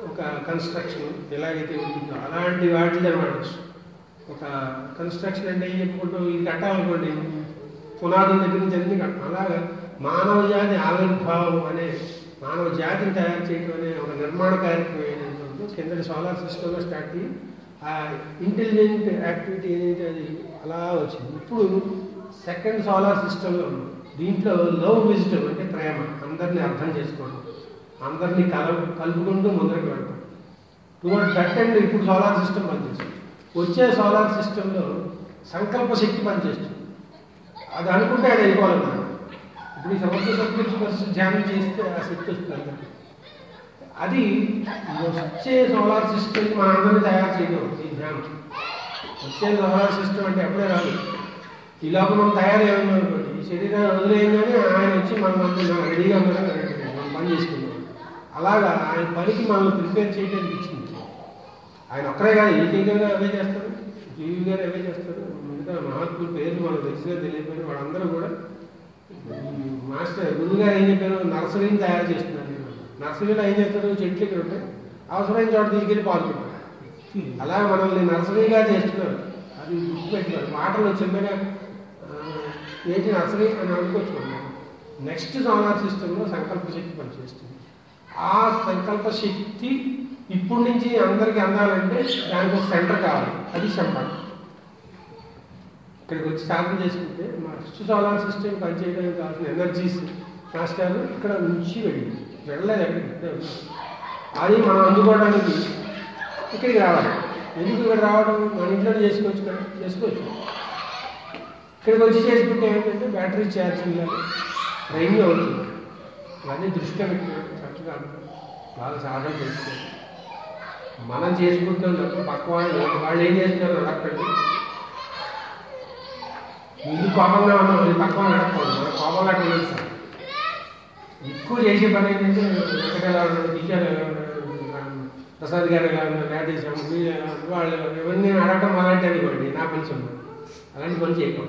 ఒక కన్స్ట్రక్షన్ ఎలాగైతే ఉంటుందో అలాంటి వాటిది అనమాట ఒక కన్స్ట్రక్షన్ అంటే ఏం చెప్పుకుంటాం ఇది కట్టాలనుకోండి పునాదుల దగ్గర నుంచి అన్ని కట్టాలి అలాగా మానవ జాతి ఆవిర్భావం అనే మానవ జాతిని తయారు చేయడం అనే ఒక నిర్మాణ కార్యక్రమం ఏదైతే ఉందో కిందటి సోలార్ సిస్టంలో స్టార్ట్ అయ్యి ఆ ఇంటెలిజెంట్ యాక్టివిటీ ఏదైతే అది అలా వచ్చింది ఇప్పుడు సెకండ్ సోలార్ సిస్టంలో ఉంది దీంట్లో లవ్ విజిటమ్ అంటే ప్రేమ అందరినీ అర్థం చేసుకోవడం అందరినీ కల కలుపుకుంటూ ముందరికి వెళ్ళడం టువర్డ్ దట్ అండ్ ఇప్పుడు సోలార్ సిస్టమ్ పనిచేస్తుంది వచ్చే సోలార్ సిస్టంలో సంకల్ప శక్తి పనిచేస్తుంది అది అనుకుంటే అది అయిపోవాలన్నమాట ఇప్పుడు ఈ సముద్ర సభ్యులు ఫస్ట్ ధ్యానం చేస్తే ఆ శక్తి వస్తుంది అందరికీ. అది వచ్చే సోలార్ సిస్టమ్ మన అందరినీ తయారు చేయడం ఈ ధ్యానం వచ్చే సోలార్ సిస్టమ్ అంటే ఎప్పుడే రాదు ఈ లోపల మనం తయారయ్యాము అనుకోండి ఈ శరీరాన్ని వదిలేయగానే ఆయన వచ్చి మనం మనం రెడీగా మనం మనం పని చేసుకున్నాం అలాగా ఆయన పనికి మనల్ని ప్రిపేర్ చేయడానికి ఇచ్చింది ఆయన ఒక్కరే కాదు ఏటీ గారు అవే చేస్తారు జీవి గారు అవే చేస్తారు మిగతా మహాత్ముల పేర్లు మనకు తెలిసిగా తెలియకపోయినా వాళ్ళందరూ కూడా ఈ మాస్టర్ గురువు గారు ఏం చెప్పారు నర్సరీని తయారు చేస్తున్నారు నర్సరీలో ఏం చేస్తారు చెట్లు ఇక్కడ ఉంటాయి అవసరమైన చోట తీసుకెళ్ళి పాల్గొంటారు అలా మనల్ని నర్సరీగా చేస్తున్నారు అది గుర్తుపెట్టుకోవాలి మాటలు చిన్నగా ఆ, ఏంటి నర్సరీ అని అనుకోవచ్చు నెక్స్ట్ సోలార్ సిస్టంలో సంకల్ప శక్తి పనిచేస్తుంది ఆ సంకల్ప శక్తి ఇప్పటి నుంచి అందరికి అందాలంటే దానికి ఒక సెంటర్ కావాలి అది శంపం ఇక్కడికి వచ్చి సాధన చేసుకుంటే మా ఫస్ట్ సోలార్ సిస్టమ్ పనిచేయడానికి కావాల్సిన ఎనర్జీస్ మాస్టర్లు ఇక్కడ నుంచి వెళ్ళి వెళ్ళలేదు ఎక్కడికి ఇక్కడే ఉన్నారు. అది మనం అందుకోవడానికి ఇక్కడికి రావాలి ఎందుకు ఇక్కడ రావడం మన ఇంట్లో చేసుకోవచ్చు కదా చేసుకోవచ్చు ఇక్కడికి వచ్చి చేసుకుంటే ఏంటంటే బ్యాటరీ ఛార్జింగ్ లాగా రైన్ అవుతుంది ఇవన్నీ దృష్టిలో పెట్టుకోవడం చక్కగా బాగా సాధన చేసుకోవాలి మనం చేసుకుంటాం తప్ప పక్క వాళ్ళు వాళ్ళు ఏం చేస్తున్నారు అడగండి ముందు కోపంగా ఉన్నాం అది పక్క వాళ్ళు అడగకూడదు మన కోపంగా తెలుస్తాం ఎక్కువ చేసే పని ఏంటంటే వెంకట ఎలా ఉన్నాడు కిషోర్ ఎలా ఉన్నాడు ప్రసాద్ గారు ఎలా ఉన్నారు రాధేశ్యామ్ వీళ్ళు ఎలా ఉన్నారు, వాళ్ళు ఎలా ఉన్నారు, ఇవన్నీ అడగటం అలాంటి అనుకోండి నా పని సొమ్ము అలాంటి పని చేయకూడదు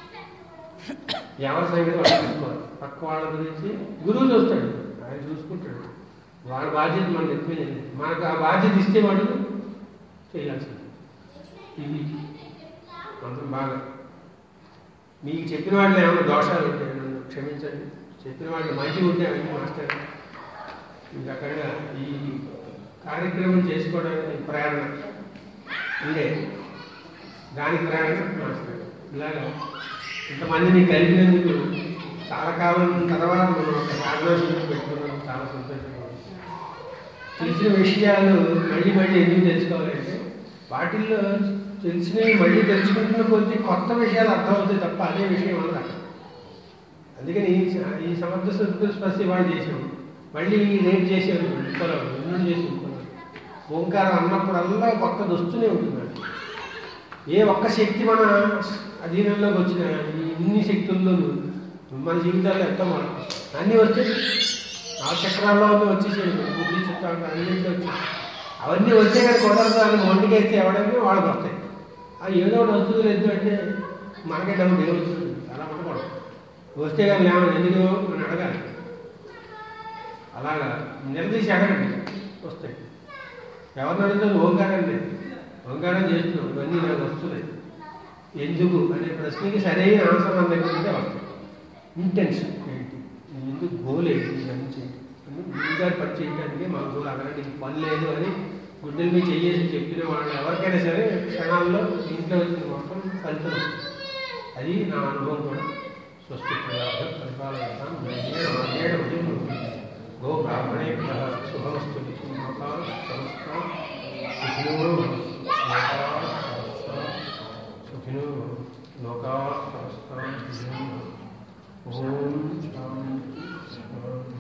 ఎవరి సంగతి వాళ్ళు చూసుకోవాలి పక్క వాళ్ళ గురించి గురువు చూస్తాడు ఆయన చూసుకుంటాడు వాళ్ళ బాధ్యత మనకు ఎక్కువ మనకు ఆ బాధ్యత ఇస్తే వాడు చేయాల్సింది ఇది అంత బాగా మీకు చెప్పిన వాళ్ళు ఏమైనా దోషాలు ఉంటే నన్ను క్షమించండి చెప్పిన వాళ్ళు మంచిగా ఉంటే అవన్నీ మాస్టర్ ఇంకా అక్కడ ఈ కార్యక్రమం చేసుకోవడానికి ప్రేరణ ఉండే దానికి ప్రేరణ మాస్టర్ ఇలాగా ఇంతమందిని కలిగినందుకు చాలా కాలం తర్వాత మనం ఒక ఆలోచన పెట్టుకున్నాం చాలా సంతోషంగా ఉంది. తెలిసిన విషయాలు మళ్ళీ మళ్ళీ ఎందుకు తెలుసుకోవాలంటే వాటిల్లో తెలిసినవి మళ్ళీ తెలుసుకుంటున్న కొద్దీ కొత్త విషయాలు అర్థమవుతాయి తప్ప అదే విషయం ఉండదు అక్కడ. అందుకని ఈ స- ఈ సమర్థ స్పర్శి వాళ్ళు చేసాం మళ్ళీ రేపు చేసేది ఇంకోలో ఎన్నో చేసి ఇంకోలో ఓంకారం అన్నప్పుడల్లా కొత్త వస్తూనే ఉంటుందండి ఏ ఒక్క శక్తి మన అధీనంలోకి వచ్చిన ఈ ఇన్ని శక్తుల్లోనూ మన జీవితాల్లో ఎంతో మార్పు అన్నీ వచ్చే ఆ చక్రాల్లో అన్నీ వచ్చేసాయి బుద్ధి చుట్టాలు అన్నింటి వచ్చి అవన్నీ వచ్చే కానీ కుదరదు అని మొండికి అయితే ఎవడైనా వాళ్ళకి వస్తాయి అది ఏదో ఒకటి వస్తుంది లేదు అంటే మనకే డౌట్ ఏమవుతుంది అలా ఉండకూడదు వస్తే కానీ లేవని ఎందుకు అని అడగాలి అలాగా నిలదీసి అడగండి వస్తాయి ఎవరిని అడుగుతారు ఓంకారాన్ని ఓంకారం చేస్తున్నాం ఇవన్నీ నాకు వస్తున్నాయి ఎందుకు అనే ప్రశ్నకి సరైన ఆన్సర్ మన దగ్గర ఉంటే వస్తాయి ఇంటెన్షన్ ఏంటి నీ ఎందుకు గోల్ ఏంటి ఇవన్నీ చేయండి గురుగారు పని చేయడానికి మా గోల్ అలాంటి పని లేదు అని గుడ్డల మీద చెయ్యేసి చెప్పిన వాళ్ళు ఎవరికైనా సరే క్షణాల్లో ఇంట్లో వచ్చిన మొత్తం ఫలితం వస్తుంది అది నా అనుభవం కూడా స్వస్తి పరిపాలన గో బ్రాహ్మణే శుభమస్తు సుఖినో సుఖినో లోకా ఓం శాంతి శాంతి